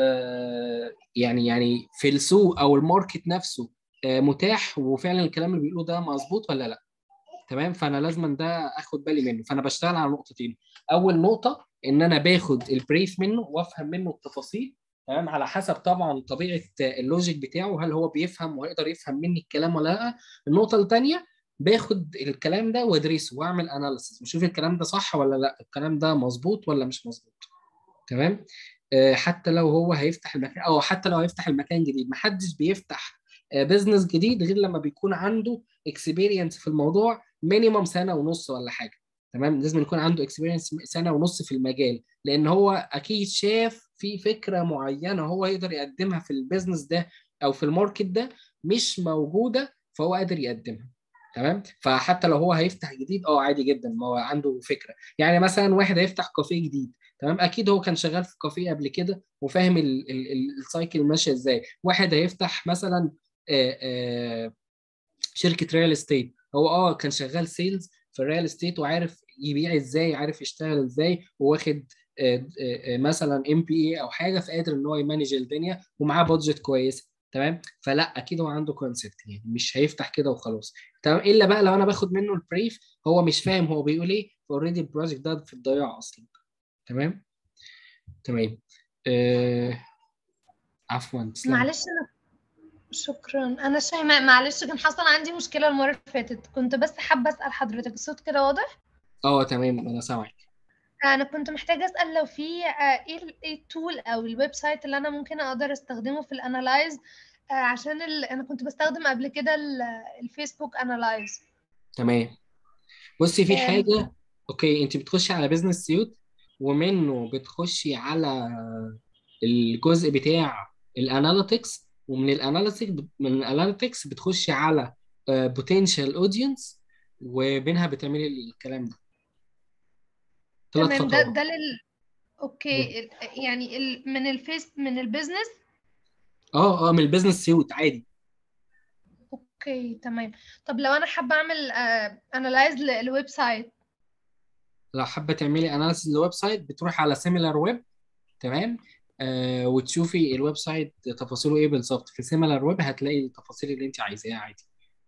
آه، يعني يعني في السوق او الماركت نفسه آه، متاح وفعلا الكلام اللي بيقوله ده مظبوط ولا لا تمام فانا لازما ده اخد بالي منه فانا بشتغل على نقطتين اول نقطه ان انا باخد البريف منه وافهم منه التفاصيل تمام على حسب طبعا طبيعه اللوجيك بتاعه هل هو بيفهم ويقدر يفهم مني الكلام ولا لا النقطه الثانيه باخد الكلام ده وادرسه واعمل اناليسيس واشوف الكلام ده صح ولا لا الكلام ده مظبوط ولا مش مظبوط تمام آه، حتى لو هو هيفتح المكان او حتى لو هيفتح المكان جديد محدش بيفتح بزنس جديد غير لما بيكون عنده اكسبيرينس في الموضوع مينيمم سنه ونص ولا حاجه تمام لازم يكون عنده اكسبيرينس سنه ونص في المجال لان هو اكيد شاف في فكره معينه هو يقدر يقدمها في البيزنس ده او في الماركت ده مش موجوده فهو قادر يقدمها تمام فحتى لو هو هيفتح جديد اه عادي جدا ما هو عنده فكره يعني مثلا واحد هيفتح كافيه جديد تمام اكيد هو كان شغال في كافيه قبل كده وفاهم ال- ال- ال- السايكل ماشيه ازاي واحد هيفتح مثلا آه، آه، شركه ريال استيت هو اه كان شغال سيلز في الريال استيت وعارف يبيع ازاي عارف يشتغل ازاي وواخد آه، آه، آه، مثلا ام بي اي او حاجه فقادر ان هو يمانج الدنيا ومعاه بادجت كويسه تمام فلا اكيد هو عنده كونسبت يعني مش هيفتح كده وخلاص تمام الا بقى لو انا باخد منه البريف هو مش فاهم هو بيقول ايه فاوريدي البروجكت ده في الضياع اصلا تمام تمام آه... عفوا تسلم معلش انا شكرا انا شيماء معلش كان حصل عندي مشكله المره اللي فاتت كنت بس حابه اسال حضرتك الصوت كده واضح اه تمام انا سامعك انا كنت محتاجه اسال لو في آه، ايه ال- ايه التول او الويب سايت اللي انا ممكن اقدر استخدمه في الانالايز آه، عشان ال... انا كنت بستخدم قبل كده ال- الفيسبوك انالايز تمام بصي في آم. حاجه اوكي انت بتخشي على بزنس سيوت ومنه بتخشي على الجزء بتاع الاناليتكس ومن الاناليتكس من الاناليتكس بتخشي على بوتنشال اودينس وبينها بتعملي الكلام ده ثلاث تمام ده خطوات ده لل اوكي ال- يعني ال... من الفيس من البيزنس اه اه من البيزنس سيوت عادي اوكي تمام طب لو انا حابه اعمل انالايز للويب سايت لو حابه تعملي اناليسيس للويب سايت بتروحي على سيميلار ويب تمام آه وتشوفي الويب سايت تفاصيله ايه بالظبط في سيميلار ويب هتلاقي التفاصيل اللي انت عايزاها عادي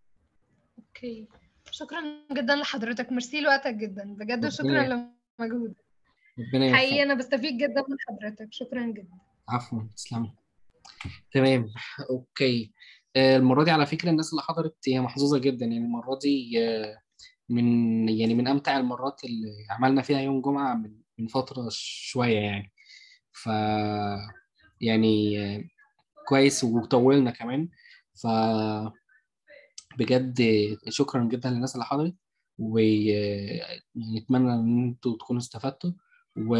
اوكي شكرا جدا لحضرتك ميرسي لوقتك جدا بجد ربنا شكرا يخليك. لمجهودك ربنا حقيقي يوفقك انا بستفيد جدا من حضرتك شكرا جدا عفوا تسلمي تمام اوكي آه، المره دي على فكره الناس اللي حضرت هي محظوظه جدا يعني المره دي آه، من يعني من امتع المرات اللي عملنا فيها يوم جمعه من من فتره شويه يعني ف يعني آه، كويس وطولنا كمان ف بجد شكرا جدا للناس اللي حضرت ونتمنى ان انتوا تكونوا استفدتوا و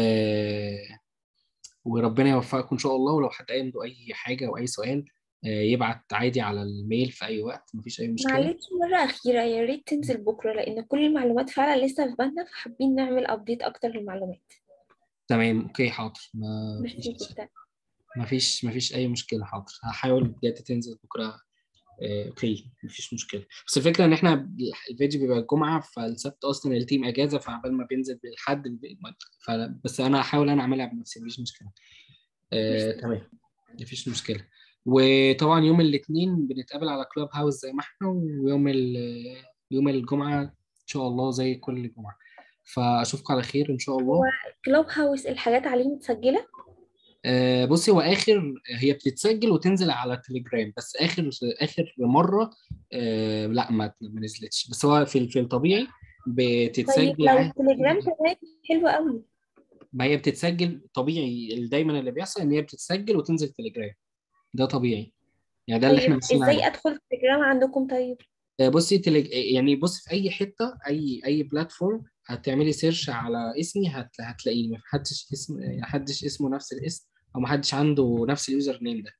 وربنا يوفقكم ان شاء الله ولو حد عنده اي حاجه او اي سؤال آه، يبعت عادي على الميل في اي وقت مفيش اي مشكله معلش مرة أخيرة يا ريت تنزل بكرة لأن كل المعلومات فعلا لسه في بالنا فحابين نعمل أبديت أكتر للمعلومات تمام اوكي حاضر ما ميرسي فيش جدا ما فيش ما فيش اي مشكله حاضر هحاول بجد تنزل بكره آه، اوكي مفيش مشكله بس الفكره ان احنا الفيديو بيبقى الجمعه فالسبت اصلا التيم اجازه فعبال ما بينزل بالحد ف... بس انا هحاول انا اعملها بنفسي مفيش مشكله آه، ميرسي. تمام مفيش مشكله وطبعا يوم الاثنين بنتقابل على كلاب هاوس زي ما احنا ويوم ال- يوم الجمعه ان شاء الله زي كل جمعه فاشوفكم على خير ان شاء الله كلوب هاوس الحاجات عليه متسجلة آه، بصي هو اخر هي بتتسجل وتنزل على تليجرام بس اخر اخر مره آه، لا ما ما نزلتش بس هو في في الطبيعي طيب بتتسجل لو عادي التليجرام تمام حلو قوي ما هي بتتسجل طبيعي دايما اللي بيحصل ان هي بتتسجل وتنزل تليجرام ده طبيعي يعني ده اللي احنا طيب ماشيين ازاي عليه ادخل التليجرام عندكم طيب آه، بصي تليج... يعني بصي في اي حته اي اي بلاتفورم هتعملي سيرش على اسمي هت... هتلاقيني ما حدش اسم ما حدش اسمه نفس الاسم او ما حدش عنده نفس اليوزر نيم ده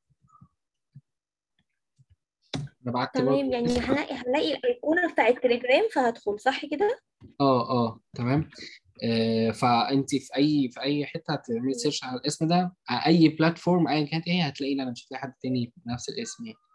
انا بعت برضه تمام يعني هلاقي هلاقي الايقونه بتاع التليجرام فهدخل صح كده اه اه تمام آه فانت في اي في اي حته هتعملي سيرش على الاسم ده على اي بلاتفورم ايا كانت ايه هتلاقيني انا مش هتلاقي حد تاني بنفس الاسم يعني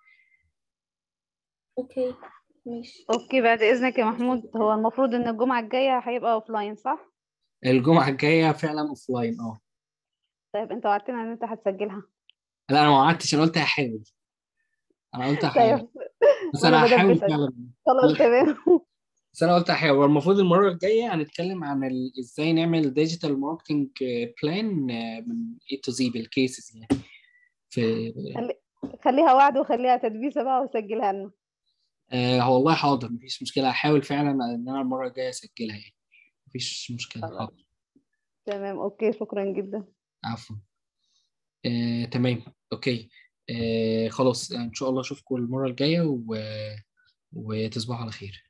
اوكي ماشي اوكي بعد اذنك يا محمود هو المفروض ان الجمعة الجاية هيبقى اوفلاين صح؟ الجمعه الجايه فعلا اوف لاين اه طيب انت وعدتنا ان انت هتسجلها لا انا ما وعدتش انا قلت هحاول انا قلت هحاول طيب بس وانا انا هحاول بدبسك. فعلا خلاص تمام بس انا قلت هحاول المفروض المره الجايه هنتكلم عن ال... ازاي نعمل ديجيتال ماركتنج بلان من A to Z بالكيسز يعني في خليها وعد وخليها تدبيسة بقى وسجلها لنا آه هو والله حاضر مفيش مشكله هحاول فعلا ان انا المره الجايه اسجلها يعني مفيش مشكله خلاص. حاضر تمام اوكي شكرا جدا عفوا آه، تمام اوكي آه، خلاص ان شاء الله اشوفكم المره الجايه و... وتصبحوا على خير